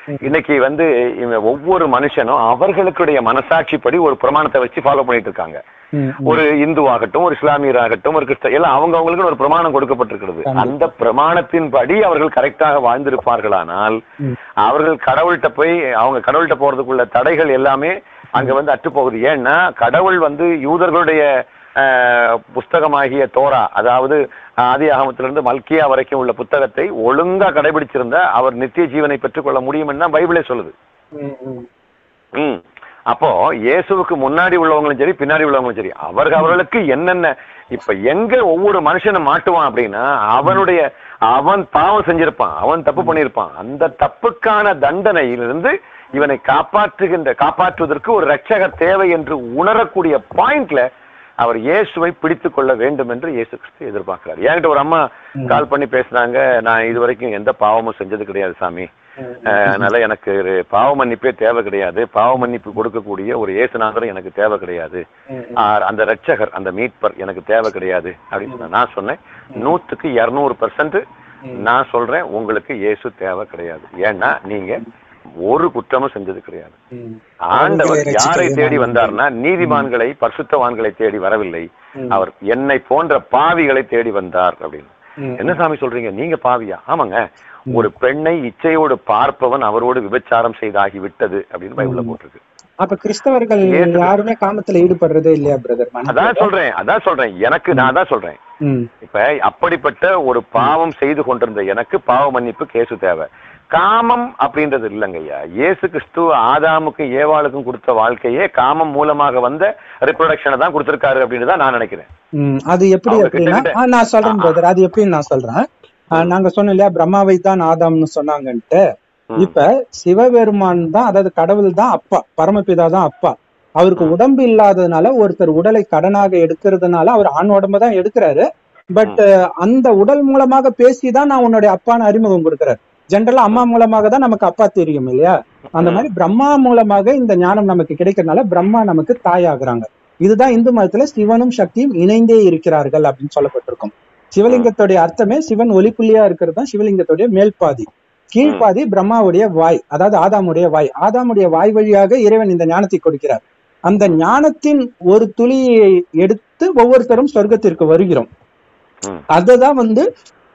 இன்னைக்கு வந்து இவன் ஒவ்வொரு மனுஷனும் அவர்களுடைய மனசாட்சிப்படி ஒரு பிரமாணத்தை வச்சு ஃபாலோ பண்ணிட்டு இருக்காங்க ம், ம். ஒரு இந்து ஆகட்டும் ஒரு இஸ்லாமியர் ஆகட்டும் ஒரு கிறிஸ்த எல்லாம் அவங்க அவங்களுக்கு ஒரு பிரமாணம் கொடுக்கப்பட்டிருக்கிறது கண்டிப்பா. அந்த பிரமாணத்தின்படி அவர்கள் கரெக்டாக வாழ்ந்திருப்பார்களானால் ம். அவர்கள் கடவுள்கிட்ட போய் அவங்க கடவுள்கிட்ட போறதுக்குள்ள தடைகள் எல்லாமே அங்க வந்து அற்று போகுது ஏன்னா கடவுள் வந்து யூதர்களுடைய ஆஹ், புஸ்தகமாகிய தோரா அதாவது ஆதி ஆகமத்திலிருந்து மல்கியா வரைக்கும் உள்ள புத்தகத்தை ஒழுங்கா கடைபிடிச்சிருந்தா அவர் நித்திய ஜீவனை பெற்றுக்கொள்ள முடியும்னு தான் பைபிளே சொல்லுது ம், ம். ம் அப்போ இயேசுவுக்கு முன்னாடி உள்ளவங்களும் சரி பின்னாடி உள்ளவங்களும் சரி அவர்கள் அவர்களுக்கு என்னென்ன இப்ப எங்க ஒவ்வொரு மனுஷனை மாட்டுவான் அப்படின்னா அவனுடைய அவன் பாவம் செஞ்சிருப்பான் அவன் தப்பு பண்ணியிருப்பான் அந்த தப்புக்கான தண்டனையிலிருந்து இவனை காப்பாற்றுகின்ற காப்பாற்றுவதற்கு ஒரு ரட்சகர் தேவை என்று உணரக்கூடிய பாயிண்ட்ல அவர் இயேசுவை பிடித்துக் கொள்ள வேண்டும் என்று இயேசு கிறிஸ்து எதிர்பார்க்கிறார் என்கிட்ட ஒரு அம்மா கால் பண்ணி பேசுனாங்க நான் இது வரைக்கும் எந்த பாவமும் செஞ்சது கிடையாது சாமி அஹ், அதனால எனக்கு ஒரு பாவ மன்னிப்பே தேவை கிடையாது பாவ மன்னிப்பு கொடுக்கக்கூடிய ஒரு இயேசுநாதர் எனக்கு தேவை கிடையாது ஆஹ், அந்த ரட்சகர் அந்த மீட்பர் எனக்கு தேவை கிடையாது அப்படின்னு சொன்னா நான் சொன்னேன் நூத்துக்கு இருநூறு பர்சன்ட் நான் சொல்றேன் உங்களுக்கு இயேசு தேவை கிடையாது ஏன்னா நீங்க ஒரு குற்றமும் செஞ்சது கிடையாது ம். ஆண்டவர் அவர்களை யாரை ரட்சிக்க தேடி வேண்டும். வந்தார்னா நீதிமான்களை பரிசுத்தவான்களை தேடி வரவில்லை ம். அவர் என்னை போன்ற பாவிகளை தேடி வந்தார் அப்படின்னு ம். என்ன சாமி சொல்றீங்க நீங்க பாவியா ஆமாங்க ஒரு பெண்ணை இச்சையோடு பார்ப்பவன் அவரோடு விபச்சாரம் செய்தாகி விட்டது அப்படின்னு பைபிள்ல போட்டிருக்கு அப்ப கிறிஸ்தவர்கள் ஏத்து- யாருமே காமத்துல ஈடுபடுறதே இல்லையா பிரதர் அதான் சொல்றேன் அதான் சொல்றேன் எனக்கு நான் அதான் சொல்றேன் ம் இப்ப அப்படிப்பட்ட ஒரு பாவம் செய்து கொண்டிருந்த எனக்கு பாவ மன்னிப்பு கேசு தேவை காமம் அப்படின்றது இல்லைங்கய்யா இயேசு கிறிஸ்து ஆதாமுக்கும் ஏவாளுக்கும் கொடுத்த வாழ்க்கையே காமம் மூலமாக வந்த ரிப்ரொடக்ஷனை தான் கொடுத்திருக்காரு அப்படின்னு தான் நான் நினைக்கிறேன் ம், அது எப்படி அவங்க அப்படின்னா கிட்ட- ஆ, நான் சொல்றேன் ஆ, ஆ. பிரதர் அது எப்படின்னு நான் சொல்றேன் ஆ, நாங்க சொன்னோம் இல்லையா பிரம்மாவை தான் ஆதாம்னு சொன்னாங்கன்ட்டு ம். இப்ப சிவபெருமான் தான் அதாவது கடவுள் தான் அப்பா பரமபிதா தான் அப்பா அவருக்கு உடம்பு இல்லாததுனால ஒருத்தர் உடலை கடனாக எடுக்கிறதுனால அவர் ஆண் உடம்ப தான் எடுக்கிறாரு பட் அந்த உடல் மூலமாக பேசிதான் நான் உன்னுடைய அப்பான்னு அறிமுகம் கொடுக்கிறார் ஜென்ரலா அம்மா மூலமாக தான் நமக்கு அப்பா தெரியும் இல்லையா அந்த மாதிரி பிரம்மா மூலமாக இந்த ஞானம் நமக்கு கிடைக்கிறதுனால பிரம்மா நமக்கு தாயாகிறாங்க இதுதான் இந்து மதத்துல சிவனும் சக்தியும் இணைந்தே இருக்கிறார்கள் அப்படின்னு சொல்லப்பட்டிருக்கும் சிவலிங்கத்துடைய அர்த்தமே சிவன் ஒளிப்புள்ளியா இருக்கிறது தான் சிவலிங்கத்துடைய மேல்பாதி கீழ்ப்பாதி பிரம்மாவுடைய வாய் அதாவது ஆதாமுடைய வாய் ஆதாமுடைய வாய் வழியாக இறைவன் இந்த ஞானத்தை கொடுக்கிறார் அந்த ஞானத்தின் ஒரு துளியை எடுத்து ஒவ்வொருத்தரும் சொர்க்கத்திற்கு வருகிறோம் ம். அதுதான் வந்து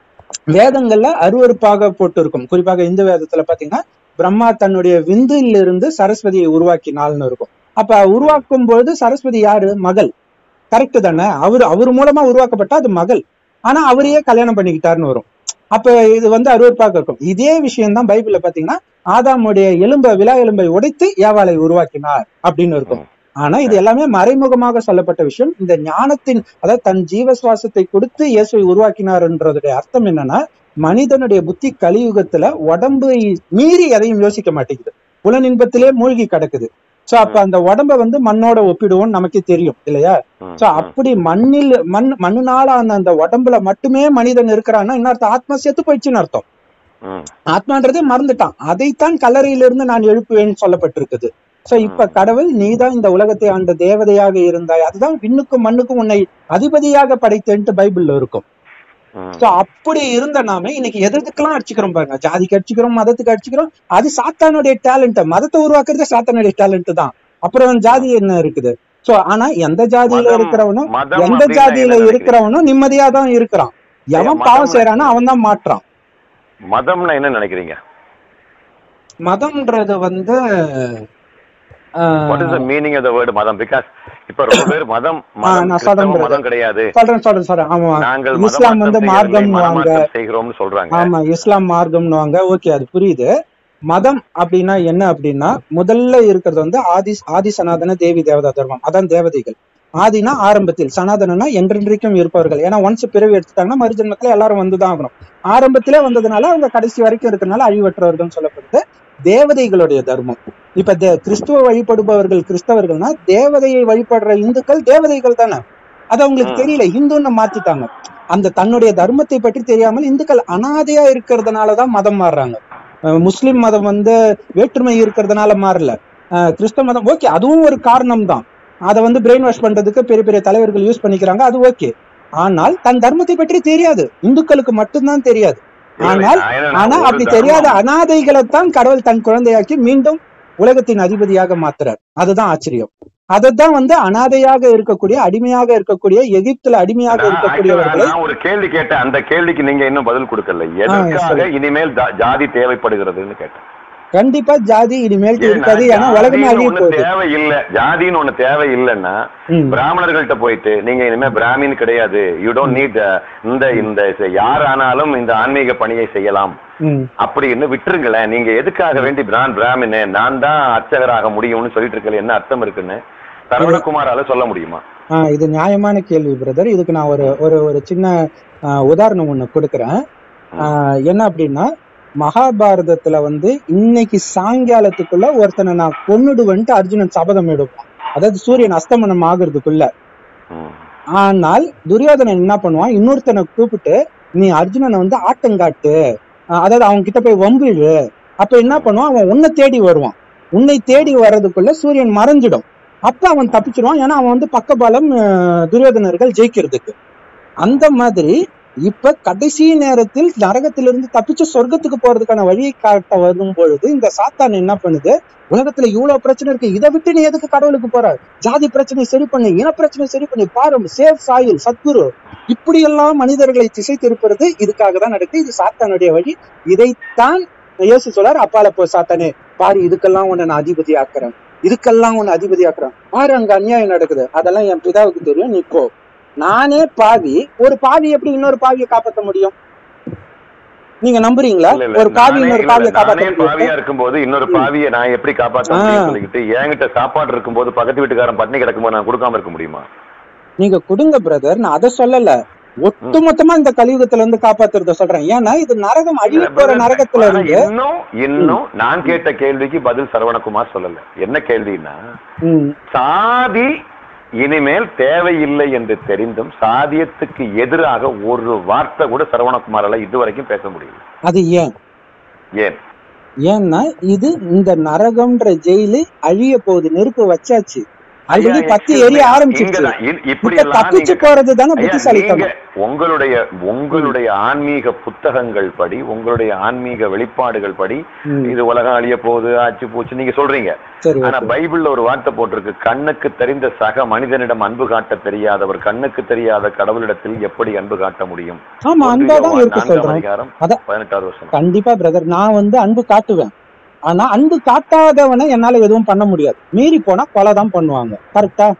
வேதங்கள்ல அருவருப்பாக போட்டிருக்கும் குறிப்பாக இந்து வேதத்துல பாத்தீங்கன்னா பிரம்மா தன்னுடைய விந்திலிருந்து சரஸ்வதியை உருவாக்கினால்னு இருக்கும் அப்ப உருவாக்கும் பொழுது சரஸ்வதி யாரு மகள் கரெக்ட் தானே அவரு அவர் மூலமா உருவாக்கப்பட்ட அது மகள் ஆனா அவரையே கல்யாணம் பண்ணிக்கிட்டாருன்னு வரும் அப்ப இது வந்து அருவருப்பாக இருக்கும் இதே விஷயம் தான் பைபிள்ல பாத்தீங்கன்னா ஆதாமுடைய எலும்பை விழா எலும்பை உடைத்து ஏவாளை உருவாக்கினார் அப்படின்னு இருக்கும் ஆனா இது எல்லாமே மறைமுகமாக சொல்லப்பட்ட விஷயம் இந்த ஞானத்தின் அதாவது தன் ஜீவ சுவாசத்தை கொடுத்து இயேசுவை உருவாக்கினார்ன்றதுடைய அர்த்தம் என்னன்னா மனிதனுடைய புத்தி கலியுகத்துல உடம்பை மீறி எதையும் யோசிக்க மாட்டேங்குது புலனின்பத்திலே மூழ்கி கிடக்குது சோ அப்ப அந்த உடம்ப வந்து மண்ணோட ஒப்பிடுவோம் நமக்கே தெரியும் இல்லையா ம், சோ அப்படி மண்ணில் மண் மண்ணுனால அந்த அந்த உடம்புல மட்டுமே மனிதன் இருக்கிறான்னா இன்னொருத்த ஆத்மா செத்து போயிடுச்சுன்னு அர்த்தம் ம், ஆத்மான்றதே மறந்துட்டான் அதைத்தான் கல்லறையிலிருந்து நான் எழுப்புவேன்னு சொல்லப்பட்டிருக்குது சோ இப்ப கடவுள் நீதான் இந்த உலகத்தை ஆண்ட தேவதையாக இருந்தாய் அதுதான் விண்ணுக்கும் மண்ணுக்கும் உன்னை அதிபதியாக படைத்தேன்ட்டு பைபிள்ல இருக்கும் ம். சோ அப்படி இருந்த நாம இன்னைக்கு எதுக்கெல்லாம் அடிச்சுக்கிறோம் பாருங்க ஜாதிக்கு அடிச்சுக்கிறோம் மதத்துக்கு அடிச்சுக்கிறோம் அது சாத்தானுடைய டேலண்ட் மதத்தை உருவாக்குறதே சாத்தானுடைய டேலண்ட் தான் அப்புறம் ஜாதி என்ன இருக்குது சோ ஆனா எந்த ஜாதியில மதம்- இருக்கிறவனும் மதம் எந்த அப்படின்னா ஜாதியில என்ன இருக்கிறவனும் நிம்மதியா தான் இருக்கிறான் எவன் பாவம் மதம்னா செய்யறானோ அவன் தான் மாற்றான் மதம்னா என்ன நினைக்கிறீங்க மதம்ன்றது வந்து what is the meaning of the word மதம் பிகாஸ் இப்ப ரொம்ப பேர் மதம் மதம் நான் கிறிஸ்தவ சொல்றேன் brother. மதம் கிடையாது சொல்றேன் சொல்றேன் சொல்றேன் ஆமா நாங்கள் இஸ்லாம் வந்து மதமாற்றம் மார்க்கம் செய்யவில்லை, வாங்க மதமாற்றம் செய்கிறோம்னு சொல்றாங்க ஆமா இஸ்லாம் மார்க்கம்னுவாங்க ஓகே அது புரியுது மதம் அப்படின்னா என்ன அப்படின்னா முதல்ல இருக்கிறது வந்து ஆதி ஆதி சனாதன தேவி தேவதா தர்மம் அதான் தேவதைகள் ஆதினா ஆரம்பத்தில் சனாதனனா என்றென்றைக்கும் இருப்பவர்கள் ஏன்னா ஒன்ஸ் பிறவி எடுத்துட்டாங்கன்னா மறுஜன்மத்துல எல்லாரும் வந்துதான் ஆகணும் ஆரம்பத்திலே வந்ததுனால அவங்க கடைசி வரைக்கும் இருக்கறனால அழிவற்றவர்கள் சொல்லப்படுது தேவதைகளுடைய தர்மம் இப்ப தே கிறிஸ்துவ வழிபடுபவர்கள் கிறிஸ்தவர்கள்னா தேவதையை வழிபடுற இந்துக்கள் தேவதைகள் தானே அது அவங்களுக்கு ம். தெரியல இந்துன்னு மாத்திட்டாங்க அந்த தன்னுடைய தர்மத்தை பற்றி தெரியாமல் இந்துக்கள் அனாதையா இருக்கிறதுனாலதான் மதம் மாறுறாங்க அஹ் முஸ்லிம் மதம் வந்து வேற்றுமை இருக்கிறதுனால மாறல அஹ் கிறிஸ்தவ மதம் ஓகே அதுவும் ஒரு காரணம் தான் அதை வந்து பிரெயின் வாஷ் பண்றதுக்கு பெரிய பெரிய தலைவர்கள் யூஸ் பண்ணிக்கிறாங்க அது ஓகே ஆனால் தன் தர்மத்தை பற்றி தெரியாது இந்துக்களுக்கு மட்டும்தான் தெரியாது ஆனால் நான் என்ன- ஆனா ஒரு அப்படி தெரியாத தர்மம். அனாதைகளைத்தான் கடவுள் தன் குழந்தையாக்கி மீண்டும் உலகத்தின் அதிபதியாக மாத்துறார் அதுதான் ஆச்சரியம் அதத்தான் வந்து அனாதையாக இருக்கக்கூடிய அடிமையாக இருக்கக்கூடிய எகிப்துல அடிமையாக நான் இருக்கக்கூடியவர்களை actually நான் ஒரு கேள்வி கேட்டேன் அந்த கேள்விக்கு நீங்க இன்னும் பதில் கொடுக்கல எதற்காக சரி. இனிமேல் ஜா- ஜாதி தேவைப்படுகிறதுன்னு கேட்டேன் கண்டிப்பா ஜாதி இனிமேல் ஏன்னா, இருக்காது ஏன்னா உலகமே ஜாதின்னு அழிய ஒண்ணு போகுது தேவை இல்ல ஜாதின்னு ஒண்ணு தேவை இல்லைன்னா ம். பிராமணர்கள்ட்ட போயிட்டு நீங்க இனிமே பிராமின் கிடையாது யூ டோன்ட் நீட் இந்த இந்த யார் ஆனாலும் இந்த ஆன்மீக பணியை செய்யலாம் ம். அப்படின்னு விட்டுருங்களேன் நீங்க எதுக்காக வேண்டி நான் பிராமின் நான் தான் அர்ச்சகராக முடியும்னு சொல்லிட்டு இருக்கல என்ன அர்த்தம் இருக்குன்னு சரவணகுமாரால சொல்ல முடியுமா ஆ, இது நியாயமான கேள்வி பிரதர் இதுக்கு நான் ஒரு ஒரு ஒரு சின்ன ஆ, உதாரணம் ஒண்ணு கொடுக்குறேன் ஆ, என்ன அப்படின்னா மகாபாரதத்துல வந்து இன்னைக்கு சாயங்காலத்துக்குள்ள ஒருத்தனை நான் கொன்னுடுவேன்ட்டு அர்ஜுனன் சபதம் எடுப்பான் அதாவது சூரியன் அஸ்தமனம் ஆகுறதுக்குள்ள ம். ஆனால் துரியோதனன் என்ன பண்ணுவான் இன்னொருத்தனை கூப்பிட்டு நீ அர்ஜுனனை வந்து ஆட்டங்காட்டு ஆஹ் அதாவது அவங்க கிட்ட போய் வம்பிழு அப்ப என்ன பண்ணுவான் அவன் உன்னை தேடி வருவான் உன்னை தேடி வர்றதுக்குள்ள சூரியன் மறைஞ்சிடும் அப்ப அவன் தப்பிச்சிடுவான் ஏன்னா அவன் வந்து பக்கபலம் ஆஹ் துரியோதனர்கள் ஜெயிக்கிறதுக்கு அந்த மாதிரி இப்ப கடைசி நேரத்தில் நரகத்திலிருந்து தப்பிச்சு சொர்க்கத்துக்கு போறதுக்கான வழியை காட்ட வரும் பொழுது இந்த சாத்தான் என்ன பண்ணுது உலகத்துல இவ்வளவு பிரச்சனை இருக்கு இதை விட்டு நீ எதுக்கு கடவுளுக்கு போற ஜாதி பிரச்சனை சரி பண்ணு இன பிரச்சனை சரி பண்ணி பாரு சேவ் சாயில் சத்குரு இப்படி எல்லாம் மனிதர்களை திசை திருப்புறது இதுக்காக தான் நடக்குது இது சாத்தானுடைய வழி இதைத்தான் இயேசு சொல்றார் அப்பால போ சாத்தானே பாரு இதுக்கெல்லாம் உன்னை நான் அதிபதி ஆக்குறேன் இதுக்கெல்லாம் உன்னை அதிபதி ஆக்குறேன் பாரு அங்க அநியாயம் நடக்குது அதெல்லாம் என் பிதாவுக்கு தெரியும் நீ போ நானே பாவி ஒரு பாவி எப்படி இன்னொரு பாவியை காப்பாற்ற முடியும் நீங்க நம்புறீங்களா இல்ல, இல்ல. ஒரு பாவி நானே- இன்னொரு இல்ல, பாவியை இல்ல. காப்பாற்ற நானே முடியும் பாவியா இருக்கும்போது இன்னொரு பாவியை நான் எப்படி காப்பாத்த ஆ. முடியும்னு சொல்லிக்கிட்டு என்கிட்ட சாப்பாடு இருக்கும்போது பக்கத்து வீட்டுக்காரன் பட்டினி கிடக்கும்போது நான் கொடுக்காம இருக்க முடியுமா நீங்க கொடுங்க பிரதர் நான் அதை சொல்லல ஒட்டுமொத்தமா இந்த கலியுகத்துல இருந்து காப்பாத்துறத சொல்றேன் ஏன்னா இது நரகம் அழிய இல்ல, போற brother, நரகத்துல ஆனா இருந்து இன்னும் இன்னும் நான் கேட்ட கேள்விக்கு பதில் சரவணகுமார் சொல்லல என்ன கேள்வின்னா ம், சாதி இனிமேல் தேவையில்லை என்று தெரிந்தும் சாதியத்துக்கு எதிராக ஒரு வார்த்தை கூட சரவணகுமாரால இதுவரைக்கும் பேச முடியல அது ஏன் ஏன் ஏன்னா இது இந்த நரகம்ன்ற ஜெயிலு அழிய போகுது நெருப்பு வச்சாச்சு ஆல்ரெடி ஐயா, பத்தி excuse எரிய me. ஆரம்பிச்சிருச்சு இங்கதான் இ- இப்படி இப்ப எல்லாம் தப்பிச்சு நீங்க- போறது தானே ஐயா, புத்திசாலித்தனம் நீங்க உங்களுடைய உங்களுடைய ஆன்மீக புத்தகங்கள் படி உங்களுடைய ஆன்மீக வெளிப்பாடுகள் படி ம், இது உலகம் அழிய போகுது ஆச்சு போச்சு நீங்க சொல்றீங்க சரி ஆனா okay. பைபிள்ல ஒரு வார்த்தை போட்டிருக்கு கண்ணுக்கு தெரிந்த சக மனிதனிடம் அன்பு காட்ட தெரியாதவர் கண்ணுக்கு தெரியாத கடவுளிடத்தில் எப்படி அன்பு காட்ட முடியும் ஆமா ஒன்று அன்பாதான் யோவான் இருக்க நான்காம் சொல்றேன் அதிகாரம் அதான். பதினெட்டாவது வருஷம் கண்டிப்பா பிரதர் நான் வந்து அன்பு காட்டுவேன் ஆனா அன்பு காட்டாதவனை என்னால எதுவும் பண்ண முடியாது மீறி போனா கொலை தான் பண்ணுவாங்க கரெக்டா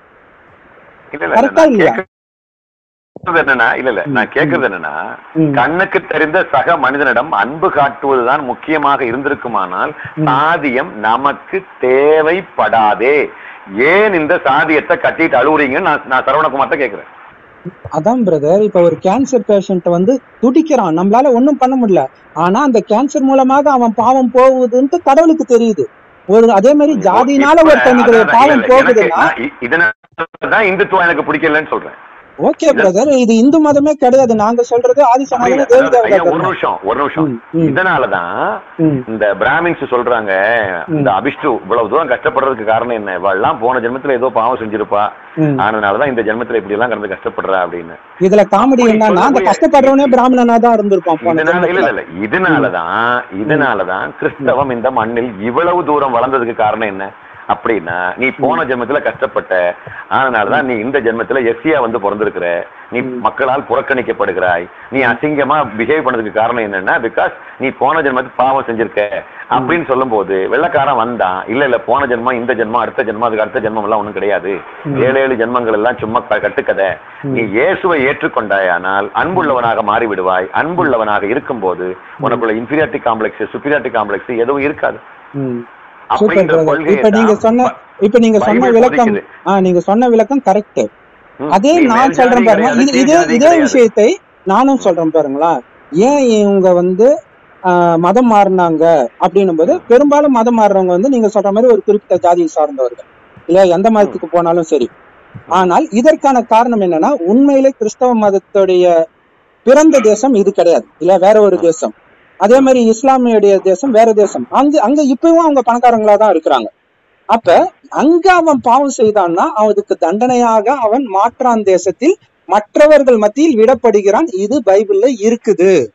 இல்ல இல்ல கரெக்டா நான் இல்லையா? கேக்குறது என்னன்னா இல்ல இல்ல நான் ம், கேக்குறது என்னன்னா ம், கண்ணுக்கு தெரிந்த சக மனிதனிடம் அன்பு காட்டுவதுதான் முக்கியமாக இருந்திருக்குமானால் ம். சாதியம் நமக்கு தேவைப்படாதே ஏன் இந்த சாதியத்தை கட்டிட்டு அழுவுறீங்கன்னு நான் நான் சரவணகுமார்ட்ட கேக்குறேன் அதான் பிரதர் இப்ப ஒரு கேன்சர் பேஷண்ட் வந்து துடிக்கிறான் நம்மளால ஒண்ணும் பண்ண முடியல ஆனா அந்த கேன்சர் மூலமாக அவன் பாவம் போகுதுன்ட்டு கடவுளுக்கு தெரியுது ஒரு அதே மாதிரி ஜாதினால இப்ப ஒருத்தனுக்கு அதான், இல்ல, பாவம் இல்ல, எனக்கு- போகுதுன்னா நான் இ- இதனாலதான் இந்துத்துவம் எனக்கு பிடிக்கலன்னு சொல்றேன் ஓகே பிரதர் இது இந்து மதமே கிடையாது நாங்க சொல்றது ஆதிசனாதன புரியல. தேவி அதாவது, ஐயா, ஒரு தேவதா நிமிஷம் ஒரு நிமிஷம் ம், ம். இதனாலதான் ம், இந்த பிராமின்ஸ் சொல்றாங்க இந்த அபிஷ்டு இவ்வளவு தூரம் கஷ்டப்படுறதுக்கு காரணம் என்ன இவெல்லாம் போன ஜென்மத்துல ஏதோ பாவம் செஞ்சிருப்பா ம். அதனாலதான் இந்த ஜென்மத்துல இப்படி எல்லாம் கடந்து கஷ்டப்படுறா அப்படின்னு இதுல காமெடி அப்படி என்னன்னா அந்த சொல்லக்கூடிய- கஷ்டப்படுறவனே பிராமணனா தான் இருந்திருப்பான் போன இதனால இல்ல ஜென்மத்துல. இல்ல இல்ல இதனாலதான் இதனாலதான் கிறிஸ்தவம் இந்த மண்ணில் இவ்வளவு தூரம் வளர்ந்ததுக்கு காரணம் என்ன அப்படின்னா நீ போன ஜென்மத்துல கஷ்டப்பட்ட அதனாலதான் நீ இந்த ஜென்மத்துல எஸ்சியா வந்து பிறந்திருக்கிற நீ மக்களால் புறக்கணிக்கப்படுகிறாய் நீ அசிங்கமா பிஹேவ் பண்ணதுக்கு காரணம் என்னன்னா பிகாஸ் நீ போன ஜென்மத்துக்கு பாவம் செஞ்சிருக்க அப்படின்னு சொல்லும்போது வெள்ளக்காரன் வந்தான் இல்ல இல்ல போன ஜென்மம் இந்த ஜென்மம் அடுத்த ஜென்மம் அதுக்கு அடுத்த ஜென்மம் எல்லாம் ஒண்ணும் கிடையாது ஏழு ஏழு ஜென்மங்கள் எல்லாம் சும்மா க- கட்டுக்கதை நீ இயேசுவை ஏற்றுக்கொண்டாயானால் அன்புள்ளவனாக மாறி விடுவாய் அன்புள்ளவனாக இருக்கும்போது உனக்குள்ள இன்ஃபீரியாரிட்டி காம்ப்ளெக்ஸ் சுப்பீரியாரிட்டி காம்ப்ளெக்ஸ் எதுவும் இருக்காது ம். சூப்பர் அப்படின்ற பிரதர் கொள்கையை இப்ப நீங்க தான் சொன்ன இப்ப நீங்க சொன்ன பைபிள் விளக்கம் போதிக்குது. ஆ நீங்க சொன்ன விளக்கம் கரெக்ட் ம், அதே நீ நான் மேல் சொல்றேன் ஜாதி பாருங்க கிடையாது, இது கீழ் இதே ஜாதி இதே கிடையாது. விஷயத்தை நானும் சொல்றேன் பாருங்களா ஏன் இவங்க வந்து ஆ, மதம் மாறினாங்க அப்படின்னும் போது பெரும்பாலும் மதம் மாறுறவங்க வந்து நீங்க சொல்ற மாதிரி ஒரு குறிப்பிட்ட ஜாதியை சார்ந்தவர்கள் இல்லையா எந்த மதத்துக்கு போனாலும் சரி ஆனால் இதற்கான காரணம் என்னன்னா உண்மையிலே கிறிஸ்தவ மதத்துடைய பிறந்த தேசம் இது கிடையாது இல்ல வேற ஒரு தேசம் அதே மாதிரி இஸ்லாமியுடைய தேசம் வேற தேசம் அங்க அங்க இப்பவும் அவங்க பணக்காரங்களா தான் இருக்கிறாங்க அப்ப அங்க அவன் பாவம் செய்தான்னா அவனுக்கு தண்டனையாக அவன் மாற்றான் தேசத்தில் மற்றவர்கள் மத்தியில் விடப்படுகிறான் இது பைபிள்ல இருக்குது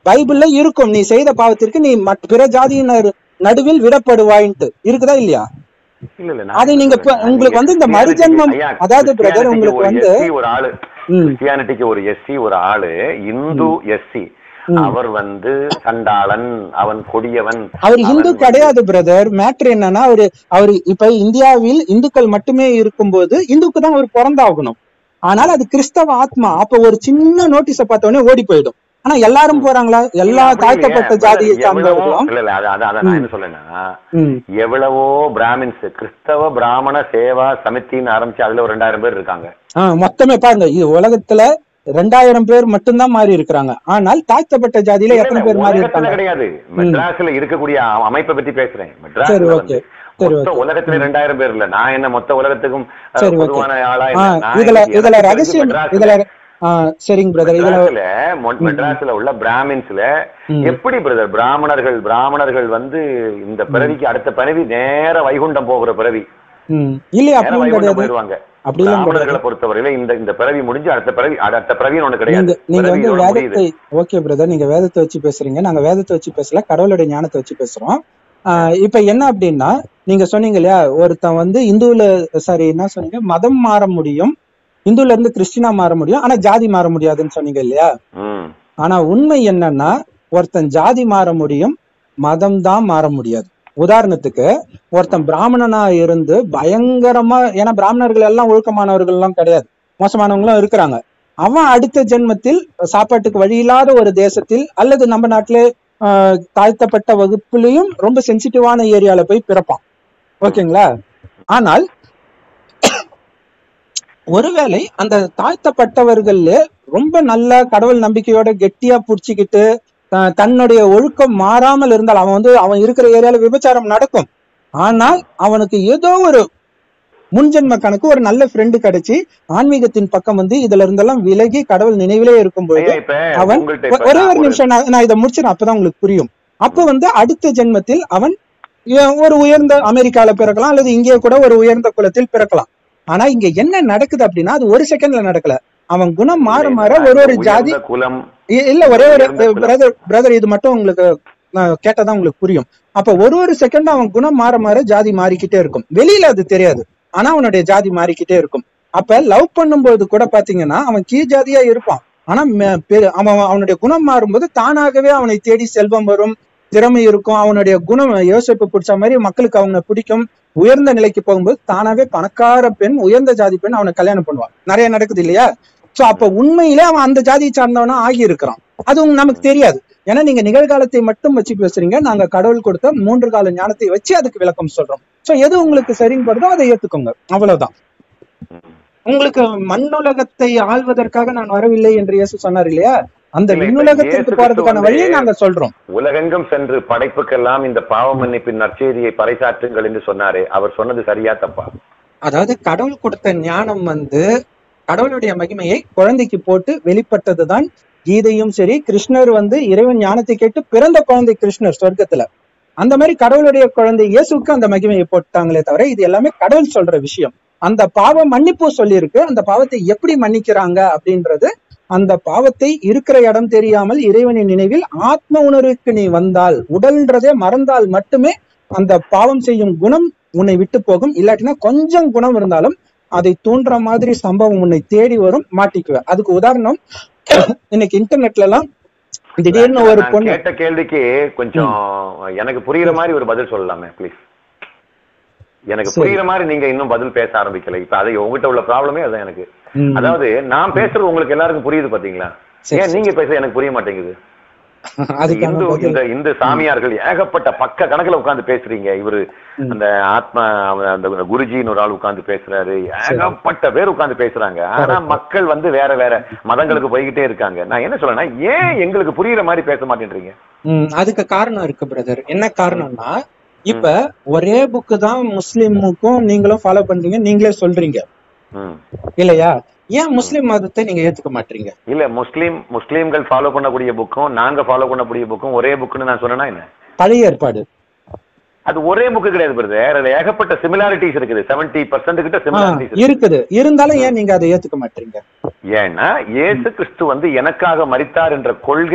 பைபிள்ல இருக்கும் நீ செய்த பாவத்திற்கு நீ மற்ற பிற ஜாதியினர் நடுவில் விடப்படுவாயின்ட்டு இருக்குதா இல்லையா இல்ல இல்ல அது நீங்க இப்ப உங்களுக்கு வந்து இந்த மறுஜென்மம் அதாவது பிரதர் உங்களுக்கு வந்து ஒரு ஆளு ம், கிறிஸ்டியானிட்டிக்கு ஒரு எஸ்சி ஒரு ஆளு இந்து எஸ்சி ம். அவர் வந்து சண்டாளன் அவன் கொடியவன் அவர் இந்து அவன் கிடையாது பிரதர் மேட்ரு என்னன்னா அவரு அவரு இப்ப இந்தியாவில் இந்துக்கள் மட்டுமே இருக்கும்போது இந்துக்கு தான் அவர் பிறந்தாகணும் ஆனால் அது கிறிஸ்தவ ஆத்மா அப்ப ஒரு சின்ன நோட்டீஸ பார்த்த உடனே ஓடி போயிடும் ஆனா எல்லாரும் போறாங்களா எல்லா அப்படி தாழ்த்தப்பட்ட இல்லையே. ஜாதியை எவ்வளவோ- சார்ந்தவர்களும் இல்ல இல்ல அத- அத- அத நான் என்ன சொல்லேன்னா ம், எவ்வளவோ பிராமின்ஸ் கிறிஸ்தவ பிராமண சேவா சமித்தின்னு ஆரம்பிச்சு அதுல ஒரு ரெண்டாயிரம் பேர் இருக்காங்க ஆ, மொத்தமே பாருங்க இது உலகத்துல ரெண்டாயிரம் பேர் மட்டும்தான் மாறி இருக்கிறாங்க ஆனால் தாழ்த்தப்பட்ட ஜாதியில இல்ல, எத்தனை இல்ல, பேர் மாறி உலகத்துல இருக்காங்க கிடையாது மெட்ராஸ்ல இருக்கக்கூடிய அ- அமைப்பை பத்தி பேசுறேன் சரி மெட்ராஸ்ல ஓகே வந்து சரி மொத்த ஓகே உலகத்துல ரெண்டாயிரம் பேர் இல்ல நான் என்ன மொத்த உலகத்துக்கும் அஹ், சரி, ஓகே. பொதுவான ஆளா ஆ, என்ன? நான் இதுல எனக்கு இதுல தெரிஞ்சு ரகசியம் மெட்ராஸ்ல- இதுல ஆ, சரிங்க பிரதர் இதுல மெட்ராஸ்ல மொ- மெட்ராஸ்ல உள்ள பிராமின்ஸ்ல ம். எப்படி பிரதர் பிராமணர்கள் பிராமணர்கள் வந்து இந்த பிறவிக்கு அடுத்த பிறவி நேர வைகுண்டம் போகிற பிறவி ம், இல்லையா நேர அப்படியும் வைகுண்டம் கிடையாது போயிடுவாங்க அப்படி எல்லாம் கிடையாது பிராமணர்களை பொறுத்தவரையில இந்த இந்த பிறவி முடிஞ்சு அடுத்த பிறவி அடுத்த பிறவின்னு ஒண்ணு நீங்க கிடையாது நீங்க பிறவி வந்து இதோட முடியுது வேதத்தை ஓகே பிரதர் நீங்க வேதத்தை வச்சு பேசுறீங்க நாங்க வேதத்தை வச்சு பேசல கடவுளுடைய ஞானத்தை வச்சு பேசுறோம் ஆஹ் இப்ப என்ன அப்படின்னா நீங்க சொன்னீங்க இல்லையா ஒருத்தன் வந்து இந்துல சாரி என்ன சொன்னீங்க மதம் மாற முடியும் இந்துல இருந்து கிறிஸ்டினா மாற முடியும் ஆனா ஜாதி மாற முடியாதுன்னு சொன்னீங்க இல்லையா ம் ஆனா உண்மை என்னன்னா ஒருத்தன் ஜாதி மாற முடியும் மதம் தான் மாற முடியாது உதாரணத்துக்கு ஒருத்தன் பிராமணனா இருந்து பயங்கரமா ஏன்னா பிராமணர்கள் எல்லாம் ஒழுக்கமானவர்கள் எல்லாம் கிடையாது மோசமானவங்களும் இருக்கிறாங்க அவன் அடுத்த ஜென்மத்தில் சாப்பாட்டுக்கு வழி இல்லாத ஒரு தேசத்தில் அல்லது நம்ம நாட்டிலே ஆஹ், தாழ்த்தப்பட்ட வகுப்புலயும் ரொம்ப சென்சிட்டிவான ஏரியால போய் பிறப்பான் ஓகேங்களா ஆனால் ஒருவேளை அந்த தாழ்த்தப்பட்டவர்கள்ல ரொம்ப நல்ல கடவுள் நம்பிக்கையோட கெட்டியா புடிச்சுக்கிட்டு த- தன்னுடைய ஒழுக்கம் மாறாமல் இருந்தால் அவன் வந்து அவன் இருக்கிற ஏரியால விபச்சாரம் நடக்கும் ஆனால் அவனுக்கு ஏதோ ஒரு முன்ஜென்ம கணக்கு ஒரு நல்ல ஃப்ரெண்டு கிடைச்சி ஆன்மீகத்தின் பக்கம் வந்து இதுல இருந்தெல்லாம் விலகி கடவுள் நினைவிலே இருக்கும்போது ஐயா, இப்ப அவன் உங்கள்ட்ட ஒ- இப்ப ஒரே நான் ஒரு ஒரு- நிமிஷம் நான் நான் இதை முடிச்சிடறேன் அப்பதான் உங்களுக்கு புரியும் அப்ப வந்து அடுத்த ஜென்மத்தில் அவன் இ- ஒரு உயர்ந்த அமெரிக்கால பிறக்கலாம் அல்லது இங்கே கூட ஒரு உயர்ந்த குலத்தில் பிறக்கலாம் ஆனா இங்க என்ன நடக்குது அப்படின்னா அது ஒரு செகண்ட்ல நடக்கல அவன் குணம் மாற மாற ஒரு ஒரு உயர்ந்த ஜாதி குலம் இ- இல்ல ஒரே ஒரு உயர்ந்த குலம். பிரதர் பிரதர் இது மட்டும் உங்களுக்கு நான் கேட்டாதான் உங்களுக்கு புரியும் அப்ப ஒரு ஒரு செகண்ட் அவன் குணம் மாற மாற ஜாதி மாறிக்கிட்டே இருக்கும் வெளியில அது தெரியாது ஆனா அவனுடைய ஜாதி மாறிக்கிட்டே இருக்கும் அப்ப லவ் பண்ணும்போது கூட பாத்தீங்கன்னா அவன் கீழ் ஜாதியா இருப்பான் ஆனா மே- பெரு- அவன் அவனுடைய குணம் மாறும்போது தானாகவே அவனை தேடி செல்வம் வரும் திறமை இருக்கும் அவனுடைய குணம் யோசிப்பு பிடிச்ச மாதிரி மக்களுக்கு அவனை பிடிக்கும் உயர்ந்த நிலைக்கு போகும்போது தானாவே பணக்கார பெண் உயர்ந்த ஜாதி பெண் அவனை கல்யாணம் பண்ணுவான் நிறைய நடக்குது இல்லையா சோ அப்ப உண்மையிலே அவன் அந்த ஜாதியை சார்ந்தவனா ஆகி இருக்கிறான் அது உங்க- நமக்கு தெரியாது ஏன்னா நீங்க நிகழ்காலத்தை மட்டும் வச்சு பேசுறீங்க நாங்க கடவுள் கொடுத்த மூன்று கால ஞானத்தை வச்சு அதுக்கு விளக்கம் சொல்றோம் சோ எது உங்களுக்கு சரின்னு படுதோ அதை ஏத்துக்கோங்க அவ்வளவுதான் உங்களுக்கு மண்ணுலகத்தை ஆள்வதற்காக நான் வரவில்லை என்று இயேசு சொன்னார் இல்லையா அந்த இல்ல, இப்ப விண்ணுலகத்திற்கு இயேசு போறதுக்கான கிறிஸ்து வழியை வந்து நாங்க சொல்றோம் உலகெங்கும் சென்று படைப்புக்கெல்லாம் இந்த பாவ மன்னிப்பின் நற்செய்தியை பறைசாற்றுங்கள் என்று சொன்னாரே அவர் சொன்னது சரியா தப்பா அதாவது கடவுள் கொடுத்த ஞானம் வந்து கடவுளுடைய மகிமையை குழந்தைக்கு போட்டு வெளிப்பட்டதுதான் கீதையும் சரி கிருஷ்ணர் வந்து இறைவன் ஞானத்தை கேட்டு பிறந்த குழந்தை கிருஷ்ணர் சொர்க்கத்துல அந்த மாதிரி கடவுளுடைய குழந்தை இயேசுக்கு அந்த மகிமையை போட்டாங்களே தவிர இது எல்லாமே கடவுள் சொல்ற விஷயம் அந்த பாவ மன்னிப்பு சொல்லியிருக்கு அந்த பாவத்தை எப்படி மன்னிக்கிறாங்க அப்படின்றது அந்த பாவத்தை இருக்கிற இடம் தெரியாமல் இறைவனின் நினைவில் ஆத்ம உணர்வுக்கு நீ வந்தால் உடல்ன்றதே மறந்தால் மட்டுமே அந்த பாவம் செய்யும் குணம் உன்னை விட்டு போகும் இல்லாட்டினா கொஞ்சம் குணம் இருந்தாலும் அதை தூண்டுற மாதிரி சம்பவம் உன்னை தேடி வரும் மாட்டிக்குவ அதுக்கு உதாரணம் இன்னைக்கு இன்டர்நெட்ல எல்லாம் திடீர்னு ஒரு நான் பொண்ணு கேட்ட கேள்விக்கு கொஞ்சம் எனக்கு புரியுற மாதிரி ஒரு பதில் சொல்லலாமே ப்ளீஸ் எனக்கு சரி. புரியுற மாதிரி நீங்க இன்னும் பதில் பேச ஆரம்பிக்கல இப்ப அது உங்ககிட்ட உள்ள ப்ராப்ளமே அதுதான் எனக்கு ம், அதாவது நான் பேசுறது உங்களுக்கு எல்லாருக்கும் புரியுது பாத்தீங்களா சரி, ஏன் சரி. நீங்க பேச எனக்கு புரிய மாட்டேங்குது அதுக்கான இந்து பதில் இந்த இந்து சாமியார்கள் ஏகப்பட்ட பக்க கணக்குல உட்கார்ந்து பேசுறீங்க இவரு ம். அந்த ஆத்மா அவ- அந்த குருஜின்னு ஒரு ஆள் உட்கார்ந்து பேசுறாரு ஏகப்பட்ட பேர் உட்கார்ந்து பேசுறாங்க ஆனா Correct. மக்கள் வந்து வேற வேற மதங்களுக்கு போய்கிட்டே இருக்காங்க நான் என்ன சொல்றேன்னா ஏன் எங்களுக்கு புரியுற மாதிரி பேச மாட்டேன்றீங்க ம், அதுக்கு காரணம் இருக்கு பிரதர் என்ன காரணம்னா இப்ப ஒரே புக்கு தான் முஸ்லிமுக்கும் நீங்களும் ஃபாலோ பண்றீங்க நீங்களே சொல்றீங்க ம். இல்லையா ஏன் முஸ்லிம் மதத்தை நீங்க ஏத்துக்க மாட்டீங்க இல்ல முஸ்லீம் முஸ்லீம்கள் ஃபாலோ பண்ணக்கூடிய புக்கும் நாங்க ஃபாலோ பண்ணக்கூடிய புக்கும் ஒரே புக்குன்னு நான் சொன்னேன்னா என்ன பழைய ஏற்பாடு அது ஒரே புக்கு கிடையாது பிரதர் அதுல ஏகப்பட்ட சிமிலாரிட்டிஸ் இருக்குது செவன்டி பர்சன்ட் கிட்ட ஆ, சிமிலாரிட்டிஸ் இருக்குது இருந்தாலும் ஏன் நீங்க அதை ஏத்துக்க மாட்டீங்க ஏன்னா இயேசு கிறிஸ்து வந்து எனக்காக மரித்தார் என்ற கொள்கை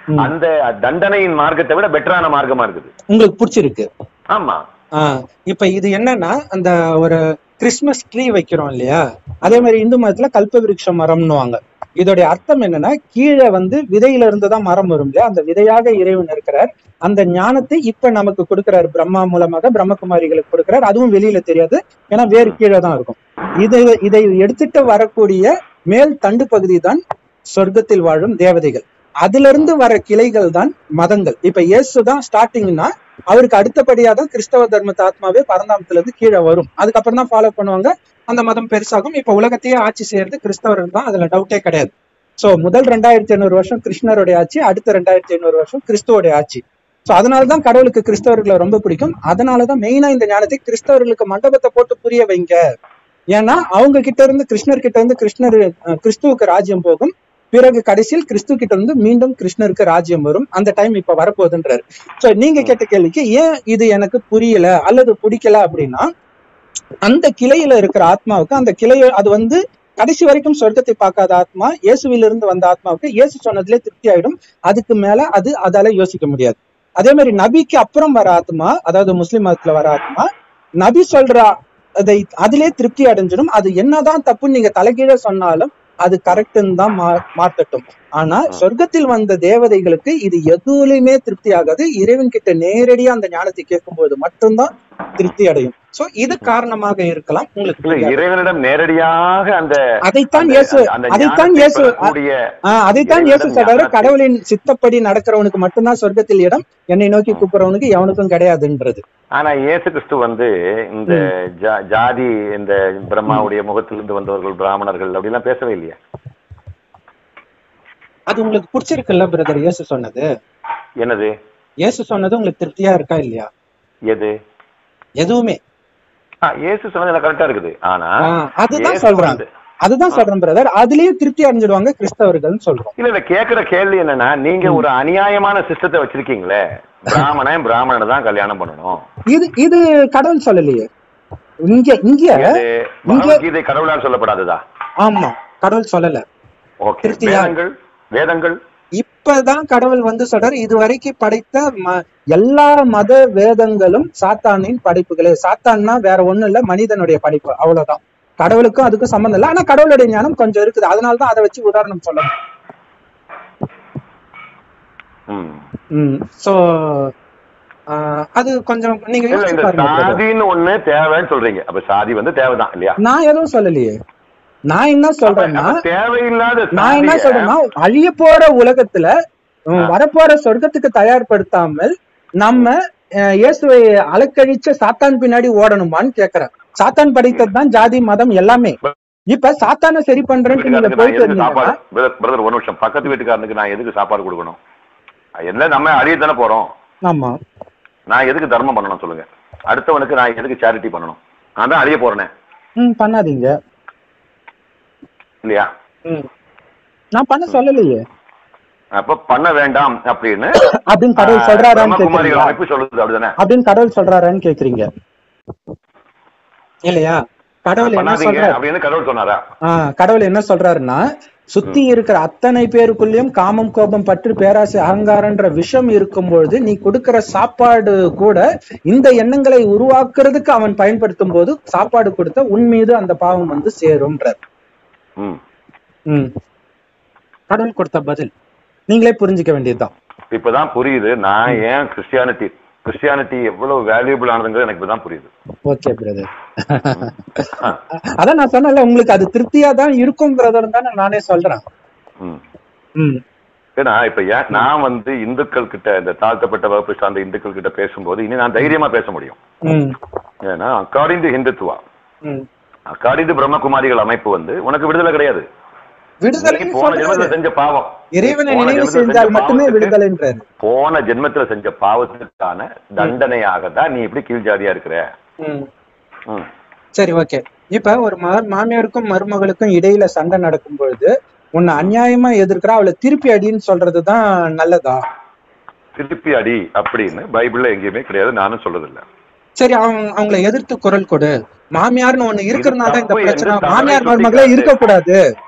ம். அந்த தண்டனையின் மார்க்கத்தை விட பெட்டரான மார்க்கமா இருக்குது உங்களுக்கு பிடிச்சிருக்கு ஆமா ஆ, இப்ப இது என்னன்னா அந்த ஒரு கிறிஸ்மஸ் ட்ரீ வைக்கிறோம் இல்லையா அதே மாதிரி இந்து மதத்துல கல்ப விருட்ச மரம்னுவாங்க இதோடைய அர்த்தம் என்னன்னா கீழே வந்து விதையில இருந்து தான் மரம் வரும் இல்லையா அந்த விதையாக இறைவன் இருக்கிறார் அந்த ஞானத்தை இப்ப நமக்கு கொடுக்கிறார் பிரம்மா மூலமாக பிரம்மகுமாரிகளுக்கு கொடுக்கிறார் அதுவும் வெளியில தெரியாது ஏன்னா வேறு கீழே தான் இருக்கும் இதை இதை எடுத்துட்டு வரக்கூடிய மேல் தண்டு பகுதி தான் சொர்க்கத்தில் வாழும் தேவதைகள் அதுல இருந்து வர கிளைகள் தான் மதங்கள் இப்ப இயேசு தான் ஸ்டார்டிங்னா அவருக்கு அடுத்தபடியா தான் கிறிஸ்தவ தர்மத்து ஆத்மாவே பரந்தாமத்துல இருந்து கீழே வரும் அதுக்கப்புறம் தான் ஃபாலோ பண்ணுவாங்க அந்த மதம் பெருசாகும் இப்ப உலகத்தையே ஆட்சி செய்யறது கிறிஸ்தவர்கள் தான் அதுல டவுட்டே கிடையாது சோ முதல் ரெண்டாயிரத்தி ஐநூறு வருஷம் கிருஷ்ணருடைய ஆட்சி அடுத்த ரெண்டாயிரத்தி ஐநூறு வருஷம் கிறிஸ்துவோடைய ஆட்சி சோ அதனாலதான் கடவுளுக்கு கிறிஸ்தவர்களை ரொம்ப பிடிக்கும் அதனாலதான் மெயினா இந்த ஞானத்தை கிறிஸ்தவர்களுக்கு மண்டபத்தை போட்டு புரிய வைங்க ஏன்னா அவங்க கிட்ட இருந்து கிருஷ்ணர் கிட்ட இருந்து கிருஷ்ணர் அஹ், கிறிஸ்துவுக்கு ராஜ்யம் போகும் பிறகு கடைசியில் கிறிஸ்து கிட்ட இருந்து மீண்டும் கிருஷ்ணருக்கு ராஜ்யம் வரும் அந்த டைம் இப்ப வரப்போகுதுன்றாரு சோ நீங்க கேட்ட கேள்விக்கு ஏன் இது எனக்கு புரியல அல்லது பிடிக்கல அப்படின்னா அந்த கிளையில இருக்கிற ஆத்மாவுக்கு அந்த கிளைய அது வந்து கடைசி வரைக்கும் சொர்க்கத்தை பார்க்காத ஆத்மா இயேசுவிலிருந்து வந்த ஆத்மாவுக்கு இயேசு சொன்னதுலே திருப்தி ஆயிடும் அதுக்கு மேல அது அதால யோசிக்க முடியாது அதே மாதிரி நபிக்கு அப்புறம் வர ஆத்மா அதாவது முஸ்லிம் மதத்துல வர ஆத்மா நபி சொல்ற அதை அதிலே திருப்தி அடைஞ்சிடும் அது என்னதான் தப்புன்னு நீங்க தலைகீழ சொன்னாலும் அது கரெக்ட்னு தான் மா- மாத்தட்டும் ஆனா சொர்க்கத்தில் வந்த தேவதைகளுக்கு இது எதுலயுமே திருப்தி ஆகாது இறைவன் கிட்ட நேரடியா அந்த ஞானத்தை கேட்கும்போது மட்டும்தான் திருப்தி அடையும் சோ இது காரணமாக இருக்கலாம் உங்களுக்கு இல்ல புரியாது. இறைவனிடம் நேரடியாக அந்த அதைத்தான் அந்த- இயேசு அந்த அதைத்தான் ஞானத்தை இயேசு பெறக்கூடிய ஆஹ் அதைத்தான் இயேசு இறைவனிடம் சொல்றாரு ஞானத்தை- கடவுளின் சித்தப்படி நடக்கிறவனுக்கு மட்டும்தான் சொர்க்கத்தில் இடம் என்னை நோக்கி கூப்பிடுறவனுக்கு எவனுக்கும் கிடையாதுன்றது ஆனா இயேசு கிறிஸ்து வந்து இந்த ஜா- ஜாதி இந்த பிரம்மாவுடைய முகத்திலிருந்து வந்தவர்கள் பிராமணர்கள் அப்படிலாம் பேசவே இல்லையா அது உங்களுக்கு பிடிச்சிருக்குல்ல பிரதர் இயேசு சொன்னது என்னது இயேசு சொன்னது உங்களுக்கு திருப்தியா இருக்கா இல்லையா எது எதுவுமே ஆ, இயேசு சொன்னது எனக்கு கரெக்டா இருக்குது ஆனா ஆஹ் அதுதான் இயேசு சொல்றாங்க வந்து- அதுதான் சொல்றேன் பிரதர் அதுலயே திருப்தி அடைஞ்சிடுவாங்க கிறிஸ்தவர்கள் சொல்றோம் இல்ல இல்ல கேக்குற கேள்வி என்னன்னா நீங்க ஒரு அநியாயமான சிஸ்டத்தை வச்சிருக்கீங்களே பிராமணன் பிராமணனை தான் கல்யாணம் பண்ணணும் இது இது கடவுள் சொல்லலையே இங்க இங்க இது பகவத்கீதை கடவுளால் சொல்லப்படாததா ஆமா கடவுள் சொல்லல ஓகே திருப்தியா? வேதங்கள் வேதங்கள் இப்பதான் கடவுள் வந்து சொல்றாரு இதுவரைக்கும் படைத்த ம- எல்லா மத வேதங்களும் சாத்தானின் படைப்புகளே சாத்தான்னா வேற ஒண்ணும் இல்ல மனிதனுடைய படைப்பு அவ்வளவுதான் கடவுளுக்கும் அதுக்கும் சம்பந்தம் இல்லை ஆனா கடவுளுடைய ஞானம் கொஞ்சம் இருக்குது அதனாலதான் அதை வச்சு உதாரணம் சொல்லணும் ம். ம் சோ அது கொஞ்சம் நீங்க இல்ல யோசிச்சு இந்த பாருங்க brother. சாதின்னு ஒண்ணு தேவைன்னு சொல்றீங்க அப்ப சாதி வந்து தேவைதான் இல்லையா நான் எதுவும் சொல்லலையே நான் என்ன சொல்றேன்னா அப்ப தேவையில்லாத நான் என்ன சாதிய- சொல்றேன்னா அழிய போற உலகத்துல உம், வரப்போற சொர்க்கத்துக்கு தயார்படுத்தாமல் நம்ம அஹ், இயேசுவை அலக்கழிச்ச சாத்தான் பின்னாடி ஓடணுமான்னு கேக்குறேன் சாத்தான் படைத்தது தான் ஜாதி மதம் எல்லாமே இப்ப சாத்தானை சரி பண்றேன்ட்டு நீங்க வீட்டுக்காரனுக்கு நான் போயிட்டு எதுக்கு சாப்பாடு இருந்தீங்கன்னா பிரதர் பிரதர் ஒரு நிமிஷம் பக்கத்து வீட்டுக்காரனுக்கு நான் எதுக்கு சாப்பாடு கொடுக்கணும் எல்லாம் நம்ம அழிய தானே போறோம் ஆமா நான் எதுக்கு தர்மம் பண்ணணும் சொல்லுங்க அடுத்தவனுக்கு நான் எதுக்கு சேரிட்டி பண்ணணும் நான் தான் அழிய போறேனே ம் பண்ணாதீங்க இல்லையா ம் நான் பண்ண சொல்லலையே அப்ப பண்ண வேண்டாம் அப்படின்னு அப்படின்னு கடவுள் சொல்றாரான்னு பிரம்மகுமாரிகள் கேக்குறீங்களா அமைப்பு சொல்லுது அப்படிதானே அப்படின்னு கடவுள் சொல்றாரான்னு கேக்குறீங்க இல்லையா கடவுள் என்ன பண்ணாதீங்க சொல்றாரு அப்படின்னு கடவுள் சொன்னாரா ஆஹ் கடவுள் என்ன சொல்றாருன்னா சுத்தி இருக்கிற அத்தனை பேருக்குள்ளயும் காமம் கோபம் பற்று பேராசை அகங்காரன்ற விஷம் இருக்கும்பொழுது நீ கொடுக்கிற சாப்பாடு கூட இந்த எண்ணங்களை உருவாக்குறதுக்கு அவன் பயன்படுத்தும் போது சாப்பாடு கொடுத்த உன் மீது அந்த பாவம் வந்து சேரும்ன்றார் ம் ம் கடவுள் கொடுத்த பதில் நீங்களே புரிஞ்சுக்க வேண்டியதுதான் இப்பதான் புரியுது நான் ஏன் கிறிஸ்டியானிட்டி கிறிஸ்டியானிட்டி எவ்வளவு வேல்யூபிள் ஆனதுங்கிறது எனக்கு இப்பதான் புரியுது ஓகே பிரதர் அதான் நான் சொன்னேன்ல உங்களுக்கு அது திருப்தியா தான் இருக்கும் பிரதர் தான் நானே சொல்றேன் ம் ம் ஏன்னா இப்ப ஏன் நான் வந்து இந்துக்கள் கிட்ட இந்த தாழ்த்தப்பட்ட வகுப்பு சார்ந்த இந்துக்கள் கிட்ட பேசும்போது இனி நான் தைரியமா பேச முடியும் ம் ஏன்னா அக்கார்டிங் டு ஹிந்துத்துவா ம் அக்கார்டிங் டு பிரம்மகுமாரிகள் அமைப்பு வந்து உனக்கு விடுதலை கிடையாது நீ விடுதலை போன ஜென்மத்துல செஞ்ச பாவம் இறைவனை போன நினைவு ஜென்மத்துல செய்தால் செஞ்ச மட்டுமே பாவத்துக்கு- விடுதலைன்றாரு போன ஜென்மத்துல செஞ்ச பாவத்துக்கான தண்டனையாக தான் நீ இப்படி கீழ் ஜாதியா இருக்கிற ம். ம். சரி ஓகே இப்ப ஒரு மா- மாமியாருக்கும் மருமகளுக்கும் இடையில சண்டை நடக்கும் பொழுது உன்னை அநியாயமா எதிர்க்கிற அவளை திருப்பி அடின்னு சொல்றதுதான் நல்லதா திருப்பி அடி அப்படின்னு பைபிள்ல எங்கேயுமே கிடையாது நானும் சொல்றதில்ல சரி அவங்க அவங்கள எதிர்த்து குரல் கொடு மாமியார்னு ஒண்ணு இருக்கிறதுனால தான் இந்த தப்பு பிரச்சனை என்று தவறை மாமியார் சுட்டிக்காட்டு. மருமகளே இருக்கக்கூடாது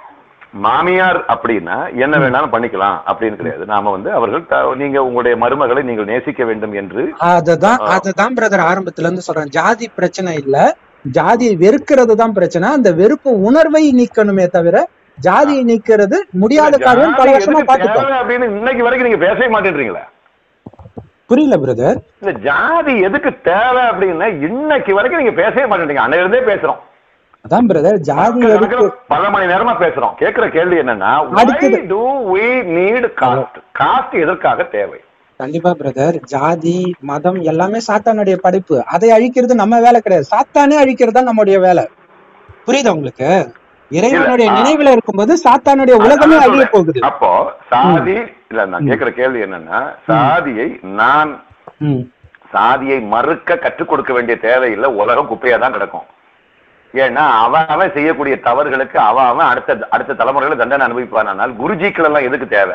மாமியார் அப்படின்னா என்ன வேணாலும் பண்ணிக்கலாம் அப்படின்னு கிடையாது நாம வந்து அவர்கள் த- நீங்க உங்களுடைய மருமகளை நீங்கள் நேசிக்க வேண்டும் என்று அததான் ஆ. அததான் பிரதர் ஆரம்பத்துல இருந்து சொல்றேன் ஜாதி பிரச்சனை இல்ல ஜாதியை வெறுக்கிறது தான் பிரச்சனை அந்த வெறுப்பு உணர்வை நீக்கணுமே தவிர ஜாதியை நீக்கிறது முடியாத காரியம் பல ஜாதி வருஷமா எதுக்கு பாத்துட்டோம் தேவை அப்படின்னு இன்னைக்கு வரைக்கும் நீங்க பேசவே மாட்டேன்றீங்களா புரியல பிரதர் இந்த ஜாதி எதுக்கு தேவை அப்படின்னா இன்னைக்கு வரைக்கும் நீங்க பேசவே மாட்டேன்றீங்க அன்னையில இருந்தே பேசுறோம் அதான் பிரதர் ஜாதி எதுக்கு கணக்குல பல மணி நேரமா பேசுறோம் கேக்குற கேள்வி என்னன்னா why அடுத்தது. do we need caste caste எதற்காக தேவை கண்டிப்பா பிரதர் ஜாதி மதம் எல்லாமே சாத்தானுடைய படைப்பு அதை அழிக்கிறது நம்ம வேலை கிடையாது சாத்தானே அழிக்கிறது தான் நம்முடைய வேலை புரியுதா உங்களுக்கு இறைவனுடைய இல்ல, ஆ. நினைவுல இருக்கும்போது சாத்தானுடைய உலகமே அதான் அழிய சொல்றேன். போகுது அப்போ சாதி இல்ல நான் கேக்குற கேள்வி என்னன்னா சாதியை நான் ம். சாதியை மறுக்க கற்றுக் கொடுக்க வேண்டிய தேவையில்லை உலகம் குப்பையா தான் கிடக்கும் ஏன்னா அவன் அவன் செய்யக்கூடிய தவறுகளுக்கு அவன் அவன் அடுத்த அடுத்த தலைமுறையில தண்டனை அனுபவிப்பானால் குருஜிக்கள் எல்லாம் எதுக்கு தேவை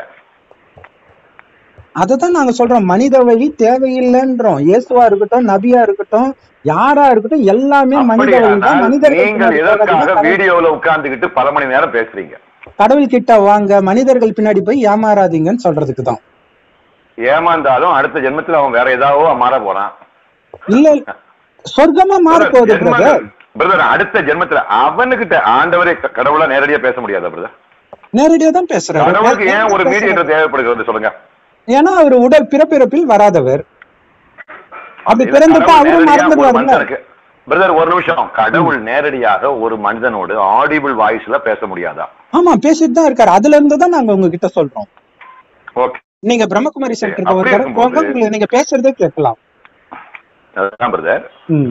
அததான் நாங்க சொல்றோம் மனித வழி தேவையில்லைன்றோம் இயேசுவா இருக்கட்டும் நபியா இருக்கட்டும் யாரா இருக்கட்டும் எல்லாமே மனித வழி தான் அப்படியானால் மனிதர்கள் நீங்கள் பின்னாடி எதற்காக போகாதீங்க. கடவுள் வீடியோல உட்கார்ந்துகிட்டு பல மணி நேரம் பேசுறீங்க கடவுள் கிட்ட வாங்க மனிதர்கள் பின்னாடி போய் ஏமாறாதீங்கன்னு சொல்றதுக்கு தான் ஏமாந்தாலும் அடுத்த ஜென்மத்துல அவன் வேற ஏதாவது மாற போறான் இல்ல சொர்க்கமா மாற போகுது பிரதர் பிரதர் அடுத்த ஜென்மத்துல அவனுக்கிட்ட ஆண்டவரே க- கடவுளா நேரடியா பேச முடியாதா பிரதர் நேரடியா தான் பேசுறாரு கடவுளுக்கு ஏன் ஒரு பேசுறாரு. மீடியேட்டர் தேவைப்படுகிறது சொல்லுங்க ஏன்னா அவர் உடல் பிறப்பிறப்பில் வராதவர் அப்படி பிறந்துட்டா கடவுள் அவரும் நேரடியா ஒரு மறந்துடுவாருல்ல மனுஷனுக்கு பிரதர் ஒரு நிமிஷம் கடவுள் நேரடியாக ஒரு மனிதனோடு ஆடிபிள் வாய்ஸ்ல பேச முடியாதா ஆமா பேசிட்டு தான் இருக்காரு அதுல இருந்து தான் நாங்க உங்ககிட்ட சொல்றோம் ஓகே நீங்க பிரம்மகுமாரி சென்டருக்கு ஒரு அப்படி தடவை போங்க இருக்கும்போது- உங்களுக்கு நீங்க பேசுறதே கேட்கலாம் அதுதான் பிரதர் ம்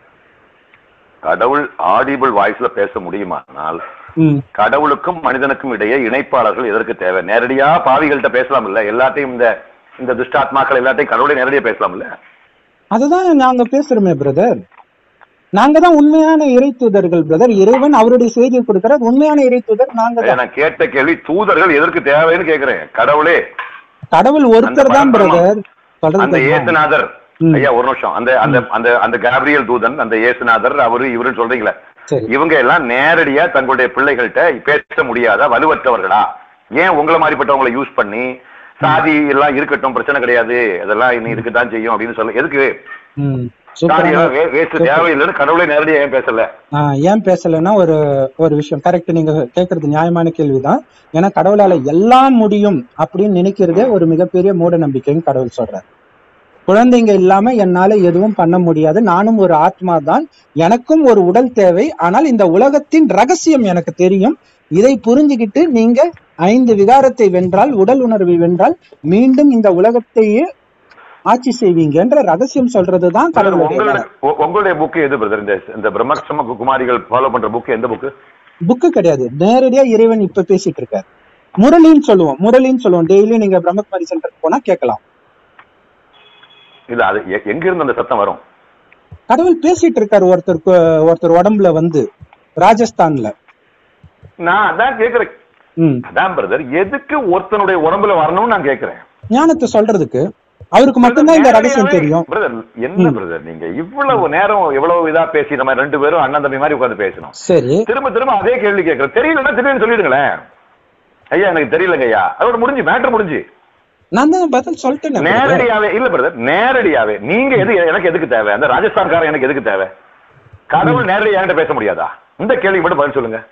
கடவுள் ஆடிபிள் வாய்ஸ்ல பேச முடியுமானால் ம் கடவுளுக்கும் மனிதனுக்கும் இடையே இணைப்பாளர்கள் எதற்கு தேவை நேரடியா பாவிகள்கிட்ட பேசலாம் இல்ல எல்லாத்தையும் இந்த இந்த துஷ்டாத்மாக்கள் எல்லாத்தையும் கடவுளை நேரடியா பேசலாம் இல்ல அதுதான் நாங்க பேசுறோமே பிரதர் நாங்க தான் உண்மையான இறை தூதர்கள் பிரதர் இறைவன் அவருடைய செய்தியை கொடுக்கிறார் உண்மையான இறை தூதர் நாங்க தான் நான் கேட்ட கேள்வி தூதர்கள் எதற்கு தேவைன்னு கேக்குறேன் கடவுளே கடவுள் ஒருத்தர் தான் அந்த பிரதர் அந்த சொல்றது ஏசுநாதர் ம். ஐயா ஒரு நிமிஷம் அந்த அந்த அந்த அந்த கேப்ரியல் தூதன் அந்த ஏசுநாதர் அவரு இவருன்னு சொல்றீங்களே சரி இவங்க எல்லாம் நேரடியா தங்களுடைய பிள்ளைகள்கிட்ட பேச முடியாத வலுவற்றவர்களா ஏன் உங்களை மாதிரிப்பட்டவங்களை யூஸ் பண்ணி சாதி எல்லாம் இருக்கட்டும் பிரச்சனை கிடையாது அதெல்லாம் இனி இருக்குதான் செய்யும் அப்படின்னு சொல்ல எதுக்கு ம் சாதி சூப்பரான எல்லாம் வே- வேஸ்ட் தேவையில்லைன்னு கடவுளே நேரடியா ஏன் பேசல ஆ, ஏன் பேசலைன்னா ஒரு ஒரு விஷயம் கரெக்ட் நீங்க கேட்கறது நியாயமான கேள்விதான் ஏன்னா கடவுளால எல்லாம் முடியும் அப்படின்னு நினைக்கிறதே ஒரு மிகப்பெரிய மூட நம்பிக்கைன்னு கடவுள் சொல்றாரு குழந்தைங்க இல்லாம என்னால எதுவும் பண்ண முடியாது நானும் ஒரு ஆத்மா தான் எனக்கும் ஒரு உடல் தேவை ஆனால் இந்த உலகத்தின் ரகசியம் எனக்கு தெரியும் இதை புரிஞ்சுக்கிட்டு நீங்க ஐந்து விகாரத்தை வென்றால் உடல் உணர்வை வென்றால் மீண்டும் இந்த உலகத்தையே ஆட்சி செய்வீங்கன்ற ரகசியம் சொல்றதுதான் கடவுளுடைய உங்களுடைய வேலை. உ- உங்களுடைய புக் எது பிரதர் இந்த இந்த பிரம்மசம குமாரிகள் ஃபாலோ பண்ற புக் எந்த புக் புக்கு கிடையாது நேரடியா இறைவன் இப்ப பேசிட்டு இருக்காரு முரளின்னு சொல்லுவோம் முரளின்னு சொல்லுவோம் டெய்லி நீங்க பிரம்மகுமாரி சென்டருக்கு போனா கேட்கலாம் இல்ல அது எ- எங்க இருந்து அந்த சத்தம் வரும் கடவுள் பேசிட்டு இருக்காரு ஒருத்தருக்கு ஒருத்தர் உடம்புல வந்து ராஜஸ்தான்ல நான் அதான் கேக்குறேன் ம் அதான் பிரதர் எதுக்கு ஒருத்தனுடைய உடம்புல வரணும்னு நான் கேக்குறேன் ஞானத்தை சொல்றதுக்கு அவருக்கு மட்டும்தான் இந்த ரகசியம் தெரியும் பிரதர் என்ன பிரதர் நீங்க இவ்வளவு நேரம் இவ்வளவு இதா பேசி நம்ம ரெண்டு பேரும் அண்ணன் தம்பி மாதிரி உட்கார்ந்து பேசணும் சரி திரும்ப திரும்ப அதே கேள்வி கேட்கறேன் தெரியலன்னா திடீர்னு சொல்லிடுங்களேன் ஐயா எனக்கு தெரியலங்க ஐயா அதோட முடிஞ்சு மேட்டர் முடிஞ்சு நான் தான் பதில் சொல்லிட்டேனே brother. நேரடியாவே இல்ல பிரதர் நேரடியாவே நீங்க எது எனக்கு எதுக்கு தேவை அந்த ராஜஸ்தான்காரன் எனக்கு எதுக்கு தேவை கடவுள் நேரடியா என்கிட்ட பேச முடியாதா இந்த கேள்வி மட்டும் பதில் சொல்லுங்க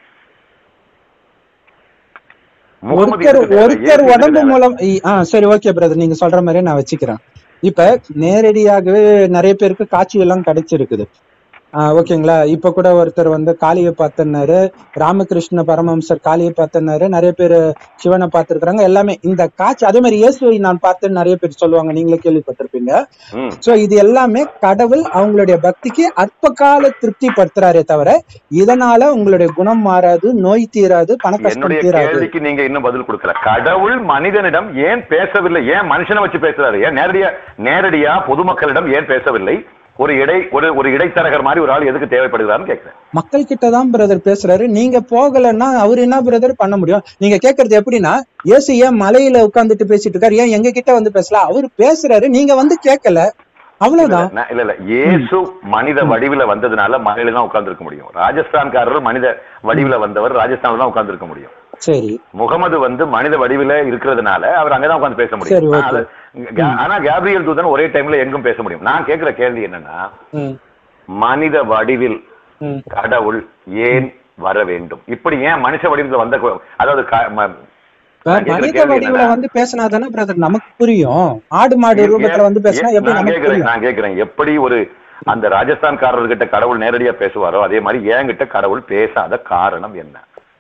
முகமது ஒருத்தர் எதுக்கு தேவை? ஒருத்தர் இயேசு எதுக்கு உடம்பு தேவை? மூலம் இ- ஆ சரி ஓகே பிரதர் நீங்க சொல்ற மாதிரியே நான் வச்சுக்கிறேன் இப்ப நேரடியாகவே நிறைய பேருக்கு காட்சி எல்லாம் கிடைச்சிருக்குது ஆஹ் ஓகேங்களா இப்ப கூட ஒருத்தர் வந்து காளியை பார்த்தனாரு ராமகிருஷ்ண பரமஹம்சர் காளியை பார்த்தனாரு நிறைய பேர் சிவனை பார்த்திருக்கிறாங்க எல்லாமே இந்த காட்சி அதே மாதிரி இயேசுவை நான் பார்த்தேன்னு நிறைய பேர் சொல்லுவாங்க நீங்களே கேள்விப்பட்டிருப்பீங்க ம். சோ இது எல்லாமே கடவுள் அவங்களுடைய பக்திக்கு அற்ப கால திருப்தி படுத்துறாரே தவிர இதனால உங்களுடைய குணம் மாறாது நோய் தீராது பண கஷ்டம் என்னுடைய தீராது கேள்விக்கு நீங்க இன்னும் பதில் கொடுக்கல கடவுள் மனிதனிடம் ஏன் பேசவில்லை ஏன் மனுஷனை வச்சு பேசுறாரு ஏன் நேரடியா நேரடியா பொதுமக்களிடம் ஏன் பேசவில்லை ஒரு இடை ஒரு ஒரு இடைத்தரகர் மாதிரி ஒரு ஆள் எதுக்கு தேவைப்படுகிறான்னு கேட்கிறேன் மக்கள் கிட்ட தான் பிரதர் பேசுறாரு நீங்க போகலைன்னா அவர் என்ன பிரதர் பண்ண முடியும் நீங்க கேக்குறது எப்படின்னா இயேசு ஏன் மலையில உட்கார்ந்துட்டு பேசிட்டு இருக்காரு ஏன் எங்க கிட்ட வந்து பேசல அவர் பேசுறாரு நீங்க வந்து கேட்கல அவ்வளவுதான் நான் இல்ல இல்ல இயேசு மனித வடிவில வந்ததுனால மலையில தான் உட்கார்ந்து இருக்க முடியும் ராஜஸ்தான்காரர் மனித வடிவில வந்தவர் ராஜஸ்தான்ல தான் உட்கார்ந்து இருக்க முடியும் சரி முகமது வந்து மனித வடிவில இருக்கிறதுனால அவர் அங்கதான் உட்கார்ந்து பேச சரி, முடியும் okay. அது- கா- ஆனா கேப்ரியல் தூதன் ஒரே டைம்ல எங்கும் பேச முடியும் நான் கேக்குற கேள்வி என்னன்னா ம், மனித வடிவில் ம். கடவுள் ஏன் வர வேண்டும் இப்படி ஏன் மனுஷ வடிவத்துல வந்த கு- அதாவது க- ம- இப்ப நான் கேக்குற மனித கேள்வி வடிவுல என்னன்னா- வந்து பேசினா தானே பிரதர் நமக்கு புரியும் ஆடு மாடு ரூபத்துல வந்து பேசினா ஏன் எப்படி நான் நமக்கு கேக்குறேன் புரியும் நான் கேக்குறேன் எப்படி ஒரு அந்த ராஜஸ்தான்காரர்கிட்ட கடவுள் நேரடியா பேசுவாரோ அதே மாதிரி என்கிட்ட கடவுள் பேசாத காரணம் என்ன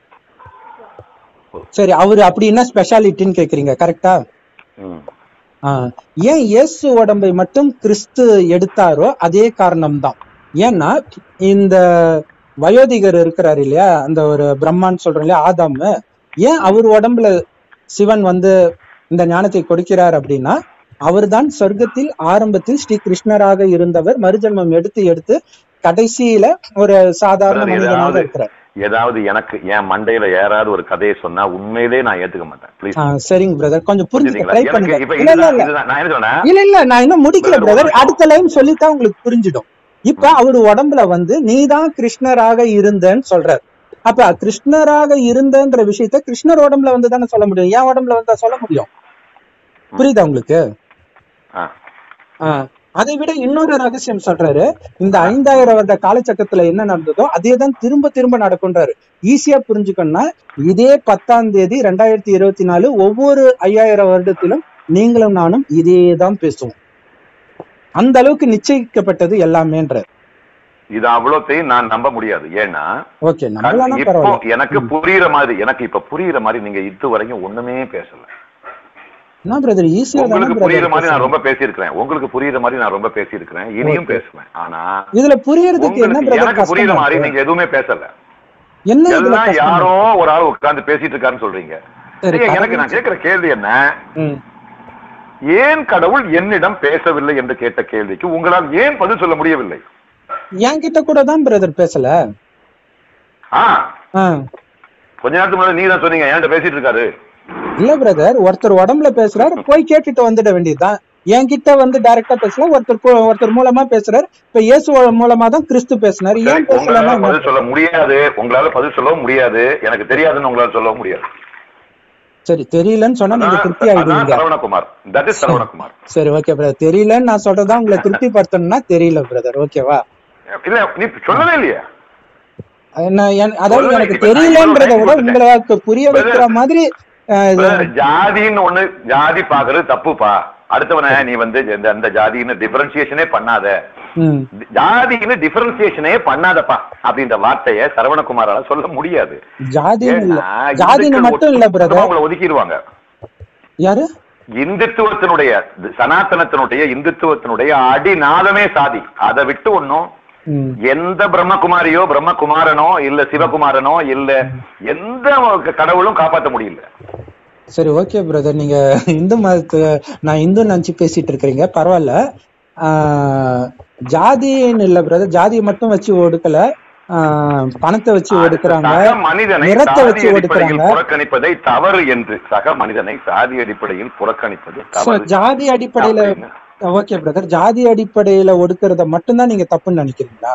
சரி அவரு அப்படி என்ன ஸ்பெஷாலிட்டின்னு கேக்குறீங்க கரெக்டா ம். ஏன் இயேசு உடம்பை மட்டும் கிறிஸ்து எடுத்தாரோ அதே காரணம்தான் ஏன்னா இந்த வயோதிகர் இருக்கிறாரு இல்லையா அந்த ஒரு பிரம்மான்னு சொல்றோம் இல்லையா ஆதாமு ஏன் அவர் உடம்புல சிவன் வந்து இந்த ஞானத்தை கொடுக்கிறார் அப்படின்னா அவர்தான் சொர்க்கத்தில் ஆரம்பத்தில் ஸ்ரீ கிருஷ்ணராக இருந்தவர் மறுஜன்மம் எடுத்து எடுத்து கடைசியில ஒரு சாதாரண வேற மனிதனாக ஏதாவது இருக்கிறார் ஏதாவது எனக்கு என் மண்டையில ஏறாத ஒரு கதையை சொன்னா உண்மையிலே நான் ஏத்துக்க மாட்டேன் ப்ளீஸ் ஆ, சரிங்க பிரதர் கொஞ்சம் புரிஞ்சுக்க ட்ரை பண்ணுங்க இப்ப இல்ல இல்ல இதுதான் இல்ல இதுதான் நான் என்ன சொன்னேன் இல்ல இல்ல நான் இன்னும் முடிக்கல brother, பிரதர் ஒரு நிமிஷம். அடுத்த லைன் சொல்லித்தான் உங்களுக்கு புரிஞ்சிடும் இப்ப அவர் உடம்புல வந்து நீதான் கிருஷ்ணராக இருந்தன்னு சொல்றாரு அப்ப கிருஷ்ணராக இருந்தன்ற விஷயத்த கிருஷ்ணர் உடம்புல வந்து தானே சொல்ல முடியும் என் உடம்புல வந்தா சொல்ல முடியும் புரியுதா உங்களுக்கு ஆ. ஆ. அதை விட இன்னொரு ரகசியம் சொல்றாரு இந்த ஐந்தாயிரம் வருட காலச்சக்கரத்துல என்ன நடந்ததோ அதே தான் திரும்ப திரும்ப நடக்கும்ன்றாரு ஈஸியா புரிஞ்சுக்கணும்னா இதே பத்தாம் தேதி ரெண்டாயிரத்தி இருபத்தி நாலு ஒவ்வொரு ஐயாயிரம் வருடத்திலும் நீங்களும் நானும் இதே தான் பேசுவோம் அந்த அளவுக்கு நிச்சயிக்கப்பட்டது எல்லாமேன்றார் இது அவ்வளோத்தையும் நான் நம்ப முடியாது ஏன்னா ஓகே நம்மளானா இப்போ பரவாயில்ல எனக்கு புரியுற மாதிரி எனக்கு இப்ப புரியுற மாதிரி நீங்க இது வரைக்கும் ஒண்ணுமே பேசல என்ன பிரதர் ஈஸியா தானே உங்களுக்கு புரியுற மாதிரி நான் பிரதர் ரொம்ப பேசியிருக்கிறேன் உங்களுக்கு புரியுற மாதிரி நான் ரொம்ப பேசியிருக்கிறேன் இனியும் பேசுவேன் ஆனா இதுல புரியறதுக்கு என்ன உங்களுக்கு பிரதர் எனக்கு புரியுற கஷ்டம் மாதிரி நீங்க எதுவுமே பேசல என்ன இதுல எல்லாம் கஷ்டம் யாரோ ஒரு ஆள் உட்கார்ந்து பேசிட்டு இருக்காருன்னு சொல்றீங்க சரி, ஐயா, எனக்கு கடவுள் நான் கேட்கிற கேள்வி என்ன ம். ஏன் கடவுள் என்னிடம் பேசவில்லை என்று கேட்ட கேள்விக்கு உங்களால் ஏன் பதில் சொல்ல முடியவில்லை என்கிட்ட கூட தான் பிரதர் பேசல ஆ ஆ. கொஞ்ச நேரத்துக்கு முன்னாடி நீங்க தான் சொன்னீங்க என்கிட்ட பேசிட்டு இருக்காரு இல்ல பிரதர் ஒருத்தர் உடம்புல பேசுறாரு போய் கேட்டுட்டு வந்துட வேண்டியதுதான் என்கிட்ட வந்து டைரக்டா பேசல ஒருத்தர் கு- ஒருத்தர் மூலமா பேசுறாரு இப்ப இயேசு மூலமா தான் கிறிஸ்து பேசினாரு சரி, ஏன் பேசலன்னா உங்களால என்ன? பதில் சொல்ல முடியாது உங்களால பதில் சொல்லவும் முடியாது எனக்கு தெரியாதுன்னு உங்களால சொல்லவும் முடியாது சரி தெரியலன்னு சொன்னா நீங்க அதான் திருப்தி அதான் ஆயிடுவீங்க சரவணகுமார் தட் இஸ் சரவணகுமார் சரி ஓகே பிரதர் தெரியலன்னு நான் சொல்றதா உங்களை திருப்திப்படுத்தணும்னா தெரியல பிரதர் ஓகேவா இல்ல நீ சொல்லவே இல்லையா நான் என்- அதாவது சொல்லலை. எனக்கு இப்ப நான் தெரியலன்றத இவ்வளவு விட time உங்களுக்கு புரிய வைக்கிற மாதிரி அஹ், இது- brother, ஜாதின்னு ஒண்ணு ஜாதி பாக்குறது தப்புப்பா அடுத்தவன நீ வந்து இந்த அந்த ஜாதின்னு டிஃபரன்சியேஷனே பண்ணாத ம். ஜாதின்னு டிஃபரன்சியேஷனே பண்ணாதப்பா அப்படின்ற வார்த்தையை சரவணகுமாரால சொல்ல முடியாது ஜாதின்னு இல்ல ஏன்னா, ஜாதின்னு இந்துக்கள் மட்டும் இல்ல ஒட்டுமொத்தமா பிரதர் உங்களை ஒதுக்கிடுவாங்க யாரு இந்துத்துவத்தினுடைய சனாதனத்தினுடைய இந்துத்துவத்தினுடைய அடிநாதமே சாதி அதை விட்டு ஒண்ணும் ம். எந்த பிரம்மகுமாரியோ பிரம்மகுமாரனோ இல்ல சிவகுமாரனோ இல்ல எந்த கடவுளும் காப்பாத்த முடியல சரி ஓகே பிரதர் நீங்க இந்து மதத்து நான் இந்து நினைச்சு பேசிட்டு இருக்கிறீங்க பரவாயில்ல ஆஹ், ஜாதின்னு இல்ல பிரதர் ஜாதியை மட்டும் வச்சு ஒடுக்கல ஆஹ், பணத்தை வச்சு ஒடுக்குறாங்க சக மனிதனை நிறத்தை சாதி வச்சு அடிப்படையில் ஒடுக்குறாங்க புறக்கணிப்பதை தவறு என்று சக மனிதனை சாதி அடிப்படையில் புறக்கணிப்பது So, தவறு ஜாதி அடிப்படையில அப்படின்னு. ஓகே பிரதர் ஜாதி அடிப்படையில ஒடுக்குறத மட்டும்தான் நீங்க தப்புன்னு நினைக்கிறீங்களா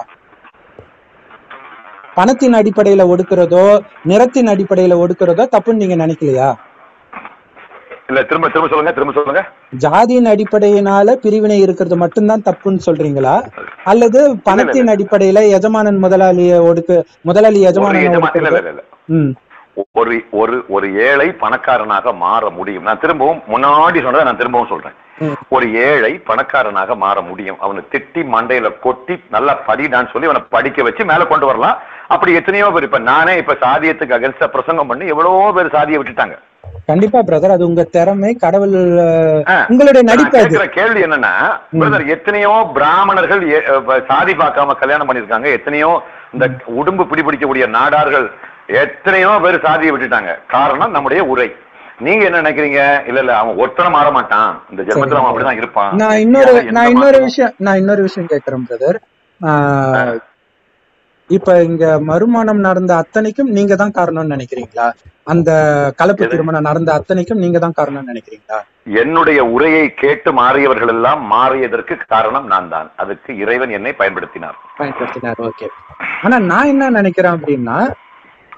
பணத்தின் அடிப்படையில ஒடுக்குறதோ நிறத்தின் அடிப்படையில ஒடுக்குறதோ தப்புன்னு நீங்க நினைக்கலையா இல்ல திரும்ப திரும்ப சொல்லுங்க திரும்ப சொல்லுங்க ஜாதியின் அடிப்படையினால பிரிவினை இருக்கிறது மட்டும்தான் தப்புன்னு சொல்றீங்களா அல்லது பணத்தின் அடிப்படையில எஜமானன் முதலாளிய ஒடுக்கு முதலாளி ஒரு எஜமானன் எஜமா- இல்ல ஒடுக்குறது இல்ல இல்ல ம் ஒரு ஒரு ஒரு ஏழை பணக்காரனாக மாற முடியும் நான் திரும்பவும் முன்னாடி சொன்னதை நான் திரும்பவும் சொல்றேன் ம். ஒரு ஏழை பணக்காரனாக மாற முடியும் அவனை திட்டி மண்டையில கொட்டி நல்லா படிடான்னு சொல்லி அவனை படிக்க வச்சு மேல கொண்டு வரலாம் அப்படி எத்தனையோ பேர் இப்ப நானே இப்ப சாதியத்துக்கு அகென்ஸ்டா பிரசங்கம் பண்ணி எவ்வளவோ பேர் சாதியை விட்டுட்டாங்க கண்டிப்பா பிரதர் அது உங்க திறமை கடவுள் அஹ், ஆ. உங்களுடைய நான் நடிப்பு அது கேட்கிற கேள்வி என்னன்னா பிரதர் எத்தனையோ பிராமணர்கள் எ- அஹ் சாதி பார்க்காம கல்யாணம் பண்ணிருக்காங்க எத்தனையோ இந்த உடும்பு பிடிபிடிக்கக்கூடிய நாடார்கள் எத்தனையோ பேர் சாதியை விட்டுட்டாங்க காரணம் நம்முடைய உரை நீங்க என்ன நினைக்கிறீங்க இல்ல இல்ல அவன் ஒருத்தனை மாற மாட்டான் இந்த ஜென்மத்துல அவன் அப்படிதான் இருப்பான் நான் இன்னொரு எந்த நான் இன்னொரு மாற்றமும் விஷயம் நான் இன்னொரு விஷயம் கேட்கிறேன் பிரதர் இப்ப இங்க மறுமணம் நடந்த அத்தனைக்கும் நீங்க தான் காரணம்னு நினைக்கிறீங்களா அந்த கலப்பு எது? திருமணம் நடந்த அத்தனைக்கும் நீங்க தான் காரணம்னு நினைக்கிறீங்களா என்னுடைய உரையை கேட்டு மாறியவர்கள் எல்லாம் மாறியதற்கு காரணம் நான் தான் அதுக்கு இறைவன் என்னை பயன்படுத்தினார் பயன்படுத்தினார் ஓகே ஆனா நான் என்ன நினைக்கிறேன் அப்படின்னா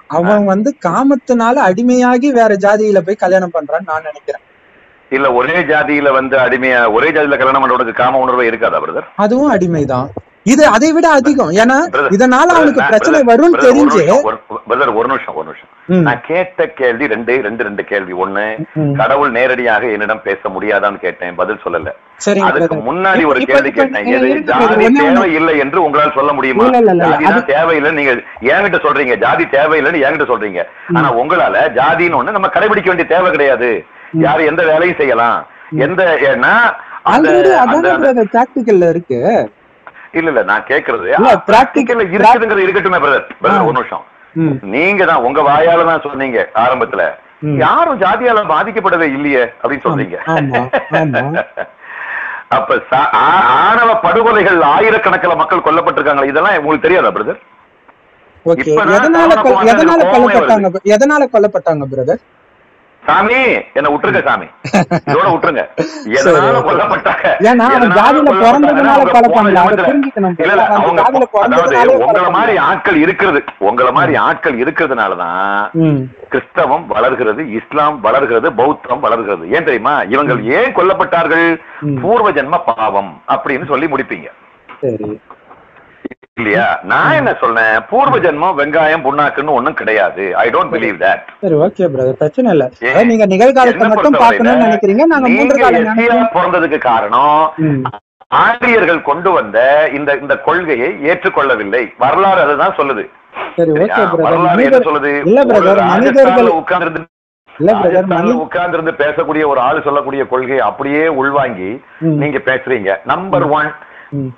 அவன் வந்து காமத்தினால அடிமையாகி வேற ஜாதியில போய் கல்யாணம் பண்றான்னு நான் நினைக்கிறேன் இல்ல ஒரே ஜாதியில வந்து அடிமையா ஒரே ஜாதியில கல்யாணம் பண்றவனுக்கு காம உணர்வே இருக்காதா பிரதர் அதுவும் அடிமைதான் இது அதை விட அதிகம் ஏன்னா Brother, இதனால அவனுக்கு brother, பிரச்சனை brother, வரும்னு brother, ஒரு தெரிஞ்சு நிமிஷம், ஒரு- brother, ஒரு நிமிஷம் ஒரு நிமிஷம் ம், நான் கேட்ட கேள்வி ரெண்டு ரெண்டு ரெண்டு கேள்வி ஒண்ணு ம். கடவுள் நேரடியாக என்னிடம் பேச முடியாதான்னு கேட்டேன் பதில் சொல்லல சரிங்க அதுக்கு brother. முன்னாடி ஒரு இப்ப- கேள்வி இப்ப- கேட்டேன் இல்ல, எது இல்ல, brother, ஜாதி ஒண்ணே ஒண்ணு. தேவையில்லை என்று உங்களால் சொல்ல முடியுமா இல்ல, இல்ல, இல்ல, இல்ல, ஜாதி தான் அது- தேவையில்லைன்னு நீங்க என்கிட்ட சொல்றீங்க ஜாதி தேவையில்லைன்னு என்கிட்ட சொல்றீங்க ஆனா உங்களால ஜாதின்னு ஒண்ணு நம்ம கடைபிடிக்க வேண்டிய தேவை கிடையாது யாரு எந்த வேலையும் செய்யலாம் எந்த ஏன்னா அந்த ஆல்ரெடி அந்த- அதான brother practical-ல இருக்கு இல்ல இல்ல நான் கேக்குறது இல்ல, practical- பிராக்டிக்கல்ல இருக்குதுங்கிறது இருக்கட்டுமே பிரதர் பிரதர் ஒரு நிமிஷம் ம், நீங்க தான் உங்க வாயால தான் சொன்னீங்க ஆரம்பத்துல ம். யாரும் ஜாதியால பாதிக்கப்படவே இல்லையே அப்படின்னு சொல்றீங்க ஆமா, ஆமா. அப்ப சா- ஆ- ஆணவ படுகொலைகள் ஆயிரக்கணக்கில் மக்கள் கொல்லப்பட்டிருக்காங்க இதெல்லாம் உங்களுக்கு தெரியாதா பிரதர் ஓகே இப்பதான் எதனால கொல்- கவனம் எதனால கோவமே கொல்லப்பட்டாங்க எதனால கொல்லப்பட்டாங்க பிரதர் சாமி என்ன விட்டுருங்க சாமி இதோட விட்டுருங்க எதனால சரி. கொல்லப்பட்டாங்க ஏன்னா அவன் எதனால ஜாதியில கொல்லப்பட்டாங்கன்னா பிறந்ததுனால அவங்க கொலை போன பண்ணல அதை ஜென்மத்துல- புரிஞ்சுக்கணும் இல்ல இல்ல அவன் அவங்க ஜாதியில அதாவது பிறந்ததுனாலே கொலை உங்களை மாதிரி பண்ணல. ஆட்கள் இருக்கிறது உங்களை மாதிரி ஆட்கள் இருக்கிறதுனாலதான் ம், கிறிஸ்தவம் வளர்கிறது இஸ்லாம் வளர்கிறது பௌத்தம் வளர்கிறது ஏன் தெரியுமா இவங்கள் ஏன் கொல்லப்பட்டார்கள் ம். பூர்வ ஜென்ம பாவம் அப்படின்னு சொல்லி முடிப்பீங்க சரி இல்லையா நான் என்ன சொன்னேன் பூர்வ ஜென்மம் வெங்காயம் புண்ணாக்குன்னு ஒண்ணும் கிடையாது ஐ டோன்ட் பிலீவ் தட் சரி ஓகே பிரதர் பிரச்சனை இல்ல ஏன்? அதாவது நீங்க நிகழ்காலத்தை என்ன மட்டும் பொறுத்தவரையில பார்க்கணும்னு நினைக்கிறீங்க நாங்க மூன்று நீங்க காலம் எஸ்சியா நினைக்கிறோம் பிறந்ததுக்கு காரணம் ம், ஆரியர்கள் கொண்டு வந்த இந்த இந்த கொள்கையை ஏற்றுக்கொள்ளவில்லை வரலாறு அதுதான் சொல்லுது சரி ஓகே சரியா? பிரதர் வரலாறு என்ன மனிதர் சொல்லுது இல்ல ஒரு brother, மனிதர்கள் ராஜஸ்தான்ல உட்கார்ந்து இல்ல பிரதர் மனி உட்கார்ந்து இருந்து பேசக்கூடிய ஒரு ஆளு சொல்லக்கூடிய கொள்கையை அப்படியே உள்வாங்கி ம், நீங்க பேசுறீங்க நம்பர் ஒன் ம்,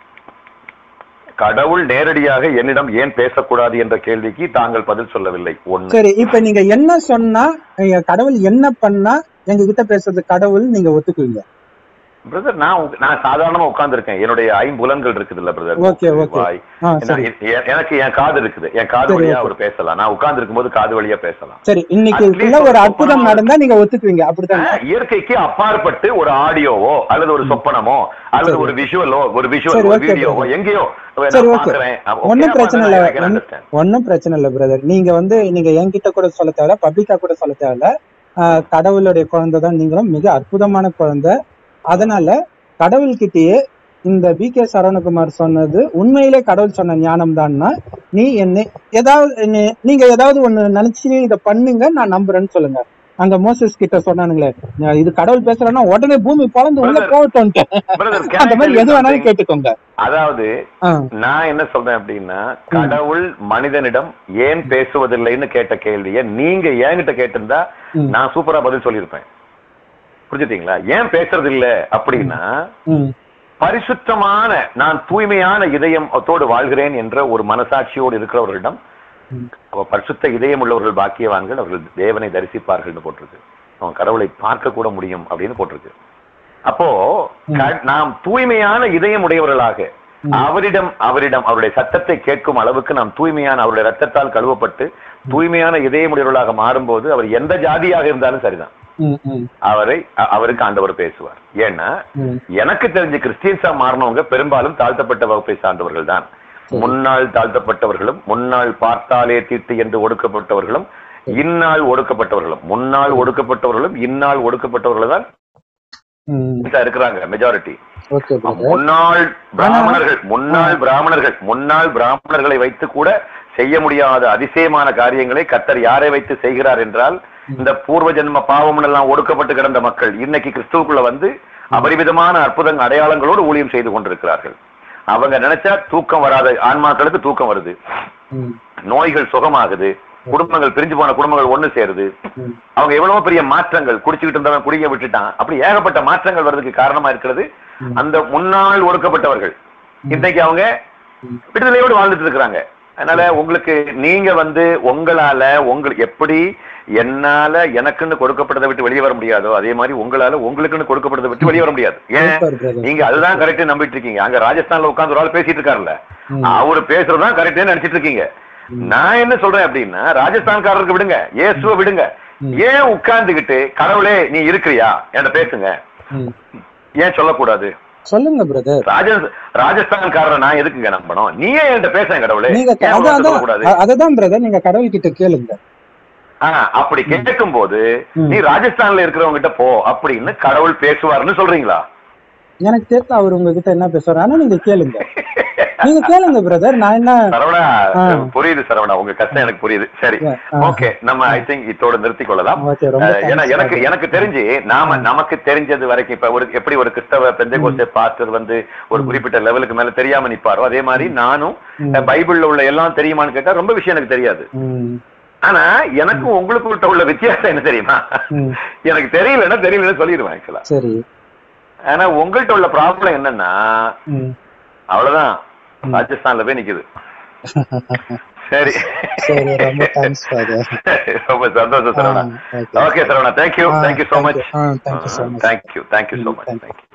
கடவுள் நேரடியாக என்னிடம் ஏன் பேசக்கூடாது என்ற கேள்விக்கு தாங்கள் பதில் சொல்லவில்லை ஒண்ணு சரி இப்ப நீங்க என்ன சொன்னா நீங்க கடவுள் என்ன பண்ணா எங்க கிட்ட பேசுறது கடவுள் நீங்க ஒத்துக்குவீங்க பிரதர் நான் உங்க- நான் சாதாரணமா உட்கார்ந்திருக்கேன் என்னுடைய ஐம்புலன்கள் இருக்குது இல்ல பிரதர் Okay, okay. வாய் ஆ என்ன, சரி எ- எனக்கு என் காது இருக்குது என் காது சரி, வழியா okay. அவர் பேசலாம் நான் உட்கார்ந்து இருக்கும்போது காது வழியா பேசலாம் சரி இன்னைக்கு At இதுக்குள்ள least ஒரு ஒரு அற்புதம் சொப்பனம் நடந்தா நீங்க ஒத்துக்குவீங்க அப்படித்தானே ஆஹ், இயற்கைக்கு அப்பாற்பட்டு ஒரு ஆடியோவோ அல்லது ஒரு சொப்பனமோ அல்லது சரி. ஒரு விஷுவலோ ஒரு சரி, விஷுவல் okay, வீடியோவோ brother. எங்கேயோ சரி, நான் okay. பாக்குறேன் Okay, ஒண்ணும் அப்ப பிரச்சனை நான் இல்ல I can understand. ஒன்னும் பிரச்சனை இல்ல பிரதர் நீங்க வந்து நீங்க என்கிட்ட கூட சொல்ல தேவையில்ல பப்ளிக்கா கூட சொல்ல தேவையில்ல ஆஹ் கடவுளுடைய குழந்தை தான் நீங்களும் மிக அற்புதமான குழந்தை அதனால கடவுள்கிட்டயே இந்த பி கே சரவணகுமார் சொன்னது உண்மையிலே கடவுள் சொன்ன ஞானம் தான்னா நீ என்ன ஏதாவது நீ- நீங்க ஏதாவது ஒண்ணு நினைச்சு இதை பண்ணுங்க நான் நம்புறேன்னு சொல்லுங்க அங்க மோசஸ் கிட்ட சொன்னானுங்களே நான் இது கடவுள் பேசுறேன்னா உடனே பூமி பொழந்து உள்ள Brother, போகட்டும்ட்டு Brother, can அந்த I மாதிரி tell you எது வேணாலும் something? கேட்டுக்கோங்க அதாவது ஆ, நான் என்ன சொல்றேன் அப்படின்னா கடவுள் மனிதனிடம் ஏன் பேசுவதில்லைன்னு கேட்ட கேள்வியை நீங்க என்கிட்ட கேட்டிருந்தா ம். நான் சூப்பரா பதில் சொல்லியிருப்பேன் புரிஞ்சுட்டீங்களா ஏன் பேசுறது இல்ல அப்படின்னா ம், பரிசுத்தமான நான் தூய்மையான இதயத்தோடு வாழ்கிறேன் என்ற ஒரு மனசாட்சியோடு இருக்கிறவர்களிடம் ம். அவ பரிசுத்த இதயம் உள்ளவர்கள் பாக்கியவான்கள் அவர்கள் தேவனை தரிசிப்பார்கள்னு போட்டிருக்கு அவன் கடவுளை பார்க்க கூட முடியும் அப்படின்னு போட்டிருக்கு அப்போ க- நாம் தூய்மையான இதயம் உடையவர்களாக அவரிடம் அவரிடம் அவருடைய சத்தத்தை கேட்கும் அளவுக்கு நாம் தூய்மையான அவருடைய ரத்தத்தால் கழுவப்பட்டு தூய்மையான இதயமுடையவர்களாக மாறும்போது அவர் எந்த ஜாதியாக இருந்தாலும் சரிதான் ம், ம், அவரை அ- அவருக்கு ஆண்டவர் பேசுவார் ஏன்னா ம். எனக்கு தெரிஞ்ச கிறிஸ்டியன்ஸா மாறினவங்க பெரும்பாலும் தாழ்த்தப்பட்ட வகுப்பை சார்ந்தவர்கள் தான் முன்னாள் தாழ்த்தப்பட்டவர்களும் முன்னாள் பார்த்தாலே தீட்டு என்று ஒடுக்கப்பட்டவர்களும் இந்நாள் ஒடுக்கப்பட்டவர்களும் முன்னாள் ஒடுக்கப்பட்டவர்களும் இந்நாள் ஒடுக்கப்பட்டவர்கள் தான் ம். இருக்கிறாங்க மெஜாரிட்டி ஓகே பிரதர் முன்னாள் பிராமணர்கள் முன்னாள் பிராமணர்கள் முன்னாள் பிராமணர்களை வைத்து கூட செய்ய முடியாத அதிசயமான காரியங்களை கத்தர் யாரை வைத்து செய்கிறார் என்றால் இந்த பூர்வ ஜென்ம பாவம் எல்லாம் ஒடுக்கப்பட்டு கிடந்த மக்கள் இன்னைக்கு கிறிஸ்துவுக்குள்ள வந்து அபரிவிதமான அற்புதங்க அடையாளங்களோடு ஊழியம் செய்து கொண்டிருக்கிறார்கள் அவங்க நினைச்சா தூக்கம் வராத ஆன்மாக்களுக்கு தூக்கம் வருது ம், நோய்கள் சுகமாகுது குடும்பங்கள் பிரிஞ்சு போன குடும்பங்கள் ஒண்ணு சேருது ம். அவங்க எவ்வளவு பெரிய மாற்றங்கள் குடிச்சுக்கிட்டு இருந்தவன் குடிக்க விட்டுட்டான் அப்படி ஏகப்பட்ட மாற்றங்கள் வர்றதுக்கு காரணமா இருக்கிறது அந்த முன்னாள் ஒடுக்கப்பட்டவர்கள் இன்னைக்கு அவங்க விடுதலையோடு வாழ்ந்துட்டு இருக்கிறாங்க அதனால உங்களுக்கு நீங்க வந்து உங்களால உங்களுக்கு எப்படி என்னால எனக்குன்னு கொடுக்கப்பட்டதை விட்டு வெளியே வர முடியாதோ அதே மாதிரி உங்களால உங்களுக்குன்னு கொடுக்கப்பட்டதை விட்டு வெளியே வர முடியாது ஏன் சூப்பர் பிரதர் நீங்க அதுதான் கரெக்ட் நம்பிட்டு இருக்கீங்க அங்க ராஜஸ்தான்ல உட்கார்ந்து ஒரு ஆள் பேசிட்டு இருக்காருல்ல ம். அவரு பேசுறதுதான் கரெக்ட் நினைச்சிட்டு இருக்கீங்க நான் என்ன சொல்றேன் அப்படின்னா ராஜஸ்தான்காரருக்கு விடுங்க இயேசுவ விடுங்க ஏன் உட்கார்ந்துகிட்டு கடவுளே நீ இருக்கிறியா என்கிட்ட பேசுங்க ம், ஏன் சொல்லக்கூடாது சொல்லுங்க பிரதர் ராஜ ராஜஸ்தான்காரரை நான் எதுக்குங்க நம்பணும் நீயே என்கிட்ட பேச கடவுளே நீங்க ஏன் அதான் உலகத்தை அதான் சொல்லக்கூடாது அ- அததான் பிரதர் நீங்க கடவுள் கிட்ட கேளுங்க ஆஹ் அப்படி கேட்கும் போது ம். நீ ராஜஸ்தான்ல இருக்கிறவங்க கிட்ட போ அப்படின்னு கடவுள் பேசுவாருன்னு சொல்றீங்களா எனக்கு தெரியல அவர் உங்ககிட்ட என்ன பேசுறாரு ஆனா நீங்க கேளுங்க நீங்க கேளுங்க பிரதர் நான் என்ன சரவணா ஆ. புரியுது சரவணா உங்க கஷ்டம் எனக்கு புரியுது சரி ஆ. ஓகே நம்ம ஐ திங்க் இதோட நிறுத்திக் கொள்ளலாம் ஓகே ரொம்ப அஹ், ஏன்னா thanks, எனக்கு brother. எனக்கு தெரிஞ்சு நாம நமக்கு தெரிஞ்சது வரைக்கும் இப்ப ஒரு எப்படி ஒரு கிறிஸ்தவ பெந்தகோஸ்தே பாஸ்டர் வந்து ஒரு குறிப்பிட்ட லெவலுக்கு மேல தெரியாம நிப்பாரோ அதே மாதிரி நானும் ம். அஹ், பைபிள்ல உள்ள எல்லாம் தெரியுமான்னு கேட்டா ரொம்ப விஷயம் எனக்கு தெரியாது ம், ஆனா எனக்கும் உங்களுக்கு உள்ள வித்தியாசம் என்ன தெரியுமா ம், எனக்கு தெரியலன்னா தெரியலன்னு சொல்லிடுவேன் ஆக்சுவலா சரி ஆனா உங்கள்ட்ட உள்ள ப்ராப்ளம் என்னன்னா ம், அவ்வளவுதான் ம். ராஜஸ்தான்ல போய் நிக்குது சரி சரி ரொம்ப தேங்க்ஸ் ஃபாதர் ரொம்ப சந்தோஷம் Saravana okay Saravana thank you thank you so much thank you so much thank you thank you so much Thank you. Thank you